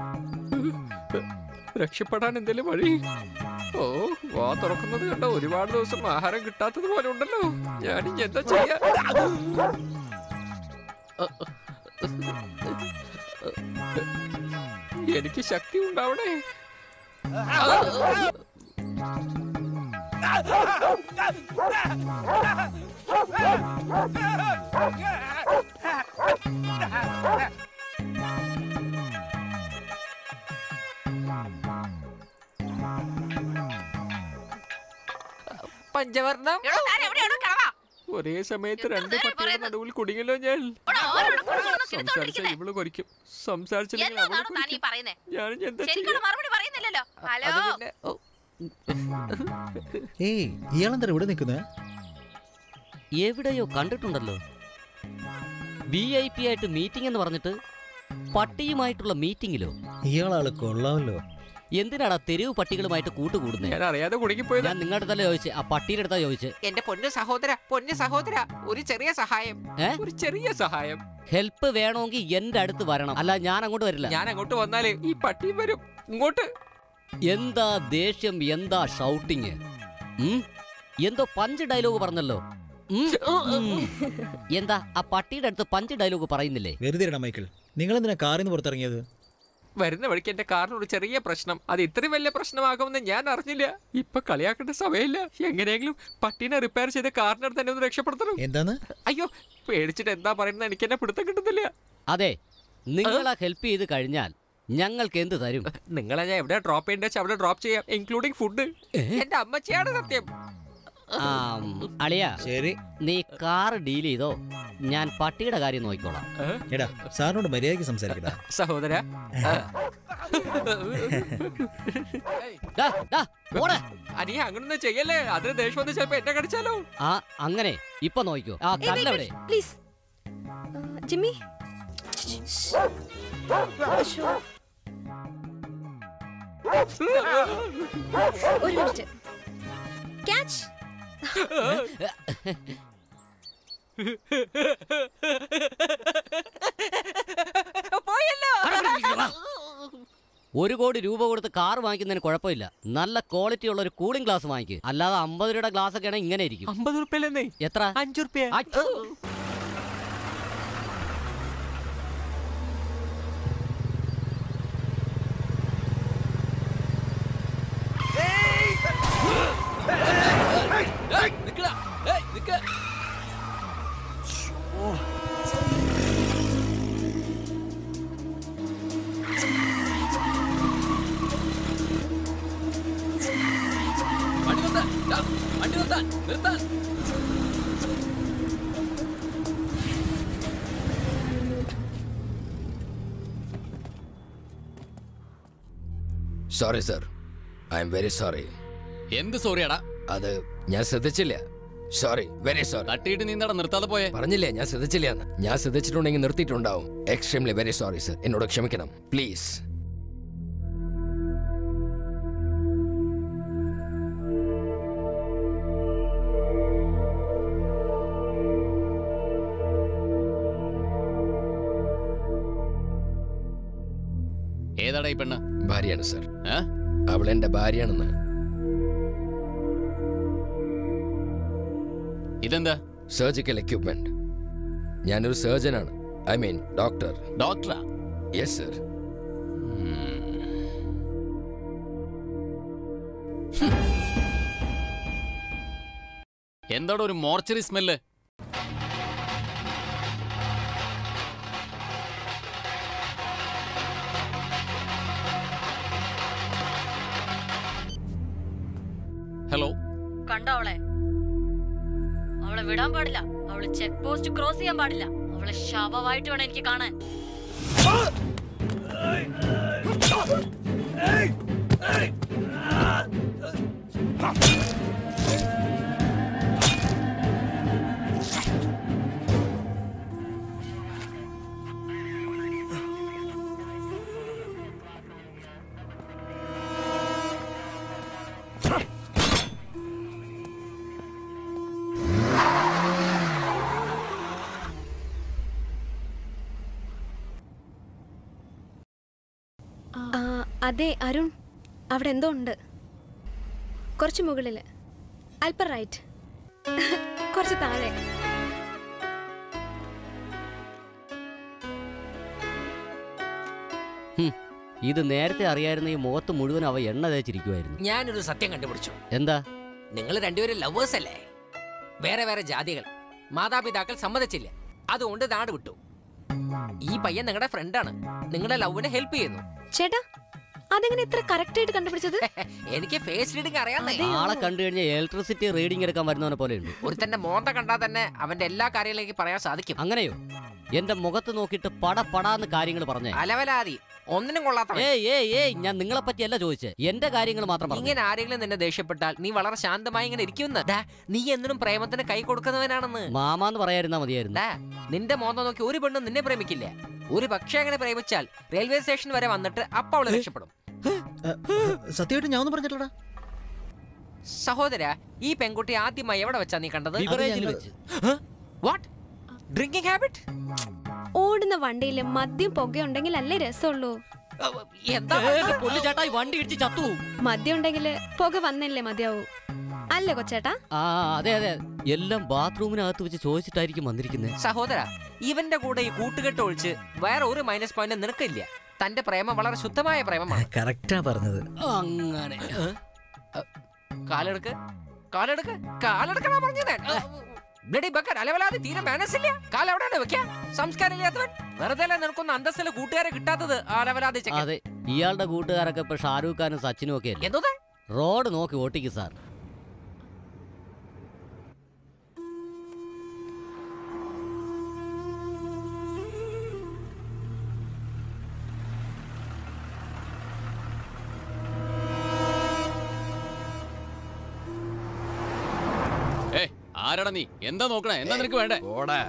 [SPEAKER 10] രക്ഷപ്പെടാൻ എന്തേലും വഴി ഓ വാ തുറക്കുന്നത് കണ്ട ഒരുപാട് ദിവസം ആഹാരം കിട്ടാത്തത് പോലെ ഉണ്ടല്ലോ ഞാനിനി എന്താ ചെയ്യാ എനിക്ക് ശക്തി ഉണ്ടാവണേ പഞ്ചവർണം ഒരേ സമയത്ത് രണ്ട് പട്ടികളുടെ നടുവിൽ കുടുങ്ങിയല്ലോ ഞാൻ സംസാരിച്ച ഇവള് കൊരിക്കും സംസാരിച്ചില്ലെങ്കിൽ അവള്
[SPEAKER 7] എന്നോടാണോ താൻ ഈ പറയുന്നേ
[SPEAKER 10] ഞാൻ എന്താ
[SPEAKER 7] ശരിക്കുള്ള മറുപടി പറയുന്നില്ലല്ലോ ഹലോ
[SPEAKER 4] ഏയ് ഇയാളെന്താ ഇവിടെ നിൽക്കുന്നത്
[SPEAKER 3] എവിടെയോ കണ്ടിട്ടുണ്ടല്ലോ വി ഐ പി ആയിട്ട് മീറ്റിംഗ് എന്ന് പറഞ്ഞിട്ട് പട്ടിയുമായിട്ടുള്ള മീറ്റിംഗിലോ
[SPEAKER 4] ഇയാളാള് കൊള്ളാമല്ലോ
[SPEAKER 3] എന്തിനാടാ തെരുവ് പട്ടികളുമായിട്ട് കൂട്ടുകൂടുന്നത്
[SPEAKER 10] ഞാൻ അറിയാതെ കുടുങ്ങിപ്പോയത്
[SPEAKER 3] ഞാൻ നിങ്ങളുടെ അടുത്തല്ലേ ചോദിച്ചേ ആ പട്ടിയുടെ അടുത്താ ചോദിച്ചേ
[SPEAKER 10] എന്റെ പൊന്നു സഹോദര പൊന്നു സഹോദര ഒരു ചെറിയ സഹായം
[SPEAKER 3] ഏ?
[SPEAKER 10] ഒരു ചെറിയ സഹായം
[SPEAKER 3] ഹെൽപ്പ് വേണമെങ്കിൽ എന്റെ അടുത്ത് വരണം അല്ല ഞാൻ അങ്ങോട്ട് വരില്ല
[SPEAKER 10] ഞാൻ അങ്ങോട്ട് വന്നാലേ ഈ പട്ടിയും വരും ഇങ്ങോട്ട്
[SPEAKER 3] എന്താ ദേഷ്യം എന്താ ഷൗട്ടിങ് എന്തോ പഞ്ച് ഡയലോഗ് പറഞ്ഞല്ലോ ഉം, ഉം. എന്താ ആ പട്ടിയുടെ അടുത്ത് പഞ്ച് ഡയലോഗ് പറയുന്നില്ലേ
[SPEAKER 4] വെറുതെ ഇടണം മൈക്കിൾ നിങ്ങൾ എന്തിനാ കാറിൽ നിന്ന് പുറത്തിറങ്ങിയത്
[SPEAKER 10] വരുന്ന വഴിക്ക് എന്റെ കാറിന് ഒരു ചെറിയ പ്രശ്നം അത് ഇത്രയും വലിയ പ്രശ്നമാകുമെന്ന് ഞാൻ അറിഞ്ഞില്ല ഇപ്പൊ കളിയാക്കേണ്ട സമയമില്ല എങ്ങനെയെങ്കിലും പട്ടീനെ റിപ്പയർ ചെയ്ത് കാറിനടുത്ത് തന്നെ ഒന്ന് രക്ഷപ്പെടുത്തണം
[SPEAKER 4] എന്താന്ന്
[SPEAKER 10] അയ്യോ പേടിച്ചിട്ട് എന്താ പറയുന്നത് എനിക്ക് എന്നെ പിടുത്തം കിട്ടുന്നില്ല
[SPEAKER 3] അതെ നിങ്ങളാ ഹെൽപ്പ് ചെയ്ത് കഴിഞ്ഞാൽ ഞങ്ങൾക്ക് എന്ത് തരും
[SPEAKER 10] നിങ്ങളെ ഞാൻ എവിടെ ഡ്രോപ്പ് ചെയ്യേണ്ട വെച്ചാൽ അവിടെ ഡ്രോപ്പ് ചെയ്യാം ഇൻക്ലൂഡിംഗ് ഫുഡ് എന്റെ അമ്മച്ചിയാണ് സത്യം
[SPEAKER 3] ആം, അളിയാ
[SPEAKER 4] ശരി
[SPEAKER 3] നീ കാർ ഡീൽ ചെയ്തോ ഞാൻ പട്ടിയുടെ കാര്യം നോക്കിക്കോളാം
[SPEAKER 4] എടാ സാറിനോട് മര്യാദയ്ക്ക് സംസാരിക്കടാ
[SPEAKER 10] സഹോദര അനിയ അങ്ങനൊന്നും ചെയ്യല്ലേ അതിന് ദേഷ്യം വന്ന് ചിലപ്പോ എന്നെ കടിച്ചാലോ
[SPEAKER 3] ആ അങ്ങനെ ഇപ്പൊ നോക്കിക്കോ ആ കല്ലവിടെ
[SPEAKER 11] പ്ലീസ് ജിമ്മി ഒരു മിനിറ്റ് ക്യാച്ച്
[SPEAKER 10] പോയല്ലോ
[SPEAKER 3] ഒരു കോടി രൂപ കൊടുത്ത് കാർ വാങ്ങിക്കുന്നതിന് കുഴപ്പമില്ല നല്ല ക്വാളിറ്റി ഉള്ള ഒരു കൂളിംഗ് ഗ്ലാസ് വാങ്ങിക്കുക അല്ലാതെ അമ്പത് രൂപയുടെ ഗ്ലാസ് ഒക്കെ ആണെങ്കിൽ ഇങ്ങനെ ഇരിക്കും
[SPEAKER 10] അമ്പത് റുപ്യല്ലേ
[SPEAKER 3] എത്ര
[SPEAKER 10] അഞ്ചു റുപ്യ
[SPEAKER 1] നിക്കടാ ഏയ് നിക്ക വണ്ടി നിർത്താൻ ഡാ, വണ്ടി നിർത്താൻ നിർത്താൻ
[SPEAKER 16] sorry sir I'm very sorry
[SPEAKER 1] എന്ത് സോറിയാടാ
[SPEAKER 16] അത് ഞാൻ ശ്രദ്ധിച്ചില്ല സോറി വെരി സോറി
[SPEAKER 1] തട്ടിയിട്ട് നീ എന്താടാ നിർത്താതെ പോയെ
[SPEAKER 16] പറഞ്ഞില്ലേ ഞാൻ ശ്രദ്ധിച്ചില്ല എന്ന് ഞാൻ ശ്രദ്ധിച്ചിട്ടുണ്ടെങ്കിൽ നിർത്തിയിട്ടുണ്ടാവും എക്സ്ട്രീംലി വെരി സോറി സർ എന്നോട് ക്ഷമിക്കണം പ്ലീസ്
[SPEAKER 1] ഏതാടാ ഈ പെണ്ണ്
[SPEAKER 16] ഭാര്യയാണ് സർ
[SPEAKER 1] ഏ?
[SPEAKER 16] അവൾ എന്റെ ഭാര്യയാണെന്ന്
[SPEAKER 1] ഇതെന്താ
[SPEAKER 16] സർജിക്കൽ എക്യുപ്മെന്റ് ഞാനൊരു സർജനാണ് ഐ മീൻ ഡോക്ടർ
[SPEAKER 1] ഡോക്ടറാ
[SPEAKER 16] യെസ് സർ
[SPEAKER 1] എന്താടാ ഒരു മോർച്ചറി സ്മെല്ല് ഹലോ
[SPEAKER 8] കണ്ടോ അവളെ അവളെ വിടാൻ പാടില്ല അവള് ചെക്ക് പോസ്റ്റ് ക്രോസ് ചെയ്യാൻ പാടില്ല അവളെ ശവമായിട്ട് വേണം എനിക്ക് കാണാൻ
[SPEAKER 11] ആ, അതെ അരുൺ അവിടെ എന്തോ ഉണ്ട് കുറച്ച് മുകളിൽ അല്പം റൈറ്റ് കുറച്ച് താഴെ
[SPEAKER 3] ഹും, ഇത് നേരത്തെ അറിയായിരുന്ന ഈ മുഖത്ത് മുഴുവൻ അവ എണ്ണ തേച്ചിരിക്കുമായിരുന്നു
[SPEAKER 10] ഞാനൊരു സത്യം കണ്ടുപിടിച്ചു
[SPEAKER 3] എന്താ
[SPEAKER 10] നിങ്ങൾ രണ്ടുപേരും ലവേഴ്സ് അല്ലേ വേറെ വേറെ ജാതികൾ മാതാപിതാക്കൾ സമ്മതിച്ചില്ല അതുകൊണ്ട് നാട് വിട്ടു ഈ പയ്യൻ നിങ്ങളുടെ ഫ്രണ്ടാണ് നിങ്ങളുടെ ലവിനെ ഹെൽപ്പ് ചെയ്യുന്നു
[SPEAKER 11] ചേട്ടാ അതെങ്ങനെ ഇത്ര കറക്റ്റ് ആയിട്ട് കണ്ടുപിടിച്ചത്
[SPEAKER 10] എനിക്ക് ഫേസ് റീഡിംഗ് അറിയാന്നേ
[SPEAKER 3] ആളെ കണ്ടു കഴിഞ്ഞാൽ ഇലക്ട്രിസിറ്റി റീഡിംഗ് എടുക്കാൻ വരുന്നവനെ പോലെയുണ്ട്
[SPEAKER 10] ഒരുത്തന്റെ മോന്ത കണ്ടാൽ തന്നെ അവന്റെ എല്ലാ കാര്യങ്ങളിലേക്ക് പറയാൻ സാധിക്കും
[SPEAKER 3] അങ്ങനെയോ എന്റെ മുഖത്ത് നോക്കിയിട്ട് പട പടാന്ന് കാര്യങ്ങൾ പറഞ്ഞേ
[SPEAKER 10] അലവലാതി ഒന്നിനും കൊള്ളാത്ത
[SPEAKER 3] ഏയ് ഏയ് ഏയ് ഞാൻ നിങ്ങളെ പറ്റിയല്ല ചോദിച്ചേ എന്റെ കാര്യങ്ങൾ മാത്രം പറഞ്ഞു
[SPEAKER 10] ഇങ്ങനെ ആരെങ്കിലും നിന്നെ ദേഷ്യപ്പെട്ടാൽ നീ വളരെ ശാന്തമായി ഇങ്ങനെ ഇരിക്കുന്ന ദാ, നീ എന്നും പ്രേമത്തിന് കൈ കൊടുക്കുന്നവനാണെന്ന്
[SPEAKER 3] മാമാന്ന് പറയായിരുന്നാ മതിയായിരുന്നു
[SPEAKER 10] ദാ, നിന്റെ മോന്ത നോക്കി ഒരു പെണ്ണും നിന്നെ പ്രേമിക്കില്ല ഒരു പക്ഷേ അങ്ങനെ പ്രേമിച്ചാൽ റെയിൽവേ സ്റ്റേഷൻ വരെ വന്നിട്ട് അപ്പ അവള് രക്ഷപ്പെടും
[SPEAKER 4] സത്യമായിട്ട് ഞാൻ ഒന്നും പറഞ്ഞിട്ടില്ലടാ
[SPEAKER 10] സഹോദര ഈ പെൺകുട്ടി ആദ്യമായി എവിടെ വെച്ചാ നീ കണ്ടത്
[SPEAKER 3] ബിവറേജിൽ വെച്ച്
[SPEAKER 10] വാട്ട് ഡ്രിങ്കിങ് ഹാബിറ്റ്
[SPEAKER 11] ഓടുന്ന വണ്ടിയിൽ മദ്യം പുകയുണ്ടെങ്കിൽ അല്ലേ രസമുള്ളൂ
[SPEAKER 10] എന്താ
[SPEAKER 3] ചേട്ടാ ഈ വണ്ടി ഇടിച്ച് ചത്തു
[SPEAKER 11] മദ്യം ഉണ്ടെങ്കിൽ പുക വന്നല്ലേ മതിയാവൂ അല്ലേ കൊച്ചേട്ടാ
[SPEAKER 3] ആ അതെ അതെ എല്ലാം ബാത്റൂമിനകത്ത് വെച്ച് ചോദിച്ചിട്ടായിരിക്കും വന്നിരിക്കുന്നത്
[SPEAKER 10] സഹോദര ഇവന്റെ കൂടെ ഈ കൂട്ടുകെട്ട് ഒഴിച്ച് വേറെ ഒരു മൈനസ് പോയിന്റ് നിനക്കില്ല തന്റെ പ്രേമം വളരെ ശുദ്ധമായ പ്രേമമാണ്
[SPEAKER 4] കറക്റ്റാ പറഞ്ഞത്
[SPEAKER 3] അങ്ങനെ
[SPEAKER 10] കാലെടുക്ക് കാലെടുക്ക് കാലെടുക്കണ പറഞ്ഞത് ബ്ലഡി ബക്കർ അലവലാതെ തീരെ മാനസില്ല കാലെവിടെയാണ് വെക്കാ സംസ്കാരമില്ലാത്തവൻ വെറുതെ അല്ലേ നിനക്കൊന്ന് അന്തസ്സിലെ കൂട്ടുകാരെ കിട്ടാത്തത് ആ അലവലാതെ ചെക്കൻ.
[SPEAKER 3] അതെ ഇയാളുടെ കൂട്ടുകാരൊക്കെ ഇപ്പൊ ഷാരൂഖ് ഖാനും സച്ചിനും ഒക്കെ അല്ലേ
[SPEAKER 10] എന്തോന്ന്
[SPEAKER 3] റോഡ് നോക്കി ഓട്ടിക്ക് സാർ
[SPEAKER 1] ഏ ആരാടാ നീ എന്താ നോക്കണേ എന്താ നിനക്ക് വേണ്ടേ
[SPEAKER 16] ഓടാ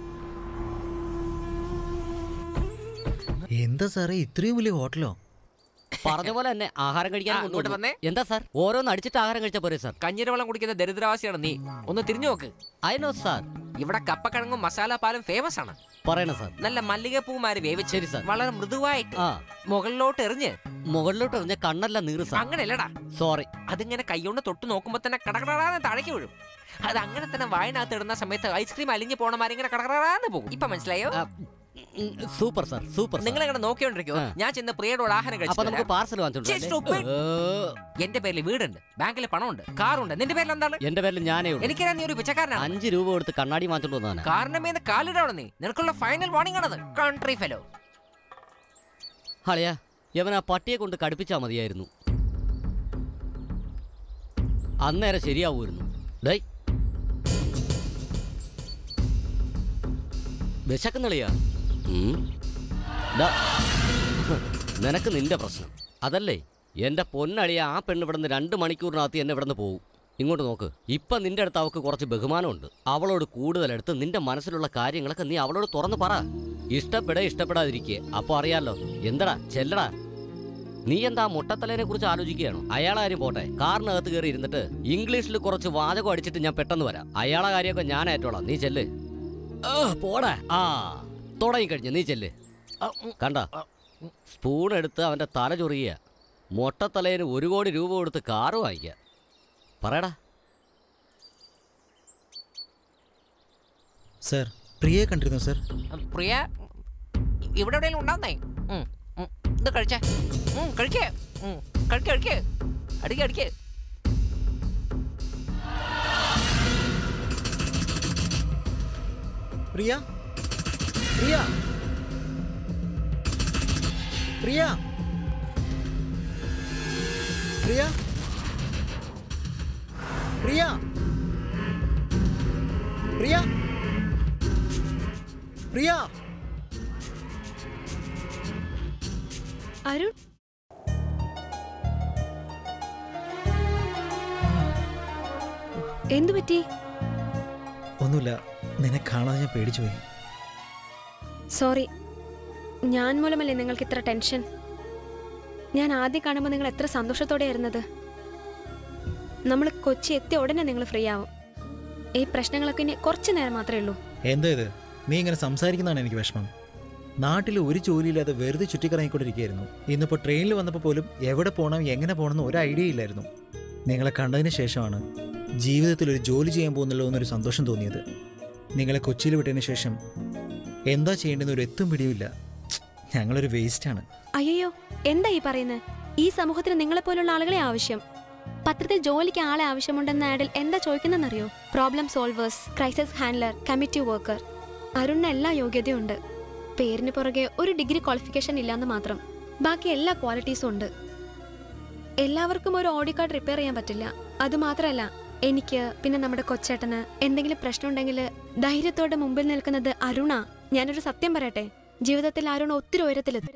[SPEAKER 4] എന്താ സാറേ ഇത്രയും വലിയ ഹോട്ടലോ
[SPEAKER 3] പറഞ്ഞ പോലെ തന്നെ ആഹാരം കഴിക്കാൻ
[SPEAKER 10] ആ, ഇങ്ങോട്ട് വന്നേ.
[SPEAKER 3] എന്താ സാർ ഓരോന്ന് അടിച്ചിട്ട് ആഹാരം കഴിച്ചാ പോരെ സാർ
[SPEAKER 10] കഞ്ഞിര വെള്ളം കുടിക്കുന്ന ദരിദ്രവാസിയാണ് നീ ഒന്ന് തിരിഞ്ഞു നോക്ക്
[SPEAKER 3] അയനോ സാർ
[SPEAKER 10] ഇവിടെ കപ്പക്കിഴങ്ങും മസാല പാലും ഫേമസ് ആണ്
[SPEAKER 3] പറയണ സാർ
[SPEAKER 10] നല്ല മല്ലികപ്പൂമാര് വേവിച്ച്
[SPEAKER 3] ശരി സാർ
[SPEAKER 10] വളരെ മൃദുവായിട്ട്
[SPEAKER 3] ആ
[SPEAKER 10] മുകളിലോട്ട് എറിഞ്ഞ്
[SPEAKER 3] മുകളിലോട്ട് എറിഞ്ഞ കണ്ണല്ല നീറ് സാർ
[SPEAKER 10] അങ്ങനെയല്ലടാ
[SPEAKER 3] സോറി
[SPEAKER 10] അതിങ്ങനെ കൈകൊണ്ട് തൊട്ട് നോക്കുമ്പോ തന്നെ കടകടാന്ന് താഴേക്ക് വീഴും അത് അങ്ങനെ തന്നെ വായനകത്ത് ഇടുന്ന സമയത്ത് ഐസ്ക്രീം അലിഞ്ഞു പോണമാരിങ്ങനെ കടകടാന്ന് പോകും ഇപ്പൊ മനസ്സിലായോ
[SPEAKER 3] സൂപ്പർ സാർ സൂപ്പർ
[SPEAKER 10] നിങ്ങൾ ഇങ്ങനെ നോക്കിക്കൊണ്ടിരിക്കോ ഞാൻ ചെന്ന് പ്രിയയോട് ആഹാരം
[SPEAKER 3] അപ്പൊ നമുക്ക്
[SPEAKER 10] കഴിച്ചു
[SPEAKER 3] പാർസൽ
[SPEAKER 10] ഛെ, stupid. എന്റെ പേരിൽ വീടുണ്ട് ബാങ്കിൽ പണമുണ്ട് കാറുണ്ട് നിന്റെ പേരിൽ എന്താണ്
[SPEAKER 3] എന്റെ പേരിൽ ഞാനേ ഉള്ളൂ
[SPEAKER 10] എനിക്കറിയാം നീ ഒരു പിച്ചക്കാരനാണ്
[SPEAKER 3] അഞ്ച് രൂപ കൊടുത്ത് കണ്ണാടി വാങ്ങിച്ചോണ്ട് വന്നവനാ
[SPEAKER 10] കാറിന്റെ മേന്ന് കാലിടാണ് നീ നിനക്കുള്ള ഫൈനൽ വാർണിംഗ് ആണത് കൺട്രി ഫെലോ
[SPEAKER 3] ഹളിയ യവൻ ആ പട്ടിയെ കൊണ്ട് കടുപ്പിച്ചാ മതിയായിരുന്നു അന്നേരം ശരിയാവുമായിരുന്നു ഡേയ് വിശക്കുന്നിളിയാ ഉം. ദാ, നിനക്ക് നിന്റെ പ്രശ്നം അതല്ലേ എന്റെ പൊന്നളിയ ആ പെണ്ണ് ഇവിടുന്ന് രണ്ട് മണിക്കൂറിനകത്ത് എന്നെ ഇവിടുന്ന് പോകും ഇങ്ങോട്ട് നോക്ക് ഇപ്പൊ നിന്റെ അടുത്ത് അവൾക്ക് കുറച്ച് ബഹുമാനമുണ്ട് അവളോട് കൂടുതലെടുത്ത് നിന്റെ മനസ്സിലുള്ള കാര്യങ്ങളൊക്കെ നീ അവളോട് തുറന്ന് പറ ഇഷ്ടപ്പെടേ ഇഷ്ടപ്പെടാതിരിക്കേ അപ്പൊ അറിയാലോ എന്തടാ ചെല്ലടാ നീ എന്താ മുട്ടത്തലേനെ കുറിച്ച് ആലോചിക്കുകയാണോ അയാളാരും പോട്ടെ കാറിനകത്ത് കയറി ഇരുന്നിട്ട് ഇംഗ്ലീഷിൽ കുറച്ച് വാചകം അടിച്ചിട്ട് ഞാൻ പെട്ടെന്ന് വരാം അയാളെ കാര്യമൊക്കെ ഞാൻ ഏറ്റോളാം നീ ചെല്ല് ആ, പോടാ ആ തുടങ്ങിക്കഴിഞ്ഞു നീ ചെല്ല് കണ്ട സ്പൂൺ എടുത്ത് അവന്റെ തല ചൊറിയ മൊട്ടത്തലേന് ഒരു കോടി രൂപ കൊടുത്ത് കാറ് വാങ്ങിക്ക പറയടാ
[SPEAKER 4] സാർ പ്രിയയെ കണ്ടിരുന്നു സാർ
[SPEAKER 10] പ്രിയ ഇവിടെ എവിടെയെങ്കിലും ഉണ്ടാവുന്നേ ഉം, ഉം. ഇത് കഴിച്ചേ ഉം, കഴിക്കേ ഉം, കഴിക്ക് കഴിക്ക് അടിക്ക് അടിക്ക്
[SPEAKER 4] പ്രിയ പ്രിയ പ്രിയ പ്രിയ പ്രിയ പ്രിയ പ്രിയ
[SPEAKER 11] അരുൺ എന്തു പറ്റി
[SPEAKER 4] ഒന്നുമില്ല നിന്നെ കാണാതെ ഞാൻ പേടിച്ചു പോയി
[SPEAKER 11] സോറി ഞാൻ മൂലമല്ലേ നിങ്ങൾക്ക് ഇത്ര ടെൻഷൻ ഞാൻ ആദ്യം കാണുമ്പോൾ നിങ്ങൾ എത്ര സന്തോഷത്തോടെ ഇരുന്നത് നമ്മൾ കൊച്ചി എത്തിയ ഉടനെ നിങ്ങൾ ഫ്രീ ആവും ഈ പ്രശ്നങ്ങളൊക്കെ ഇനി കുറച്ച് നേരം മാത്രമേ ഉള്ളൂ
[SPEAKER 4] എന്താ ഇത് നീ ഇങ്ങനെ സംസാരിക്കുന്നതാണ് എനിക്ക് വിഷമം നാട്ടിൽ ഒരു ജോലിയില്ലാതെ വെറുതെ ചുറ്റിക്കറങ്ങിക്കൊണ്ടിരിക്കുകയായിരുന്നു ഇന്നിപ്പോൾ ട്രെയിനിൽ വന്നപ്പോൾ പോലും എവിടെ പോകണം എങ്ങനെ പോകണം എന്ന് ഒരു ഐഡിയ ഇല്ലായിരുന്നു നിങ്ങളെ കണ്ടതിന് ശേഷമാണ് ജീവിതത്തിൽ ഒരു ജോലി ചെയ്യാൻ പോകുന്നല്ലോ എന്നൊരു സന്തോഷം തോന്നിയത് നിങ്ങളെ കൊച്ചിയിൽ വിട്ടതിന് ശേഷം എന്താ ചെയ്യേണ്ടതെന്ന് ഒരു എത്തും പിടിയുമില്ല ഞങ്ങളൊരു വേസ്റ്റാണ്
[SPEAKER 11] അയ്യോ എന്താ ഈ പറയുന്നത് ഈ സമൂഹത്തിന് നിങ്ങളെപ്പോലുള്ള ആളുകളെ ആവശ്യം പത്രത്തിൽ ജോലിക്ക് ആളെ ആവശ്യമുണ്ടെന്ന ആഡിൽ എന്താ ചോദിക്കുന്നതെന്നറിയോ problem solvers crisis handler committee worker അരുണിന് എല്ലാ യോഗ്യതയുണ്ട് പേരിന് പുറകെ ഒരു ഡിഗ്രി ക്വാളിഫിക്കേഷൻ ഇല്ലാന്ന് മാത്രം ബാക്കി എല്ലാ ക്വാളിറ്റീസും ഉണ്ട് എല്ലാവർക്കും ഒരു ഓഡി കാർഡ് റിപ്പയർ ചെയ്യാൻ പറ്റില്ല അതുമാത്രമല്ല എനിക്ക് പിന്നെ നമ്മുടെ കൊച്ചേട്ടന് എന്തെങ്കിലും പ്രശ്നം ഉണ്ടെങ്കിൽ ധൈര്യത്തോടെ മുമ്പിൽ നിൽക്കുന്നത് അരുണ ഞാനൊരു സത്യം പറയട്ടെ ജീവിതത്തിൽ അരുൺ ഒത്തിരി ഉയരത്തിലെത്തും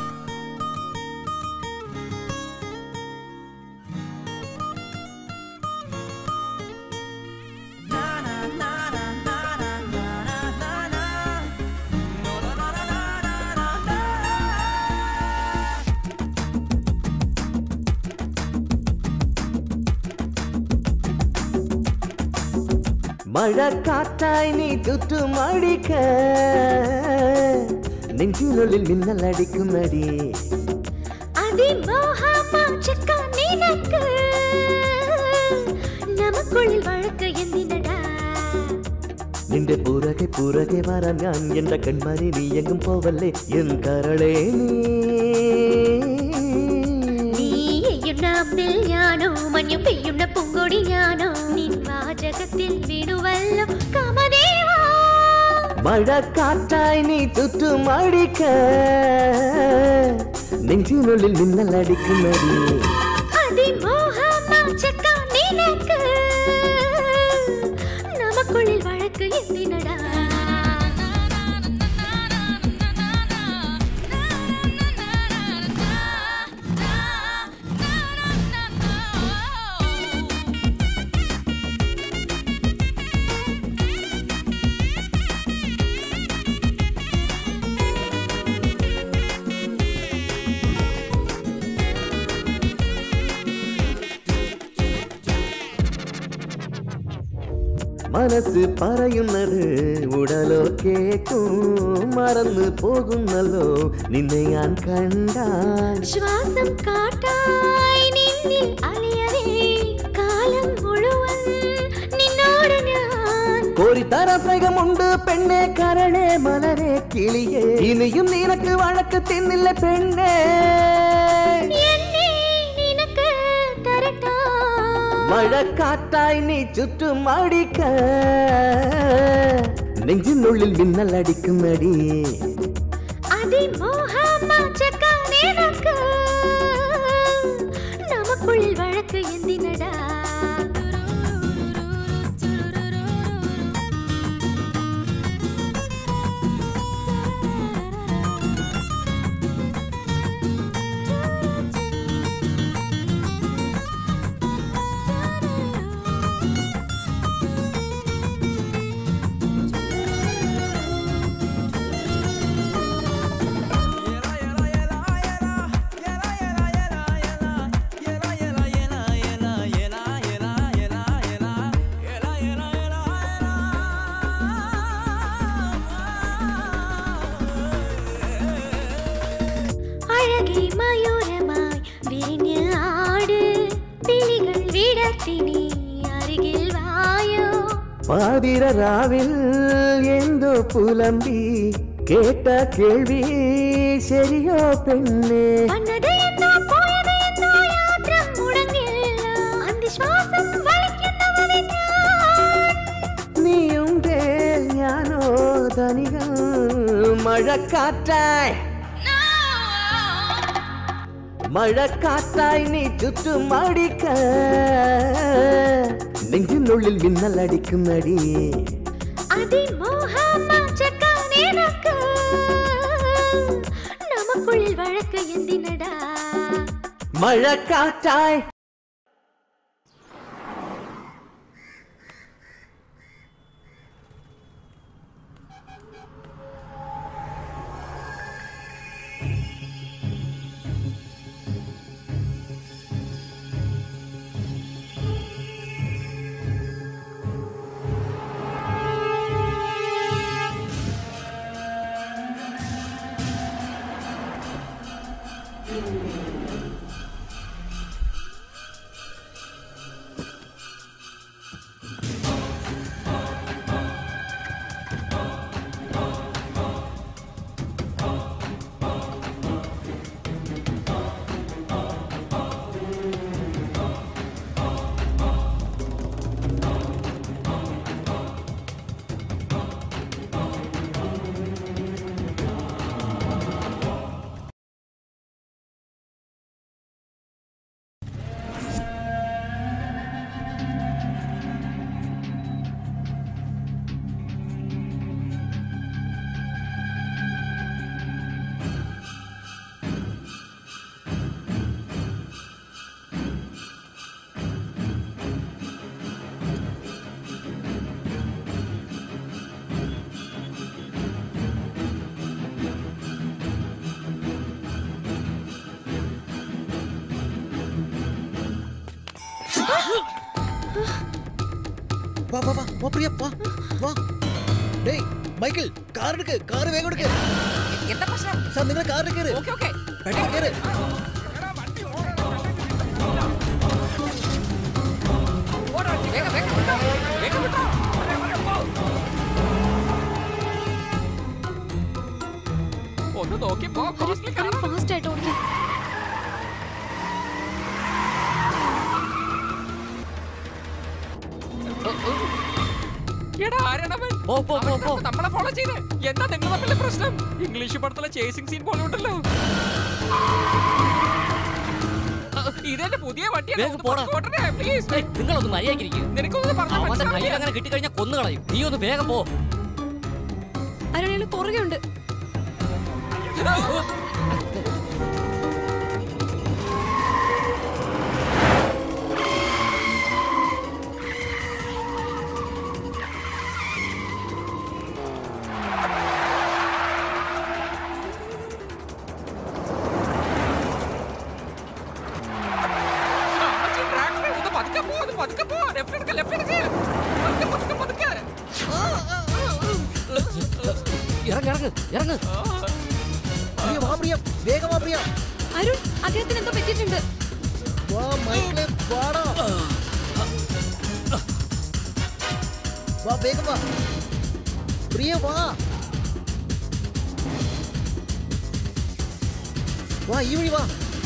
[SPEAKER 15] മഴക്കാറ്റായി നീ ചുറ്റുമടിക്ക നെഞ്ചിനുള്ളിൽ മിന്നലടിക്കുന്നടി
[SPEAKER 6] നമുക്കുള്ളിൽ വഴക്ക് എന്തിനടാ
[SPEAKER 15] നിന്റെ പുറകെ പുറകെ വരാൻ ഞാൻ എന്റെ കൺമണി നീ എങ്ങും പോവല്ലേ എൻ കരളേ
[SPEAKER 6] നീ എയ്യുന്ന അമ്പിൽ ഞാനോ മഞ്ഞു പെയ്യുന്ന പൂങ്കൊടി ഞാനോ നിൻ വാചകത്തിൽ വീണുവല്ലോ കാമദേവാ
[SPEAKER 15] മഴക്കാറ്റായി നീ ചുറ്റുമടിക്ക നെഞ്ചിനുള്ളിൽ മിന്നലടിക്കുന്നടി
[SPEAKER 6] അതിമോഹമാച്ചക്കാ നിനക്ക് നമുക്കുള്ളിൽ വഴക്ക് എന്തിനടാ
[SPEAKER 15] മനസ്സ് പറയുന്നത് ഉടലോ കേക്കും മറന്നു പോകുന്നല്ലോ നിന്നെ ഞാൻ കണ്ടാൽ
[SPEAKER 6] ശ്വാസം കാട്ടായി നിന്നിൽ അലിയവേ കാലം മുഴുവൻ നിന്നോട് ഞാൻ
[SPEAKER 15] കോരിത്തര സ്നേഹമുണ്ട് പെണ്ണെ കരണേ മലരെ കിളിയേ ഇനിയും നിനക്ക് വഴക്ക് തിന്നില്ല പെണ്ണേ
[SPEAKER 6] എന്നെ നിനക്ക് തരട്ടാ
[SPEAKER 15] മഴക്കാറ്റായി നീ ചുറ്റും അടിക്ക നെഞ്ചിനുള്ളിൽ മിന്നലടിക്കുന്നടി
[SPEAKER 6] അതിമോഹമാച്ചക്കാ നിനക്ക് നമുക്കുള്ളിൽ വഴക്ക് എന്തിനടാ അഴകി മയൂരമായി വിരിഞ്ഞ് ആട് വിളികൾ വിടർത്തിനി അരികിൽ വായോ
[SPEAKER 15] പാതിര രാവിൽ എന്തോ പുലമ്പി കേട്ട കേൾവി ശരിയോ പെണ്ണേ
[SPEAKER 6] വന്നത് എന്നോ പോയത് എന്നോ യാത്ര മുടങ്ങില്ല അന്തിശ്വാസം വലിക്കുന്നവനെ ഞാൻ
[SPEAKER 15] നീയുണ്ടേ ഞാനോ തനികൾ മഴക്കാറ്റായി മഴക്കാറ്റായി നീ ചുറ്റും അടിക്ക നെഞ്ചിനുള്ളിൽ മിന്നലടിക്കുന്നടി
[SPEAKER 6] അതിമോഹമാച്ചക്കാ നിനക്ക് നമുക്കുള്ളിൽ വഴക്ക് എന്തിനടാ
[SPEAKER 15] മഴക്കാറ്റായി
[SPEAKER 4] പോ പ്രിയ പോ വാ ഡേയ് മൈക്കിൾ കാർ എടുക്ക് കാർ വേഗം എടുക്ക്
[SPEAKER 17] എന്താ പ്രശ്നം
[SPEAKER 4] സാർ നിങ്ങൾ കാറിൽ കയറ്
[SPEAKER 17] ഓക്കെ ഓക്കെ
[SPEAKER 4] പെട്ടെന്ന് കയറ്
[SPEAKER 17] വേഗം വേഗം വിട്ടോ വേഗം വിട്ടോ ഒന്ന് നോക്കി പോ കോസ്റ്റ്ലി കാർ
[SPEAKER 11] ഫാസ്റ്റ് ആയിട്ട് ഓടിക്കാം
[SPEAKER 17] എടാ ആരാണവൻ
[SPEAKER 3] പോ പോ പോ പോ
[SPEAKER 17] നമ്മളെ ഫോളോ ചെയ്ത് എന്താ നിങ്ങൾ തമ്മിലെ പ്രശ്നം ഇംഗ്ലീഷ് പടത്തിലെ ചേസിംഗ് സീൻ പോലെ ഉണ്ടല്ലോ ഇതെന്റെ പുതിയ വണ്ടിയാണ്
[SPEAKER 3] വേഗം പോടാ.
[SPEAKER 17] പ്ലീസ്
[SPEAKER 3] ഏയ്, നിങ്ങളൊന്ന് മര്യാദക്കിരിക്കും
[SPEAKER 17] നിനക്കൊന്ന് പറഞ്ഞാൽ
[SPEAKER 3] അവന്റെ കയ്യിൽ
[SPEAKER 17] മനസ്സിലാവില്ല.
[SPEAKER 3] അങ്ങനെ കിട്ടിക്കഴിഞ്ഞാൽ കൊന്നു കളയും നീ ഒന്ന് വേഗം പോ
[SPEAKER 11] അരുണേല് പുറകെ ഉണ്ട്
[SPEAKER 17] അമ്മച്ചി, ട്രാക്ടറെ ഒന്ന് പതുക്കെ പോ, ഒന്ന് പതുക്കെ പോ. ലെഫ്റ്റ് എടുക്ക്, ലെഫ്റ്റ് എടുക്ക്. പതുക്കെ, പതുക്കെ, പതുക്കെ.
[SPEAKER 3] ഇറങ്ങ് ഇറങ്ങ് ഇറങ്ങ്
[SPEAKER 4] പ്രിയ വാ പ്രിയ വേഗം വാ പ്രിയ
[SPEAKER 11] അരുൺ അദ്ദേഹത്തിന് എന്തോ പറ്റിയിട്ടുണ്ട്
[SPEAKER 4] വാ മൈക്കിളെ വാടാ വാ വേഗം വാ പ്രിയ വാ വാ ഈ വഴി വാ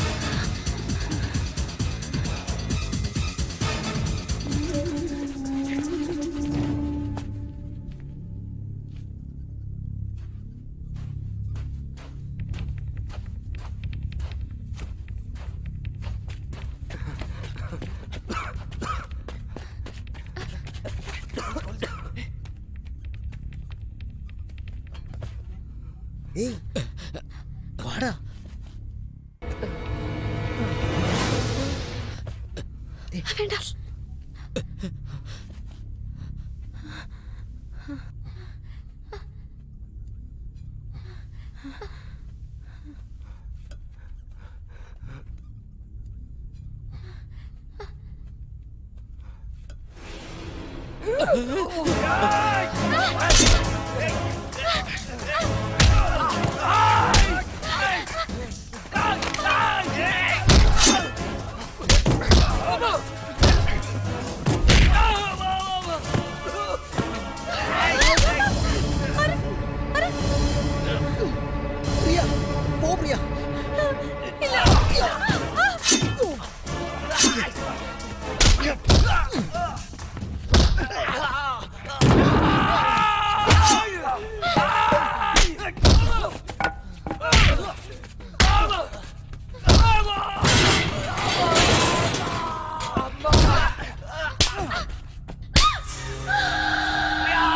[SPEAKER 4] ഏയ് വാടാ
[SPEAKER 11] വേണ്ട
[SPEAKER 4] പ്രിയ പോ പ്രിയ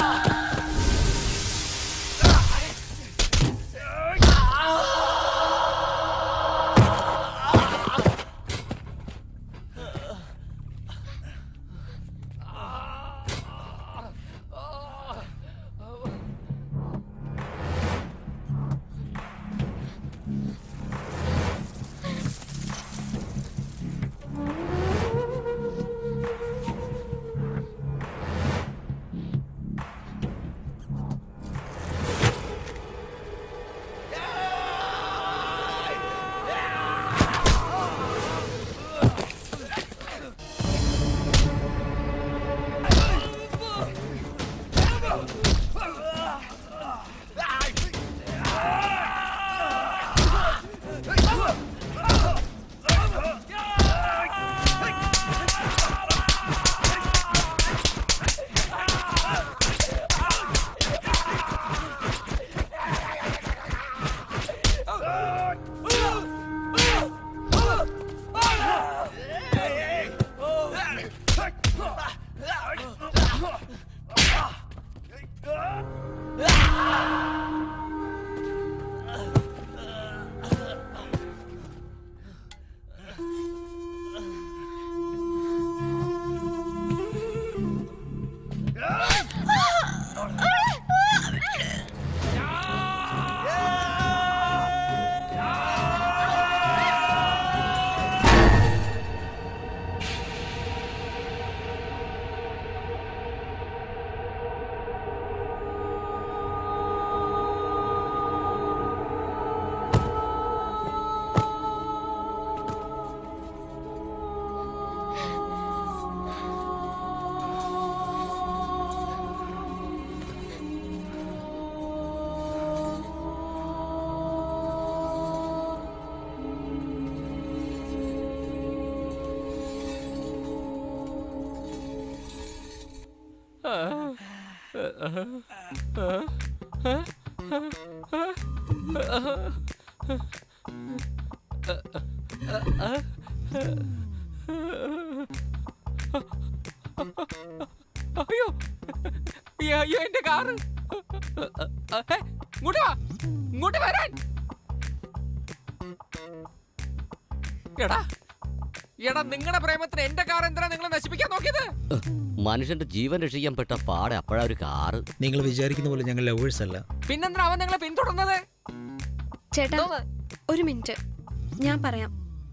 [SPEAKER 17] ആ അയ്യോ ഈ അയ്യോ എന്റെ കാറ് ഏ, ഇങ്ങോട്ട് വാ ഇങ്ങോട്ട് വരാൻ എടാ എടാ നിങ്ങളുടെ പ്രേമത്തിന് എന്റെ കാർ എന്തിനാ നിങ്ങൾ നശിപ്പിക്കാൻ നോക്കിയത്
[SPEAKER 3] മനുഷ്യന്റെ ജീവൻ രക്ഷിക്കാൻ പെട്ട പാടെ അപ്പോഴാ ഒരു കാറ്
[SPEAKER 4] നിങ്ങൾ വിചാരിക്കുന്ന പോലെ ഞങ്ങൾ ലവേഴ്സ് അല്ല
[SPEAKER 17] പിന്നെന്തിനാ അവൻ നിങ്ങളെ പിന്തുടർന്നത്
[SPEAKER 11] ചേട്ടാ ഒരു മിനിറ്റ് ഞാൻ പറയാം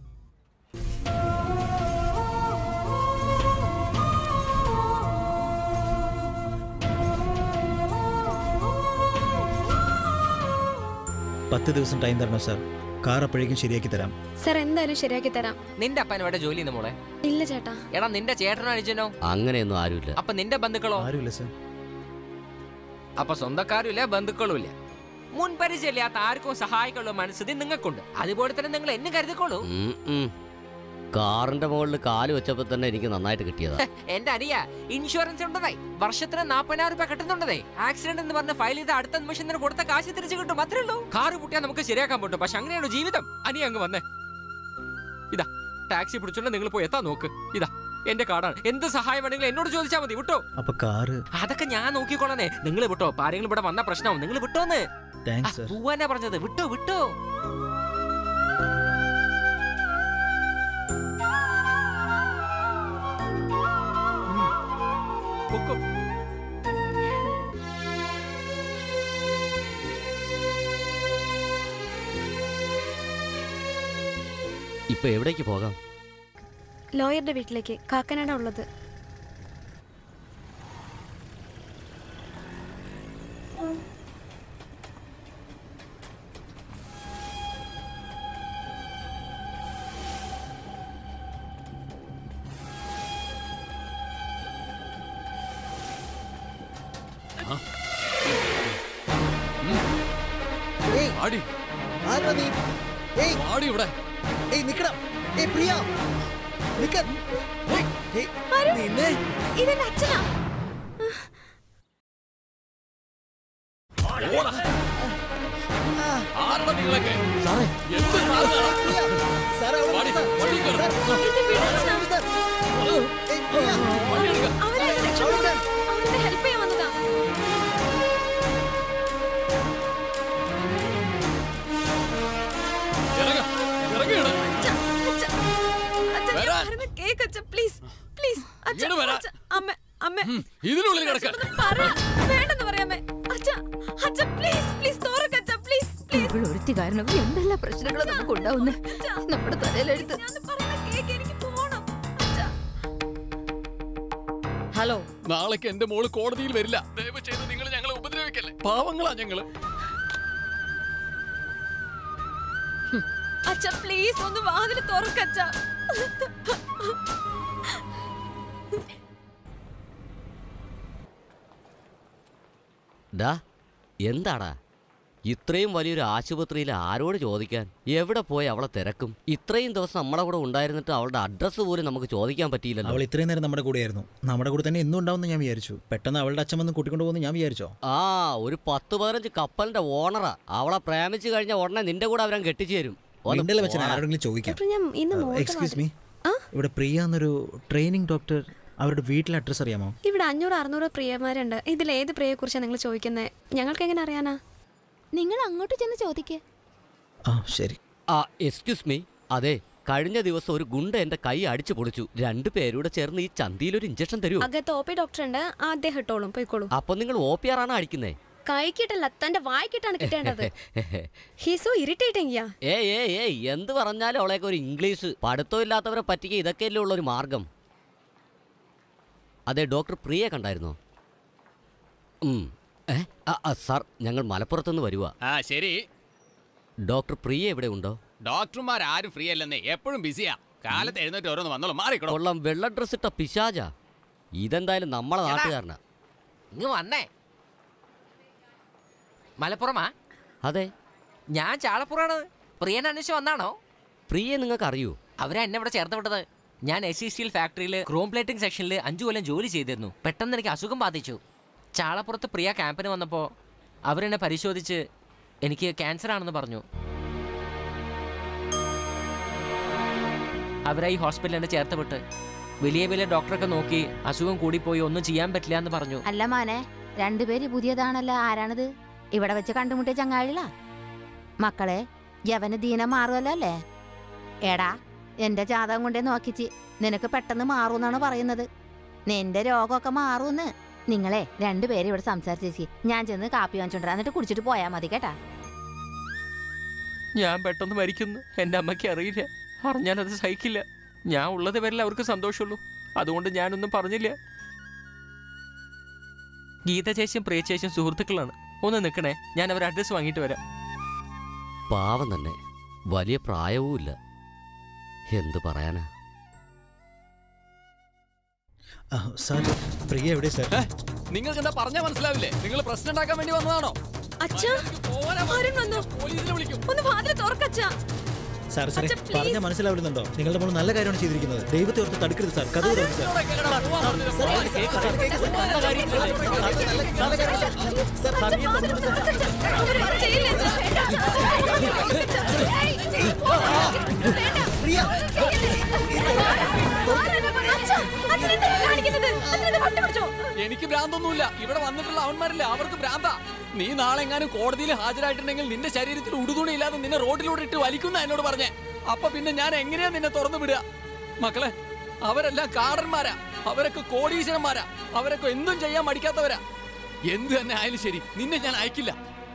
[SPEAKER 4] പത്ത് ദിവസം ടൈം തരണം സാർ കാർ അപ്പോഴേക്കും ശരിയാക്കി തരാം
[SPEAKER 11] സാർ എന്തായാലും ശരിയാക്കി തരാം
[SPEAKER 17] നിന്റെ അപ്പൻ ഇവിടെ ജോലി ചെയ്യുന്ന മോളെ
[SPEAKER 11] ഇല്ല ചേട്ടാ
[SPEAKER 17] എടാ നിന്റെ ചേട്ടനോ അനുജനോ
[SPEAKER 3] അങ്ങനെയൊന്നും ആരുമില്ല
[SPEAKER 17] അപ്പൊ നിന്റെ ബന്ധുക്കളോ
[SPEAKER 4] ആരുമില്ല സാർ
[SPEAKER 17] അപ്പൊ സ്വന്തക്കാരും ഇല്ല ബന്ധുക്കളും ഇല്ല മുൻപരിചയമില്ലാത്ത ആർക്കും സഹായിക്കുള്ള മനസ്സിൽ നിങ്ങൾക്കുണ്ട് അതുപോലെ തന്നെ നിങ്ങൾ എന്നെ കരുതിക്കോളൂ
[SPEAKER 3] ഉം, ഉം. കാറിന്റെ മുകളിൽ കാല് വെച്ചപ്പോ തന്നെ എനിക്ക് നന്നായിട്ട് കിട്ടിയതാ
[SPEAKER 17] എന്റെ അനിയ ഇൻഷുറൻസ് ഉണ്ടതേ വർഷത്തിന് നാപ്പതിനായിരം രൂപ കിട്ടുന്നുണ്ടതേ ആക്സിഡന്റ് എന്ന് പറഞ്ഞ് ഫയൽ ചെയ്ത് അടുത്ത നിമിഷം തന്നെ കൊടുത്ത കാശ് തിരിച്ചു കിട്ടും മാത്രമേ ഉള്ളൂ കാറ് പൊട്ടിയാൽ നമുക്ക് ശരിയാക്കാൻ പറ്റും പക്ഷെ അങ്ങനെയാണ് ജീവിതം അനിയ അങ്ങ് വന്നേ ഇതാ ടാക്സി പിടിച്ചോണ്ട് നിങ്ങൾ പോയി എത്താൻ നോക്ക് ഇതാ എന്റെ കാർഡാണ് എന്ത് സഹായം വേണമെങ്കിലും എന്നോട് ചോദിച്ചാൽ മതി വിട്ടോ
[SPEAKER 4] അപ്പൊ കാറ്
[SPEAKER 17] അതൊക്കെ ഞാൻ നോക്കിക്കോളാനേ നിങ്ങൾ വിട്ടോ ഇപ്പൊ ആരെങ്കിലും ഇവിടെ വന്ന പ്രശ്നമാവും നിങ്ങൾ വിട്ടോന്ന്
[SPEAKER 4] താങ്ക്സ് സാർ
[SPEAKER 17] പൂവാനാ പറഞ്ഞത് വിട്ടോ വിട്ടോ പൊക്കോ.
[SPEAKER 3] ഇപ്പൊ എവിടേക്ക് പോകാം
[SPEAKER 11] ലോയറുടെ വീട്ടിലേക്ക് കാക്കനാട ഉള്ളത്
[SPEAKER 1] ആടി
[SPEAKER 4] ആരാ നീ ഏയ്
[SPEAKER 1] ആടി ഇവിടെ
[SPEAKER 4] ഏയ് നിക്കടാ ഏയ് പ്രിയ നിക്ക ഏയ്, ഏയ്, നിന്നെ
[SPEAKER 11] ഇതെന്റെ അച്ഛനാ
[SPEAKER 1] ആരുടെ നിങ്ങളൊക്കെ എന്ത് സാധനമാണ്? വാടി, വണ്ടി കയറ്. വണ്ടി എടുക്ക.
[SPEAKER 11] അവനെ രക്ഷപ്പെടുത്താൻ അവനെ ഹെൽപ്പ് ചെയ്യാൻ വന്നതാ
[SPEAKER 1] ഇറങ്ങ, ഇറങ്ങിയിട്.
[SPEAKER 11] അച്ഛാ, അച്ഛാ, അച്ഛാ, ഞാൻ
[SPEAKER 1] വരാൻ.
[SPEAKER 11] പറയുന്നത് കേക്ക് അച്ഛാ, please, please. അച്ഛാ,
[SPEAKER 1] ഇങ്ങട് വരാൻ.
[SPEAKER 11] അച്ഛാ, അമ്മ, അമ്മ.
[SPEAKER 1] ഇതിനുള്ളിൽ കിടക്ക
[SPEAKER 11] ഒന്ന് പറ. വേണ്ടെന്ന് പറയാമേ. അച്ഛാ, അച്ഛാ, please, please, തുറക്ക് അച്ഛാ, please, please.
[SPEAKER 7] ഇവൾ ഒരുത്തി കാരണം എന്തെല്ലാം പ്രശ്നങ്ങളും നമുക്ക് ഉണ്ടാവുന്നേ നമ്മുടെ തലയിലെടുത്ത്
[SPEAKER 11] ഞാൻ പറയുന്നത് കേക്ക്, എനിക്ക് പോണം. അച്ഛാ.
[SPEAKER 8] ഹലോ
[SPEAKER 1] നാളേക്ക് എന്റെ മോള് കോടതിയിൽ വരില്ല ദയവ് ചെയ്ത് നിങ്ങൾ ഞങ്ങളെ ഉപദ്രവിക്കല്ലേ പാവങ്ങളാ ഞങ്ങള്
[SPEAKER 11] അച്ഛാ, please, ഒന്ന് വാതില് തുറക്ക് അച്ഛാ.
[SPEAKER 3] ഡാ എന്താടാ ഇത്രയും വലിയൊരു ആശുപത്രിയിൽ ആരോട് ചോദിക്കാൻ എവിടെ പോയി അവളെ തിരക്കും ഇത്രയും ദിവസം നമ്മുടെ കൂടെ ഉണ്ടായിരുന്നിട്ട് അവളുടെ അഡ്രസ്സ് പോലും നമുക്ക് ചോദിക്കാൻ പറ്റിയില്ലല്ലോ
[SPEAKER 4] അവൾ ഇത്രയും നേരം നമ്മുടെ കൂടെയായിരുന്നു നമ്മുടെ കൂടെ തന്നെ എന്നും ഉണ്ടാവുമെന്ന് ഞാൻ വിചാരിച്ചു പെട്ടെന്ന് അവളുടെ അച്ഛൻ വന്ന് കൂട്ടിക്കൊണ്ട് പോകുന്നു ഞാൻ വിചാരിച്ചോ
[SPEAKER 3] ആ ഒരു പത്ത് പതിനഞ്ച് കപ്പലിന്റെ ഓണറാ അവളെ പ്രേമിച്ചു കഴിഞ്ഞ ഉടനെ നിന്റെ കൂടെ അവരൻ കെട്ടിച്ചു തരും ഒന്ന്
[SPEAKER 4] മിണ്ടൽ വെച്ചാൽ
[SPEAKER 3] പോടാ.
[SPEAKER 4] ആരോടെങ്കിലും ചോദിക്കാം
[SPEAKER 11] ഡോക്ടർ, ഞാൻ ഇന്ന് മോളുടെ
[SPEAKER 4] എക്സ്ക്യൂസ്
[SPEAKER 11] വാതിൽ-
[SPEAKER 4] മീ ഇവിടെ പ്രിയ എന്നൊരു ട്രെയിനിങ് ഡോക്ടർ അവരുടെ വീട്ടിലെ അഡ്രസ്സ് അറിയാമോ
[SPEAKER 11] ഇവിടെ അഞ്ഞൂറ് അറുന്നൂറ് പ്രിയമാരുണ്ട് ഇതിൽ ഏത് പ്രിയയെ കുറിച്ചാണ് നിങ്ങൾ ചോദിക്കുന്നത് ഞങ്ങൾക്ക് എങ്ങനെ അറിയാനാ
[SPEAKER 14] നിങ്ങൾ അങ്ങോട്ട് ചെന്ന് ചോദിക്കേ
[SPEAKER 4] ആ ശരി
[SPEAKER 3] ആ എക്സ്ക്യൂസ് മീ അതെ കഴിഞ്ഞ ദിവസം ഒരു ഗുണ്ട എന്റെ കൈ അടിച്ചു പൊളിച്ചു രണ്ടു പേരൂടെ ചേർന്ന് ഈ ചന്തിയിൽ ഒരു ഇഞ്ചക്ഷൻ തരൂ
[SPEAKER 11] അകത്ത് ഒ പി ഡോക്ടർ ഉണ്ട് അദ്ദേഹം ഇട്ടോളും പോയിക്കോളൂ
[SPEAKER 3] അപ്പൊ നിങ്ങൾ ഒ പി ആർ ആണ് അടിക്കുന്നേ
[SPEAKER 11] കൈക്കിട്ടല്ല തന്റെ വായിക്കിട്ടാണ് കിട്ടേണ്ടത് ഹീ സോ ഇറിറ്റേറ്റിംഗ് യാ
[SPEAKER 3] ഏ ഏ ഏ എന്ത് പറഞ്ഞാലും അവളേക്ക് ഒരു ഇംഗ്ലീഷ് പഠിത്തം ഇല്ലാത്തവരെ പറ്റിക്കുക ഇതൊക്കെയല്ലേ ഉള്ള ഒരു മാർഗം അതെ ഡോക്ടർ പ്രിയെ കണ്ടായിരുന്നോ ഉം. ഏ ആ, ആ, സാർ ഞങ്ങൾ മലപ്പുറത്തുനിന്ന് വരുക
[SPEAKER 1] ആ ശരി
[SPEAKER 3] ഡോക്ടർ പ്രിയ എവിടെ ഉണ്ടോ
[SPEAKER 1] ഡോക്ടർമാർ ആരും ഫ്രീ അല്ലെന്നേ എപ്പോഴും ബിസിയാ കാലത്ത് എഴുന്നേറ്റ് ഓരോന്ന് വന്നോളൂ മാറിക്കോളൂ
[SPEAKER 3] കൊള്ളാം വെള്ള ഡ്രസ് ഇട്ട പിശാജാ ഇതെന്തായാലും നമ്മളെ നാട്ടുകാരനാ
[SPEAKER 17] ഇങ്ങ് വന്നേ മലപ്പുറമാ
[SPEAKER 3] അതെ
[SPEAKER 17] ഞാൻ ചാളപ്പുറാണ് പ്രിയൻ അന്വേഷിച്ച് വന്നാണോ
[SPEAKER 3] പ്രിയെ നിങ്ങൾക്ക് അറിയൂ
[SPEAKER 17] അവരാ എന്നെ ഇവിടെ ചേർത്ത് വിട്ടത് ഞാൻ എസ് സി സ്റ്റീൽ ഫാക്ടറിയിൽ ക്രോം പ്ലേറ്റിംഗ് സെക്ഷനിൽ അഞ്ചു കൊല്ലം ജോലി ചെയ്തിരുന്നു പെട്ടെന്ന് എനിക്ക് അസുഖം ബാധിച്ചു ചാളപ്പുറത്ത് പ്രിയ ക്യാമ്പിന് വന്നപ്പോൾ അവരെന്നെ പരിശോധിച്ച് എനിക്ക് ക്യാൻസർ ആണെന്ന് പറഞ്ഞു അവരെ ഈ ഹോസ്പിറ്റലിൽ എന്നെ ചേർത്ത് വിട്ട് വലിയ വലിയ ഡോക്ടറൊക്കെ നോക്കി അസുഖം കൂടിപ്പോയി ഒന്നും ചെയ്യാൻ പറ്റില്ല എന്ന് പറഞ്ഞു
[SPEAKER 7] അല്ല മാനെ രണ്ടുപേര് പുതിയതാണല്ലോ ആരാണിത് ഇവിടെ വെച്ച് കണ്ടുമുട്ടിയ ചങ്ങാഴിലാ മക്കളെ യവന് ദീനം മാറുമല്ലോ അല്ലേ എടാ എന്റെ ജാതകം കൊണ്ടേ നോക്കിച്ച് നിനക്ക് പെട്ടെന്ന് മാറൂന്നാണ് പറയുന്നത് നിന്റെ രോഗമൊക്കെ മാറൂന്ന് നിങ്ങളെ രണ്ടുപേരും ഇവിടെ സംസാരിച്ചേച്ചി ഞാൻ ചെന്ന് കാപ്പി വാങ്ങിച്ചോണ്ടിരാ എന്നിട്ട് കുടിച്ചിട്ട് പോയാ മതി കേട്ടാ
[SPEAKER 17] ഞാൻ പെട്ടെന്ന് മരിക്കുന്നു എൻ്റെ അമ്മയ്ക്ക് അറിയില്ല അറിഞ്ഞാലത് സഹിക്കില്ല ഞാൻ ഉള്ളത് വരില്ല അവർക്ക് സന്തോഷമുള്ളൂ അതുകൊണ്ട് ഞാനൊന്നും പറഞ്ഞില്ല ഗീത ചേച്ചിയും പ്രിയ ചേച്ചിയും സുഹൃത്തുക്കളാണ് ഒന്ന് നിൽക്കണേ ഞാൻ അവരുടെ അഡ്രസ്സ് വാങ്ങിയിട്ട് വരാം
[SPEAKER 3] പാവം തന്നെ വലിയ പ്രായവുമില്ല എന്തു പറയാനാ
[SPEAKER 4] ആ, സാർ പ്രിയ എവിടെ സാർ
[SPEAKER 1] നിങ്ങൾക്ക് എന്താ പറഞ്ഞാ മനസ്സിലാവില്ലേ നിങ്ങൾ പ്രശ്നം ഉണ്ടാക്കാൻ വേണ്ടി വന്നതാണോ
[SPEAKER 11] അച്ഛാ ആരും വന്നു ഒന്ന് വാതിൽ തുറക്കച്ചാ
[SPEAKER 4] സാർ സാറേ
[SPEAKER 11] അച്ഛാ, please.
[SPEAKER 4] പറഞ്ഞാൽ മനസ്സിലാവുന്നുണ്ടോ നിങ്ങളുടെ മോൾ നല്ല കാര്യമാണ് ചെയ്തിരിക്കുന്നത് ദൈവത്തെ ഓർത്ത് തടുക്കരുത് സാർ കഥ തുറക്ക് സാർ
[SPEAKER 1] എനിക്ക് ഭ്രാന്തൊന്നുമില്ല ഇവിടെ വന്നിട്ടുള്ള അവന്മാരില്ലേ അവർക്ക് ഭ്രാന്ത നീ നാളെ എങ്ങാനും കോടതിയിൽ ഹാജരായിട്ടുണ്ടെങ്കിൽ നിന്റെ ശരീരത്തിൽ ഉടുതുണി ഇല്ലാതെ നിന്നെ റോഡിലൂടെ ഇട്ട് വലിക്കുന്ന എന്നോട് പറഞ്ഞേ അപ്പൊ പിന്നെ ഞാൻ എങ്ങനെയാ നിന്നെ തുറന്നു വിടുക മക്കളെ അവരെല്ലാം കാടന്മാരാ അവരൊക്കെ കോടീശ്വരന്മാരാ അവരൊക്കെ എന്തും ചെയ്യാൻ മടിക്കാത്തവരാ എന്ത് തന്നെ ആയാലും ശരി നിന്നെ ഞാൻ അയക്കില്ല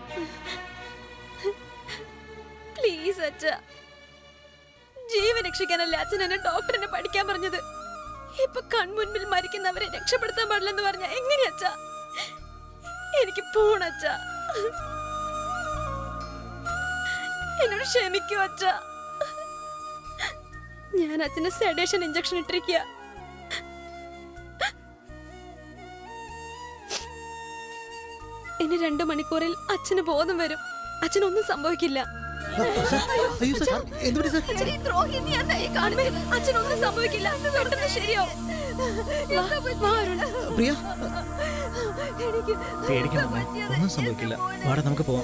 [SPEAKER 11] പ്ലീസ് അച്ഛ ജീവൻ രക്ഷിക്കാനല്ലേ അച്ഛൻ എന്നെ ഡോക്ടറിനെ പഠിക്കാൻ പറഞ്ഞത് ഇപ്പൊ കൺമുൻപിൽ മരിക്കുന്നവരെ രക്ഷപ്പെടുത്താൻ പാടില്ലെന്ന് പറഞ്ഞ എങ്ങനെയാ അച്ഛ എനിക്ക് പോണച്ച എന്നോട് ക്ഷമിക്കൂ അച്ഛ ഞാൻ അച്ഛന് സെഡേഷൻ ഇഞ്ചക്ഷൻ ഇട്ടിരിക്കുക ഇനി രണ്ടു മണിക്കൂറിൽ അച്ഛന് ബോധം വരും അച്ഛനൊന്നും സംഭവിക്കില്ല
[SPEAKER 4] അയ്യോ സാർ എന്തുപറ്റി സാർ
[SPEAKER 11] അച്ഛൻ ഈ ദ്രോഹി നീ എന്താ ഈ കാണുന്നത്? അച്ഛനൊന്നും സംഭവിക്കില്ല പെട്ടെന്ന് ശരിയാവും വാ, വാ, അരുൺ.
[SPEAKER 4] പ്രിയ
[SPEAKER 11] എനിക്ക്
[SPEAKER 4] പേടിക്കണ്ട അമ്മേ. ഒന്നും സംഭവിക്കില്ല വാടാ നമുക്ക് പോവാം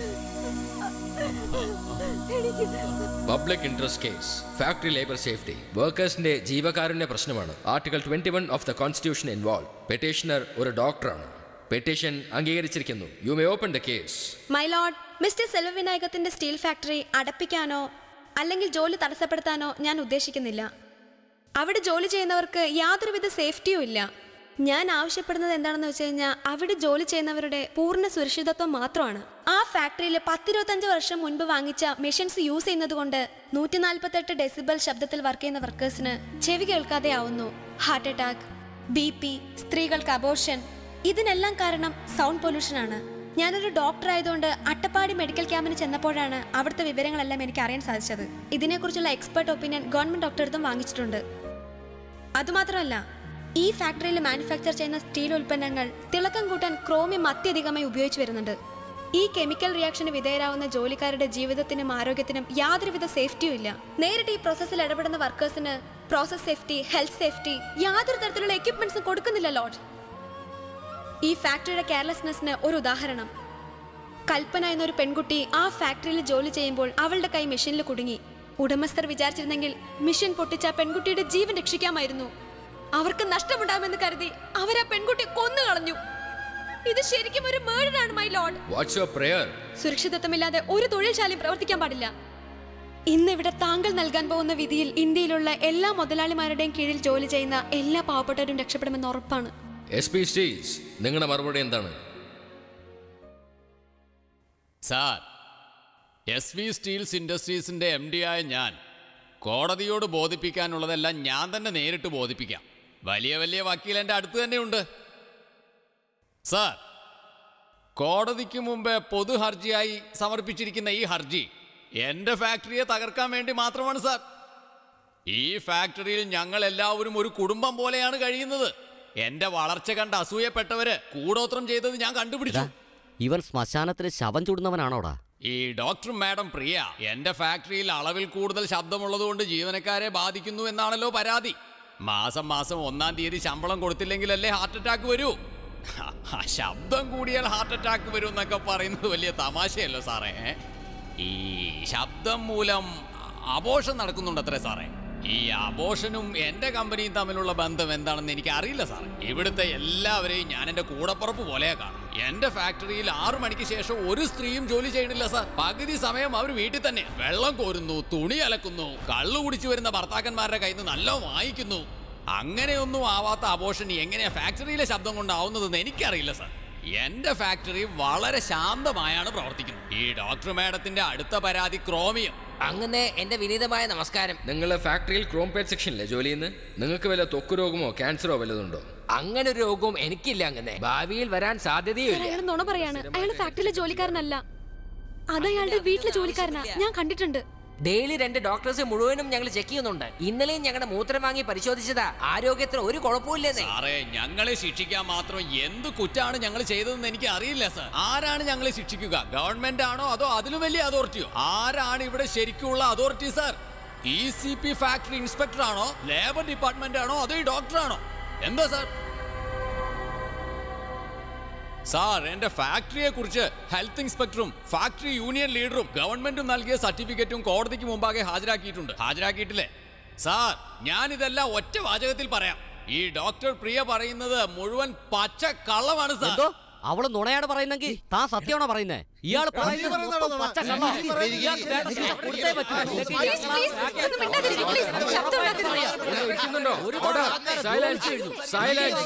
[SPEAKER 11] എനിക്ക്
[SPEAKER 16] public interest case factory labour safety വർക്കേഴ്സിന്റെ ജീവകാരുണ്യ പ്രശ്നമാണ് article twenty one of the constitution involve petitioner ഒരു ഡോക്ടറാണ് പെറ്റീഷൻ അംഗീകരിച്ചിരിക്കുന്നു you may open the case
[SPEAKER 11] my lord mister സെൽവവിനായകത്തിന്റെ സ്റ്റീൽ ഫാക്ടറി അടപ്പിക്കാനോ അല്ലെങ്കിൽ ജോലി തടസ്സപ്പെടുത്താനോ ഞാൻ ഉദ്ദേശിക്കുന്നില്ല അവിടെ ജോലി ചെയ്യുന്നവർക്ക് യാതൊരുവിധ സേഫ്റ്റിയും ഇല്ല ഞാൻ ആവശ്യപ്പെടുന്നത് എന്താണെന്ന് വെച്ച് കഴിഞ്ഞാൽ അവിടെ ജോലി ചെയ്യുന്നവരുടെ പൂർണ്ണ സുരക്ഷിതത്വം മാത്രമാണ് ആ ഫാക്ടറിയിൽ പത്തിരുപത്തഞ്ച് വർഷം മുൻപ് വാങ്ങിച്ച മെഷീൻസ് യൂസ് ചെയ്യുന്നത് കൊണ്ട് നൂറ്റി നാൽപ്പത്തെട്ട് ഡെസിബൽ ശബ്ദത്തിൽ വർക്ക് ചെയ്യുന്ന വർക്കേഴ്സിന് ചെവി കേൾക്കാതെ ആവുന്നു ഹാർട്ട് അറ്റാക്ക് ബി പി സ്ത്രീകൾക്ക് അബോർഷൻ ഇതിനെല്ലാം കാരണം സൗണ്ട് പൊല്യൂഷൻ ആണ് ഞാനൊരു ഡോക്ടർ ആയതുകൊണ്ട് അട്ടപ്പാടി മെഡിക്കൽ ക്യാമ്പിന് ചെന്നപ്പോഴാണ് അവിടുത്തെ വിവരങ്ങളെല്ലാം എനിക്ക് അറിയാൻ സാധിച്ചത് ഇതിനെക്കുറിച്ചുള്ള എക്സ്പെർട്ട് ഒപ്പീനിയൻ ഗവൺമെന്റ് ഡോക്ടറെടുത്തും വാങ്ങിച്ചിട്ടുണ്ട് അതുമാത്രമല്ല ഈ ഫാക്ടറിയിൽ മാനുഫാക്ചർ ചെയ്യുന്ന സ്റ്റീൽ ഉൽപ്പന്നങ്ങൾ തിളക്കം കൂട്ടാൻ ക്രോമിയം അത്യധികമായി ഉപയോഗിച്ചു വരുന്നുണ്ട് ഈ കെമിക്കൽ റിയാക്ഷന് വിധേയരാകുന്ന ജോലിക്കാരുടെ ജീവിതത്തിനും ആരോഗ്യത്തിനും യാതൊരുവിധ സേഫ്റ്റിയും ഇല്ല നേരിട്ട് ഈ പ്രോസസ്സിൽ ഇടപെടുന്ന വർക്കേഴ്സിന് പ്രോസസ് സേഫ്റ്റി ഹെൽത്ത് സേഫ്റ്റി യാതൊരു തരത്തിലുള്ള എക്യുപ്മെന്റ്സും കൊടുക്കുന്നില്ല ലോഡ് ഈ ഫാക്ടറിയുടെ കെയർലെസ്നെസ്സിന് ഒരു ഉദാഹരണം കൽപ്പന എന്നൊരു പെൺകുട്ടി ആ ഫാക്ടറിയിൽ ജോലി ചെയ്യുമ്പോൾ അവളുടെ കൈ മെഷീനിൽ കുടുങ്ങി ഉടമസ്ഥർ വിചാരിച്ചിരുന്നെങ്കിൽ മെഷീൻ പൊട്ടിച്ച ആ പെൺകുട്ടിയുടെ ജീവൻ രക്ഷിക്കാമായിരുന്നു അവർക്ക് നഷ്ടമുണ്ടാകുമെന്ന് കരുതി അവർ ആ പെൺകുട്ടിയെ കൊന്നു കളഞ്ഞു ഇത് ശരിക്കും ഒരു മേഡറാണ് my lord
[SPEAKER 16] what's your prayer
[SPEAKER 11] സുരക്ഷിതത്വമില്ലാതെ ഒരു തൊഴിൽശാലയും പ്രവർത്തിക്കാൻ പാടില്ല ഇന്നിവിടെ താങ്കൾ നൽകാൻ പോകുന്ന വിധിയിൽ ഇന്ത്യയിലുള്ള എല്ലാ മുതലാളിമാരുടെയും കീഴിൽ ജോലി ചെയ്യുന്ന എല്ലാ പാവപ്പെട്ടവരും രക്ഷപ്പെടുമെന്ന് ഉറപ്പാണ്
[SPEAKER 16] എസ് പി സ്റ്റീൽസ് നിങ്ങളുടെ മറുപടി എന്താണ്
[SPEAKER 1] സാർ എസ് വി സ്റ്റീൽസ് ഇൻഡസ്ട്രീസിന്റെ എം ഡി ആയ ഞാൻ കോടതിയോട് ബോധിപ്പിക്കാനുള്ളതെല്ലാം ഞാൻ തന്നെ നേരിട്ട് ബോധിപ്പിക്കാം വലിയ വലിയ വക്കീൽ എൻ്റെ അടുത്ത് തന്നെയുണ്ട് സാർ കോടതിക്ക് മുമ്പേ പൊതു ഹർജിയായി സമർപ്പിച്ചിരിക്കുന്ന ഈ ഹർജി എൻ്റെ ഫാക്ടറിയെ തകർക്കാൻ വേണ്ടി മാത്രമാണ് സാർ ഈ ഫാക്ടറിയിൽ ഞങ്ങൾ എല്ലാവരും ഒരു കുടുംബം പോലെയാണ് കഴിയുന്നത് എൻ്റെ വളർച്ച കണ്ട് അസൂയപ്പെട്ടവര് കൂടോത്രം ചെയ്തത് ഞാൻ കണ്ടുപിടിച്ചു
[SPEAKER 3] ഇവൻ ശ്മശാനത്തിൽ ശവം ചുടുന്നവനാണോടാ
[SPEAKER 1] ഈ ഡോക്ടർ മാഡം പ്രിയ എന്റെ ഫാക്ടറിയിൽ അളവിൽ കൂടുതൽ ശബ്ദമുള്ളതുകൊണ്ട് ജീവനക്കാരെ ബാധിക്കുന്നു എന്നാണല്ലോ പരാതി മാസം മാസം ഒന്നാം തീയതി ശമ്പളം കൊടുത്തില്ലെങ്കിലല്ലേ ഹാർട്ട് അറ്റാക്ക് വരൂ ആ, ശബ്ദം കൂടിയാൽ ഹാർട്ട് അറ്റാക്ക് വരും എന്നൊക്കെ പറയുന്നത് വലിയ തമാശയല്ലോ സാറേ ഏ? ഈ ശബ്ദം മൂലം അബോഷം നടക്കുന്നുണ്ട് അത്രേ സാറേ ഈ അബോഷനും എന്റെ കമ്പനിയും തമ്മിലുള്ള ബന്ധം എന്താണെന്ന് എനിക്ക് അറിയില്ല സാറേ ഇവിടുത്തെ എല്ലാവരെയും ഞാൻ എന്റെ കൂടപ്പുറപ്പ് പോലെയാ കാണും എന്റെ ഫാക്ടറിയിൽ ആറു മണിക്ക് ശേഷം ഒരു സ്ത്രീയും ജോലി ചെയ്യണില്ല സാർ പകുതി സമയം അവർ വീട്ടിൽ തന്നെ വെള്ളം കോരുന്നു തുണി അലക്കുന്നു കള്ളു കുടിച്ചു വരുന്ന ഭർത്താക്കന്മാരുടെ കയ്യിൽ നിന്ന് നല്ല വാങ്ങിക്കുന്നു അങ്ങനെയൊന്നും ആവാത്ത അബോഷൻ എങ്ങനെയാ ഫാക്ടറിയിലെ ശബ്ദം കൊണ്ടാവുന്നതെന്ന് എനിക്കറിയില്ല സാർ എന്റെ ഫാക്ടറി വളരെ ശാന്തമായാണ് പ്രവർത്തിക്കുന്നത് ഈ ഡോക്ടർ മാഡത്തിന്റെ അടുത്ത പരാതി ക്രോമിയം
[SPEAKER 16] അങ്ങനെ എന്റെ വിനീതമായ നമസ്കാരം നിങ്ങൾ ഫാക്ടറിയിൽ ക്രോം പേഡ് സെക്ഷനിലെ ജോലി ചെയ്യുന്നത് നിങ്ങൾക്ക് വല്ല ത്വക്ക് രോഗമോ ക്യാൻസറോ വല്ലതുണ്ടോ
[SPEAKER 17] അങ്ങനെ ഒരു രോഗവും എനിക്കില്ല അങ്ങനെ ഭാവിയിൽ വരാൻ സാധ്യതയും
[SPEAKER 11] അയാൾ നുണ പറയാണ് അയാൾ ഫാക്ടറിയിലെ ജോലിക്കാരനല്ല അത് അയാളുടെ വീട്ടിലെ ജോലിക്കാരനാ ഞാൻ കണ്ടിട്ടുണ്ട്
[SPEAKER 17] ഡെയിലി രണ്ട് ഡോക്ടേഴ്സ് മുഴുവനും ഞങ്ങൾ ചെക്ക് ചെയ്യുന്നുണ്ട് ഇന്നലെയും ഞങ്ങളുടെ മൂത്രം വാങ്ങി പരിശോധിച്ചതാ ആരോഗ്യത്തിന് ഒരു കുഴപ്പമില്ലെന്നേ
[SPEAKER 1] സാറേ ഞങ്ങളെ ശിക്ഷിക്കാൻ മാത്രം എന്ത് കുറ്റാണ് ഞങ്ങൾ ചെയ്തതെന്ന് എനിക്ക് അറിയില്ല സാർ ആരാണ് ഞങ്ങളെ ശിക്ഷിക്കുക ഗവൺമെന്റ് ആണോ അതോ അതിലും വലിയ അതോറിറ്റിയോ ആരാണ് ഇവിടെ ശരിക്കുള്ള authority sir E C P factory inspector ആണോ ലേബർ ഡിപ്പാർട്ട്മെന്റ് ആണോ അതോ ഈ ഡോക്ടർ ആണോ എന്താ സാർ സാർ എന്റെ ഫാക്ടറിയെ കുറിച്ച് ഹെൽത്ത് ഇൻസ്പെക്ടറും ഫാക്ടറി യൂണിയൻ ലീഡറും ഗവൺമെന്റും നൽകിയ സർട്ടിഫിക്കറ്റും കോടതിക്ക് മുമ്പാകെ ഹാജരാക്കിയിട്ടുണ്ട് ഹാജരാക്കിയിട്ടില്ലേ സാർ ഞാൻ ഇതെല്ലാം ഒറ്റ വാചകത്തിൽ പറയാം ഈ ഡോക്ടർ പ്രിയ പറയുന്നത് മുഴുവൻ പച്ച കള്ളമാണ് സാർ
[SPEAKER 3] എന്തോ അവള് നുണയാണ് പറയുന്നെങ്കിൽ താൻ സത്യമാണോ പറയുന്നേ ഇയാൾ പറയുന്നത് മൊത്തം പച്ച കള്ളാ. ഇയാൾക്ക് വേണ്ട ശിക്ഷ കൊടുത്തേ പറ്റൂ. ഇല്ലെങ്കിൽ
[SPEAKER 11] Please, please, ഒന്ന് മിണ്ടാതിരിക്ക്, please. ശബ്ദം ഉണ്ടാക്കരുത്.
[SPEAKER 16] ഇരിക്കുന്നുണ്ടോ
[SPEAKER 3] ഒരുപാട് ആൾക്കാരെ
[SPEAKER 16] സൈലൻസ് സൈലൻസ്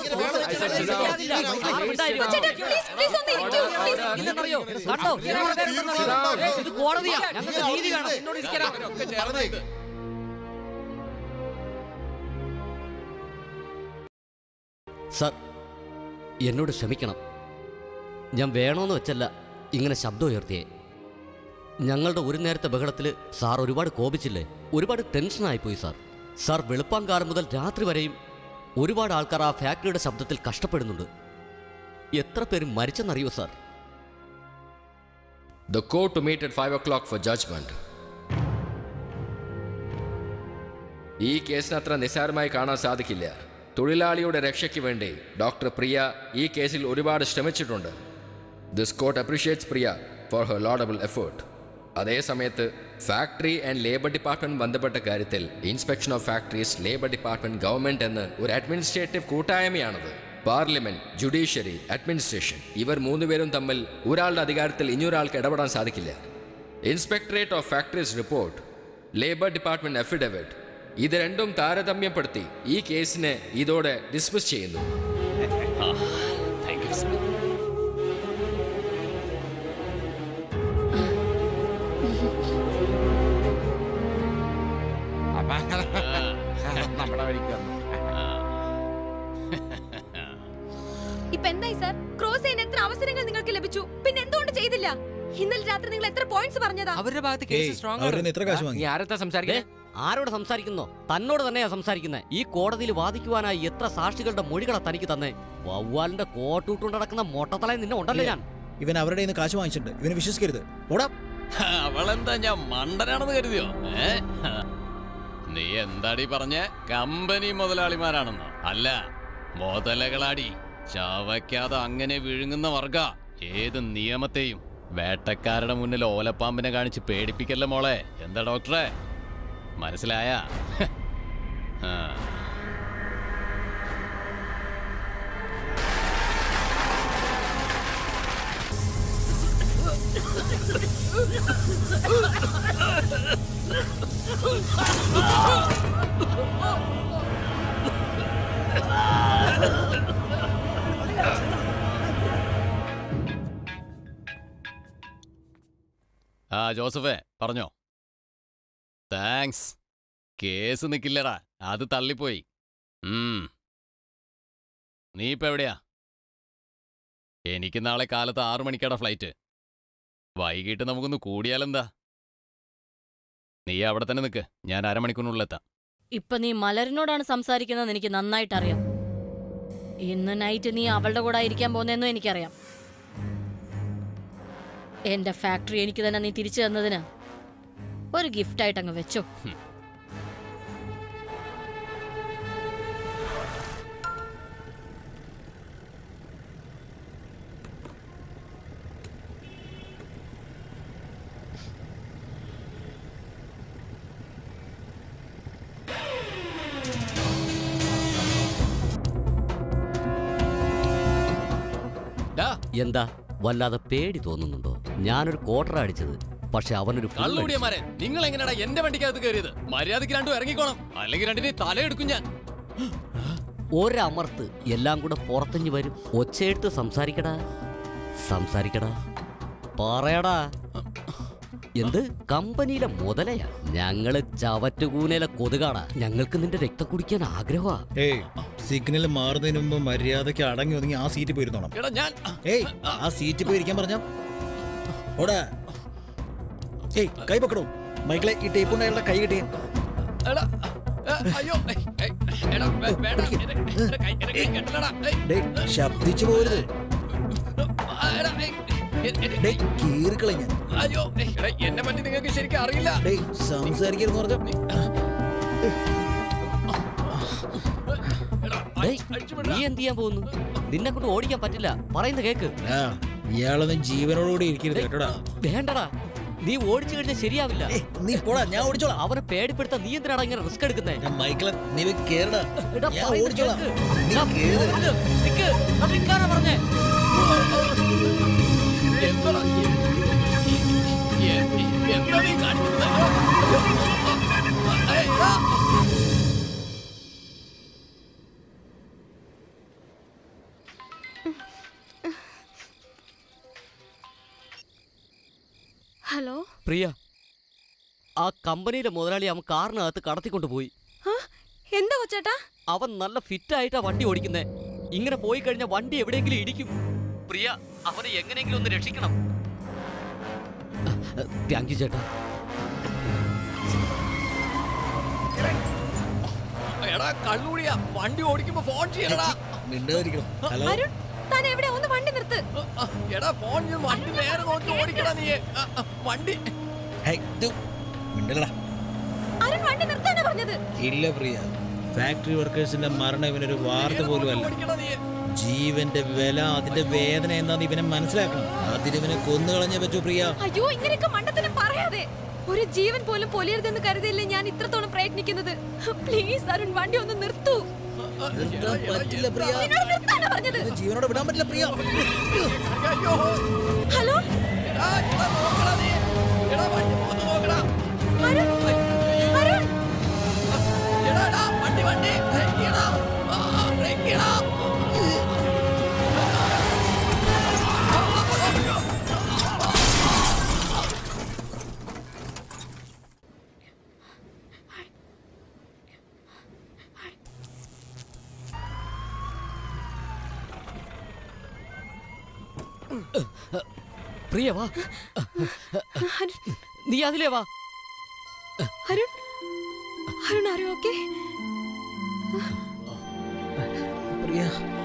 [SPEAKER 11] ചേട്ടാ, please, please ഒന്ന് ഇരിക്കൂ, please.
[SPEAKER 3] ഇല്ലെന്നറിയോ കണ്ടോ ഇതെന്താണെന്നറിയോ? ഇത് കോടതിയാ ഞങ്ങൾക്ക് നീതി വേണം എന്നോട് ഇരിക്കണം
[SPEAKER 1] ഒക്കെ ചേർന്ന് ഇത്.
[SPEAKER 3] സർ എന്നോട് ക്ഷമിക്കണം ഞാൻ വേണമെന്ന് വെച്ചല്ല ഇങ്ങനെ ശബ്ദം ഉയർത്തിയേ ഞങ്ങളുടെ ഒരു നേരത്തെ ബഹളത്തിൽ സാർ ഒരുപാട് കോപിച്ചില്ലേ ഒരുപാട് ടെൻഷനായിപ്പോയി സാർ സാർ വെളുപ്പാങ്കാലം മുതൽ രാത്രി വരെയും ഒരുപാട് ആൾക്കാർ ആ ഫാക്ടറിയുടെ ശബ്ദത്തിൽ കഷ്ടപ്പെടുന്നുണ്ട് എത്ര പേര് മരിച്ചെന്നറിയോ sir
[SPEAKER 16] The court to meet at 5 o'clock for judgment. ഈ കേസിന് അത്ര നിസ്സാരമായി കാണാൻ സാധിക്കില്ല തൊഴിലാളിയുടെ രക്ഷയ്ക്ക് വേണ്ടി ഡോക്ടർ പ്രിയ ഈ കേസിൽ ഒരുപാട് ശ്രമിച്ചിട്ടുണ്ട് this court appreciates Priya for her laudable effort അതേ സമയത്ത് ഫാക്ടറി ആൻഡ് ലേബർ ഡിപ്പാർട്ട്മെന്റ് ബന്ധപ്പെട്ട കാര്യത്തിൽ inspection of factories labour department government എന്ന് ഒരു അഡ്മിനിസ്ട്രേറ്റീവ് കൂട്ടായ്മയാണത് പാർലമെന്റ് ജുഡീഷ്യറി അഡ്മിനിസ്ട്രേഷൻ ഇവർ മൂന്നുപേരും തമ്മിൽ ഒരാളുടെ അധികാരത്തിൽ ഇനിയൊരാൾക്ക് ഇടപെടാൻ സാധിക്കില്ല inspectorate of factories report labour department affidavit ഇത് രണ്ടും താരതമ്യപ്പെടുത്തി ഈ കേസിനെ ഇതോടെ ഡിസ്മിസ് ചെയ്യുന്നു
[SPEAKER 1] താങ്ക് യു സാർ
[SPEAKER 10] നമ്മുടെ വഴിക്ക് വന്നു
[SPEAKER 11] ഇപ്പൊ എന്തായി സാർ ക്രോസ് ചെയ്യാൻ എത്ര അവസരങ്ങൾ നിങ്ങൾക്ക് ലഭിച്ചു പിന്നെ എന്തുകൊണ്ട് ചെയ്തില്ല ഇന്നലെ രാത്രി നിങ്ങൾ എത്ര പോയിന്റ്സ് പറഞ്ഞതാ
[SPEAKER 17] അവരുടെ ഭാഗത്ത്
[SPEAKER 4] ഏയ്,
[SPEAKER 17] കേസ് സ്ട്രോങ്
[SPEAKER 4] അവരുടെ കയ്യിന്ന് എത്ര കാശ് വാങ്ങി?
[SPEAKER 17] നീ ആരത്താ സംസാരിക്കുന്നത്
[SPEAKER 3] ആരോട് സംസാരിക്കുന്നോ തന്നോട് തന്നെയാ സംസാരിക്കുന്നത് ഈ കോടതിയിൽ വാദിക്കുവാനായി എത്ര സാക്ഷികളുടെ മൊഴികളാ തനിക്ക് തന്നെ വവ്വാലിന്റെ കോട്ടൂട്ടുകൊണ്ട് നടക്കുന്ന മൊട്ടത്തലേ നിന്നെ ഉണ്ടല്ലോ ഞാൻ
[SPEAKER 4] ഇവൻ അവരുടെ കയ്യിൽ നിന്ന് കാശ് വാങ്ങിച്ചിട്ടുണ്ട് ഇവനെ വിശ്വസിക്കരുത് ഓടാ
[SPEAKER 1] അവളെന്താ ഞാൻ മണ്ടനാണെന്ന് കരുതിയോ ഏ നീ എന്താടി പറഞ്ഞ കമ്പനി മുതലാളിമാരാണെന്നോ അല്ല മുതലകളാടി ചവയ്ക്കാതെ അങ്ങനെ വിഴുങ്ങുന്ന വർഗ ഏത് നിയമത്തെയും വേട്ടക്കാരുടെ മുന്നിൽ ഓലപ്പാമ്പിനെ കാണിച്ച് പേടിപ്പിക്കല്ലേ മോളെ എന്താ ഡോക്ടറെ മനസ്സിലായ ആ ജോസഫേ പറഞ്ഞോ താങ്ക്സ് കേസ് നിക്കില്ലടാ അത് തള്ളിപ്പോയി ഉം. നീ ഇപ്പൊ എവിടെയാ എനിക്ക് നാളെ കാലത്ത് ആറു മണിക്കാടാ ഫ്ലൈറ്റ് വൈകിട്ട് നമുക്കൊന്ന് കൂടിയാലെന്താ നീ അവിടെ തന്നെ നിൽക്ക് ഞാൻ അരമണിക്കൂറിനുള്ളിൽ എത്താം
[SPEAKER 8] ഇപ്പൊ നീ മലരിനോടാണ് സംസാരിക്കുന്നതെന്ന് എനിക്ക് നന്നായിട്ട് അറിയാം ഇന്ന് നൈറ്റ് നീ അവളുടെ കൂടെ ഇരിക്കാൻ പോകുന്നതെന്നും എനിക്കറിയാം എന്റെ ഫാക്ടറി എനിക്ക് തന്നെ നീ തിരിച്ചു തന്നതിന് ഒരു ഗിഫ്റ്റായിട്ട് അങ്ങ് വെച്ചോ
[SPEAKER 3] എന്താ വല്ലാതെ പേടി തോന്നുന്നുണ്ടോ ഞാനൊരു ക്വാർട്ടർ അടിച്ചത് പക്ഷെ അവനൊരു full അടിച്ചു.
[SPEAKER 1] കള്ളുകൂടിയമാരെ നിങ്ങൾ എങ്ങനെയാടാ എന്റെ വണ്ടിക്കകത്ത് കയറിയത് മര്യാദയ്ക്ക് രണ്ടും ഇറങ്ങിക്കോണം അല്ലെങ്കിൽ രണ്ടിനെ തലയെടുക്കും ഞാൻ
[SPEAKER 3] ഒരമർത്ത് എല്ലാം കൂടെ പുറത്തുഞ്ഞു വരും ഒച്ചയെടുത്ത് സംസാരിക്കടാ സംസാരിക്കടാ പറയടാ എന്ത് കമ്പനിയിലെ മുതലയാ ഞങ്ങള് ചവറ്റുകൂനയിലെ കൊതുകാടാ ഞങ്ങൾക്ക് നിന്റെ രക്തം കുടിക്കാൻ ആഗ്രഹമാ
[SPEAKER 4] ഏയ് സിഗ്നൽ മാറുന്നതിന് മുമ്പ് മര്യാദയ്ക്ക് അടങ്ങി ഒതുങ്ങി ആ സീറ്റിൽ പോയിരുന്നോണം
[SPEAKER 1] എടാ ഞാൻ
[SPEAKER 4] ഏയ് ആ സീറ്റിൽ പോയി ഇരിക്കാൻ പറഞ്ഞ ഓടാ ഏയ് കൈ പൊക്കടോ മൈക്കിളെ ഈ ടേപ്പ് കൊണ്ട് അയാളുടെ കൈ കിട്ടി
[SPEAKER 1] എടാ ഏ, അയ്യോ ഏയ്, ഏയ്, എടാ വേ- വേണ്ട എന്റെ- എന്റെ കൈ- എന്റെ കൈ കെട്ടലടാ. ഏയ്,
[SPEAKER 4] ഡേയ് ശബ്ദിച്ചു പോരുത്
[SPEAKER 1] ആ, എടാ, ഏയ്, എ- എന്റെ-
[SPEAKER 4] ഡേയ് കീറിക്കളഞ്ഞ
[SPEAKER 1] അയ്യോ ഏയ്, എടാ, എന്നെ പറ്റി നിങ്ങൾക്ക് ശരിക്കും അറിയില്ല
[SPEAKER 4] ഡേയ് സംസാരിക്കരുന്ന് പറഞ്ഞ
[SPEAKER 3] ഡേയ്, നീ എന്ത് ചെയ്യാൻ പോകുന്നു നിന്നെ കൊണ്ട് ഓടിക്കാൻ പറ്റില്ല പറയുന്ന കേക്ക്
[SPEAKER 4] ആ ഇയാളൊന്നും ജീവനോടുകൂടി ഇരിക്കരുത് കേട്ടോടാ
[SPEAKER 3] വേണ്ടടാ നീ ഓടിച്ചു കഴിഞ്ഞാൽ ശരിയാവില്ല
[SPEAKER 4] നീ പോടാ ഞാൻ ഓടിച്ചോളാം
[SPEAKER 3] അവനെ പേടിപ്പെടുത്താൻ നീ എന്തിനാണ് ഇങ്ങനെ റിസ്ക് എടുക്കുന്നേ
[SPEAKER 4] മൈക്കിളെ നീ പോയി കേറടാ
[SPEAKER 3] എടാ,
[SPEAKER 4] ഞാൻ
[SPEAKER 3] പറയുന്നത്
[SPEAKER 4] ഓടിച്ചോളാം
[SPEAKER 3] കേൾക്ക്.
[SPEAKER 4] നീ
[SPEAKER 3] എടാ,
[SPEAKER 4] കേറ്
[SPEAKER 3] നിക്ക്, നിക്ക്. അത് നിക്കാനാ പറഞ്ഞേ
[SPEAKER 1] എന്താടാ ഈ- ഈ- ഈ- എന്താ നീ കാണിക്കുന്നത് ഏയ്, എടാ.
[SPEAKER 11] ഹലോ
[SPEAKER 3] പ്രിയ ആ കമ്പനിയിലെ മുതലാളി അവൻ കാറിനകത്ത് കടത്തിക്കൊണ്ട് പോയി
[SPEAKER 11] ആ, എന്താ കൊച്ചേട്ടാ
[SPEAKER 3] അവൻ നല്ല ഫിറ്റ് ആയിട്ടാ വണ്ടി ഓടിക്കുന്നേ ഇങ്ങനെ പോയി കഴിഞ്ഞാൽ വണ്ടി എവിടെയെങ്കിലും ഇടിക്കും പ്രിയ അവനെ എങ്ങനെയെങ്കിലും ഒന്ന് രക്ഷിക്കണം താങ്ക് യു ചേട്ടാ
[SPEAKER 1] എടാ കള്ളുകൂടിയാ വണ്ടി ഓടിക്കുമ്പോ ഫോൺ ചെയ്യണടാ
[SPEAKER 4] മിണ്ടാതിരിക്കണം ഹലോ
[SPEAKER 11] അരുൺ താൻ എവിടെ ഒന്ന് വണ്ടി നിർത്ത്
[SPEAKER 1] എടാ ഫോൺ ചെയ്ത് വണ്ടി നേരെ നോക്കി ഓടിക്കടാ നീ ആ, ആ, വണ്ടി
[SPEAKER 4] ഹേയ്, ദു, മിണ്ടല്ലടാ
[SPEAKER 11] അരുൺ വണ്ടി നിർത്താനാ പറഞ്ഞത്
[SPEAKER 4] ഇല്ല പ്രിയ ഫാക്ടറി വർക്കേഴ്സിന്റെ മരണം ഇവനൊരു വാർത്ത പോലും അല്ല
[SPEAKER 1] ഓടിക്കടാ നീ
[SPEAKER 4] ജീവന്റെ വില അതിന്റെ വേദന എന്താന്ന് ഇവനെ മനസ്സിലാക്കണം അതിനിവനെ കൊന്നുകളഞ്ഞേ പറ്റൂ പ്രിയ
[SPEAKER 11] അയ്യോ ഇങ്ങനെയൊക്കെ മണ്ടത്തിന് പറയാതെ ഒരു ജീവൻ പോലും പൊലിയരുതെന്ന് കരുതിയില്ലേ ഞാൻ ഇത്രത്തോളം പ്രയത്നിക്കുന്നത് പ്ലീസ് അരുൺ വണ്ടി ഒന്ന് നിർത്തു
[SPEAKER 4] നിർത്താൻ പറ്റില്ല പ്രിയ
[SPEAKER 11] നിന്നോട് നിർത്താനാ പറഞ്ഞത്
[SPEAKER 4] ഇത് ജീവനോടെ വിടാൻ പറ്റില്ല പ്രിയ
[SPEAKER 1] അയ്യോ
[SPEAKER 11] ഹലോ
[SPEAKER 1] എടാ എടാ നോക്കടാ നീ എടാ വണ്ടി ഒന്ന് നോക്കടാ
[SPEAKER 11] അരുൺ അരുൺ
[SPEAKER 1] എടാ എടാ വണ്ടി വണ്ടി ബ്രേക്ക് ചെയ്യടാ ആ, ബ്രേക്ക് ചെയ്യടാ
[SPEAKER 3] പ്രിയ വാ നീ അതിലേ വാ
[SPEAKER 11] അരുൺ അരുൺ ആരോ okay
[SPEAKER 4] Priya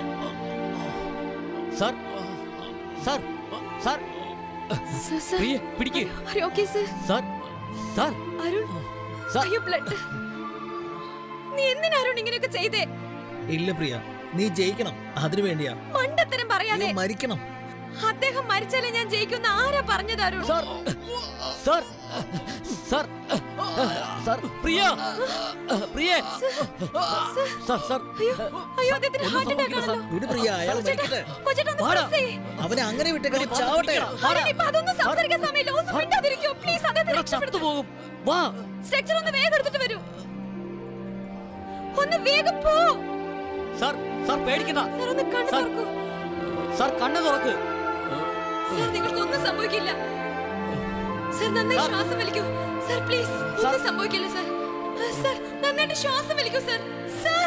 [SPEAKER 3] sir sir sir Priya പിടിക്ക്
[SPEAKER 11] ആരോ okay sir
[SPEAKER 3] sir sir
[SPEAKER 11] Arun
[SPEAKER 3] sir
[SPEAKER 11] അയ്യോ ബ്ലഡ് നീ എന്തിനാ അരുൺ ഇങ്ങനെയൊക്കെ ചെയ്തേ
[SPEAKER 4] ഇല്ല പ്രിയ നീ ജയിക്കണം അതിനു വേണ്ടിയാ
[SPEAKER 11] മണ്ടത്തരം പറയാതെ
[SPEAKER 4] നീ മരിക്കണം
[SPEAKER 11] അദ്ദേഹം മരിച്ചാലേ ഞാൻ ജയിക്കുന്ന ആരാ പറഞ്ഞത് Arun
[SPEAKER 3] sir sir sir sir Priya Priya sir sir
[SPEAKER 11] അയ്യോ അയ്യോ അദ്ദേഹത്തിന് ഹാർട്ട് അറ്റാക്ക് ആണല്ലോ
[SPEAKER 4] വിട് പ്രിയ അയാൾ മരിക്കട്ടെ
[SPEAKER 11] കൊച്ചേട്ടാ ഒന്ന്
[SPEAKER 3] വാടാ.
[SPEAKER 11] press ചെയ്യ്.
[SPEAKER 4] അവനെ അങ്ങനെ വിട്ടേക്കാൻ ചാവട്ടെ
[SPEAKER 11] അരുൺ, ഇപ്പൊ അതൊന്നും സംസാരിക്കാൻ സമയമില്ല ഒന്ന് മിണ്ടാതിരിക്കോ പ്ലീസ് അദ്ദേഹത്തെ രക്ഷപ്പെടുത്തു
[SPEAKER 3] പോകും വാ
[SPEAKER 11] സ്ട്രെച്ചർ ഒന്ന് വേഗം എടുത്തിട്ട് വരൂ ഒന്ന് വേഗം പോ
[SPEAKER 3] സാർ സാർ പേടിക്കണ്ട
[SPEAKER 11] സാർ ഒന്ന് കണ്ണു
[SPEAKER 3] സാർ.
[SPEAKER 11] തുറക്കൂ
[SPEAKER 3] സാർ കണ്ണ് തുറക്ക്
[SPEAKER 11] സാർ നിങ്ങൾക്കൊന്നും സംഭവിക്കില്ല സാർ നന്നായി ശ്വാസം വലിക്കൂ സാർ പ്ലീസ് ഒന്നും സംഭവിക്കില്ല സാർ ആ, സാർ നന്നായിട്ട് ശ്വാസം വലിക്കൂ സാർ സാർ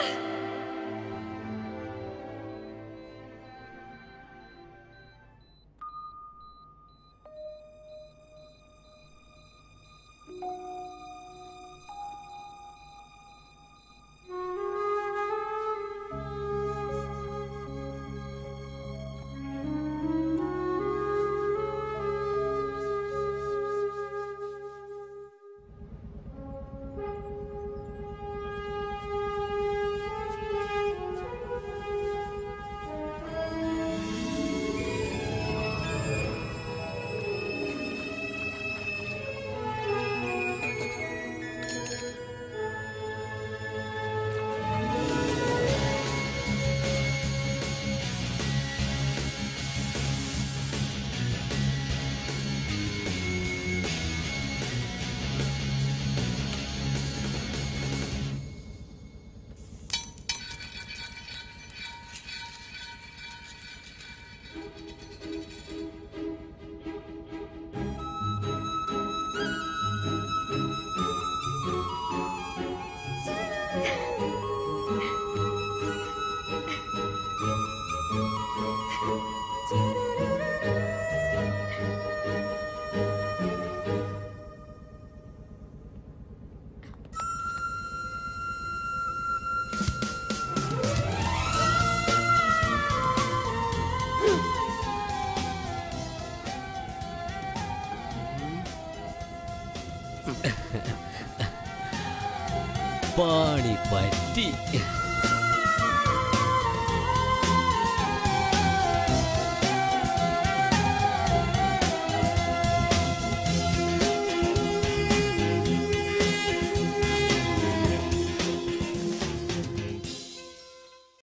[SPEAKER 3] പാണി പറ്റി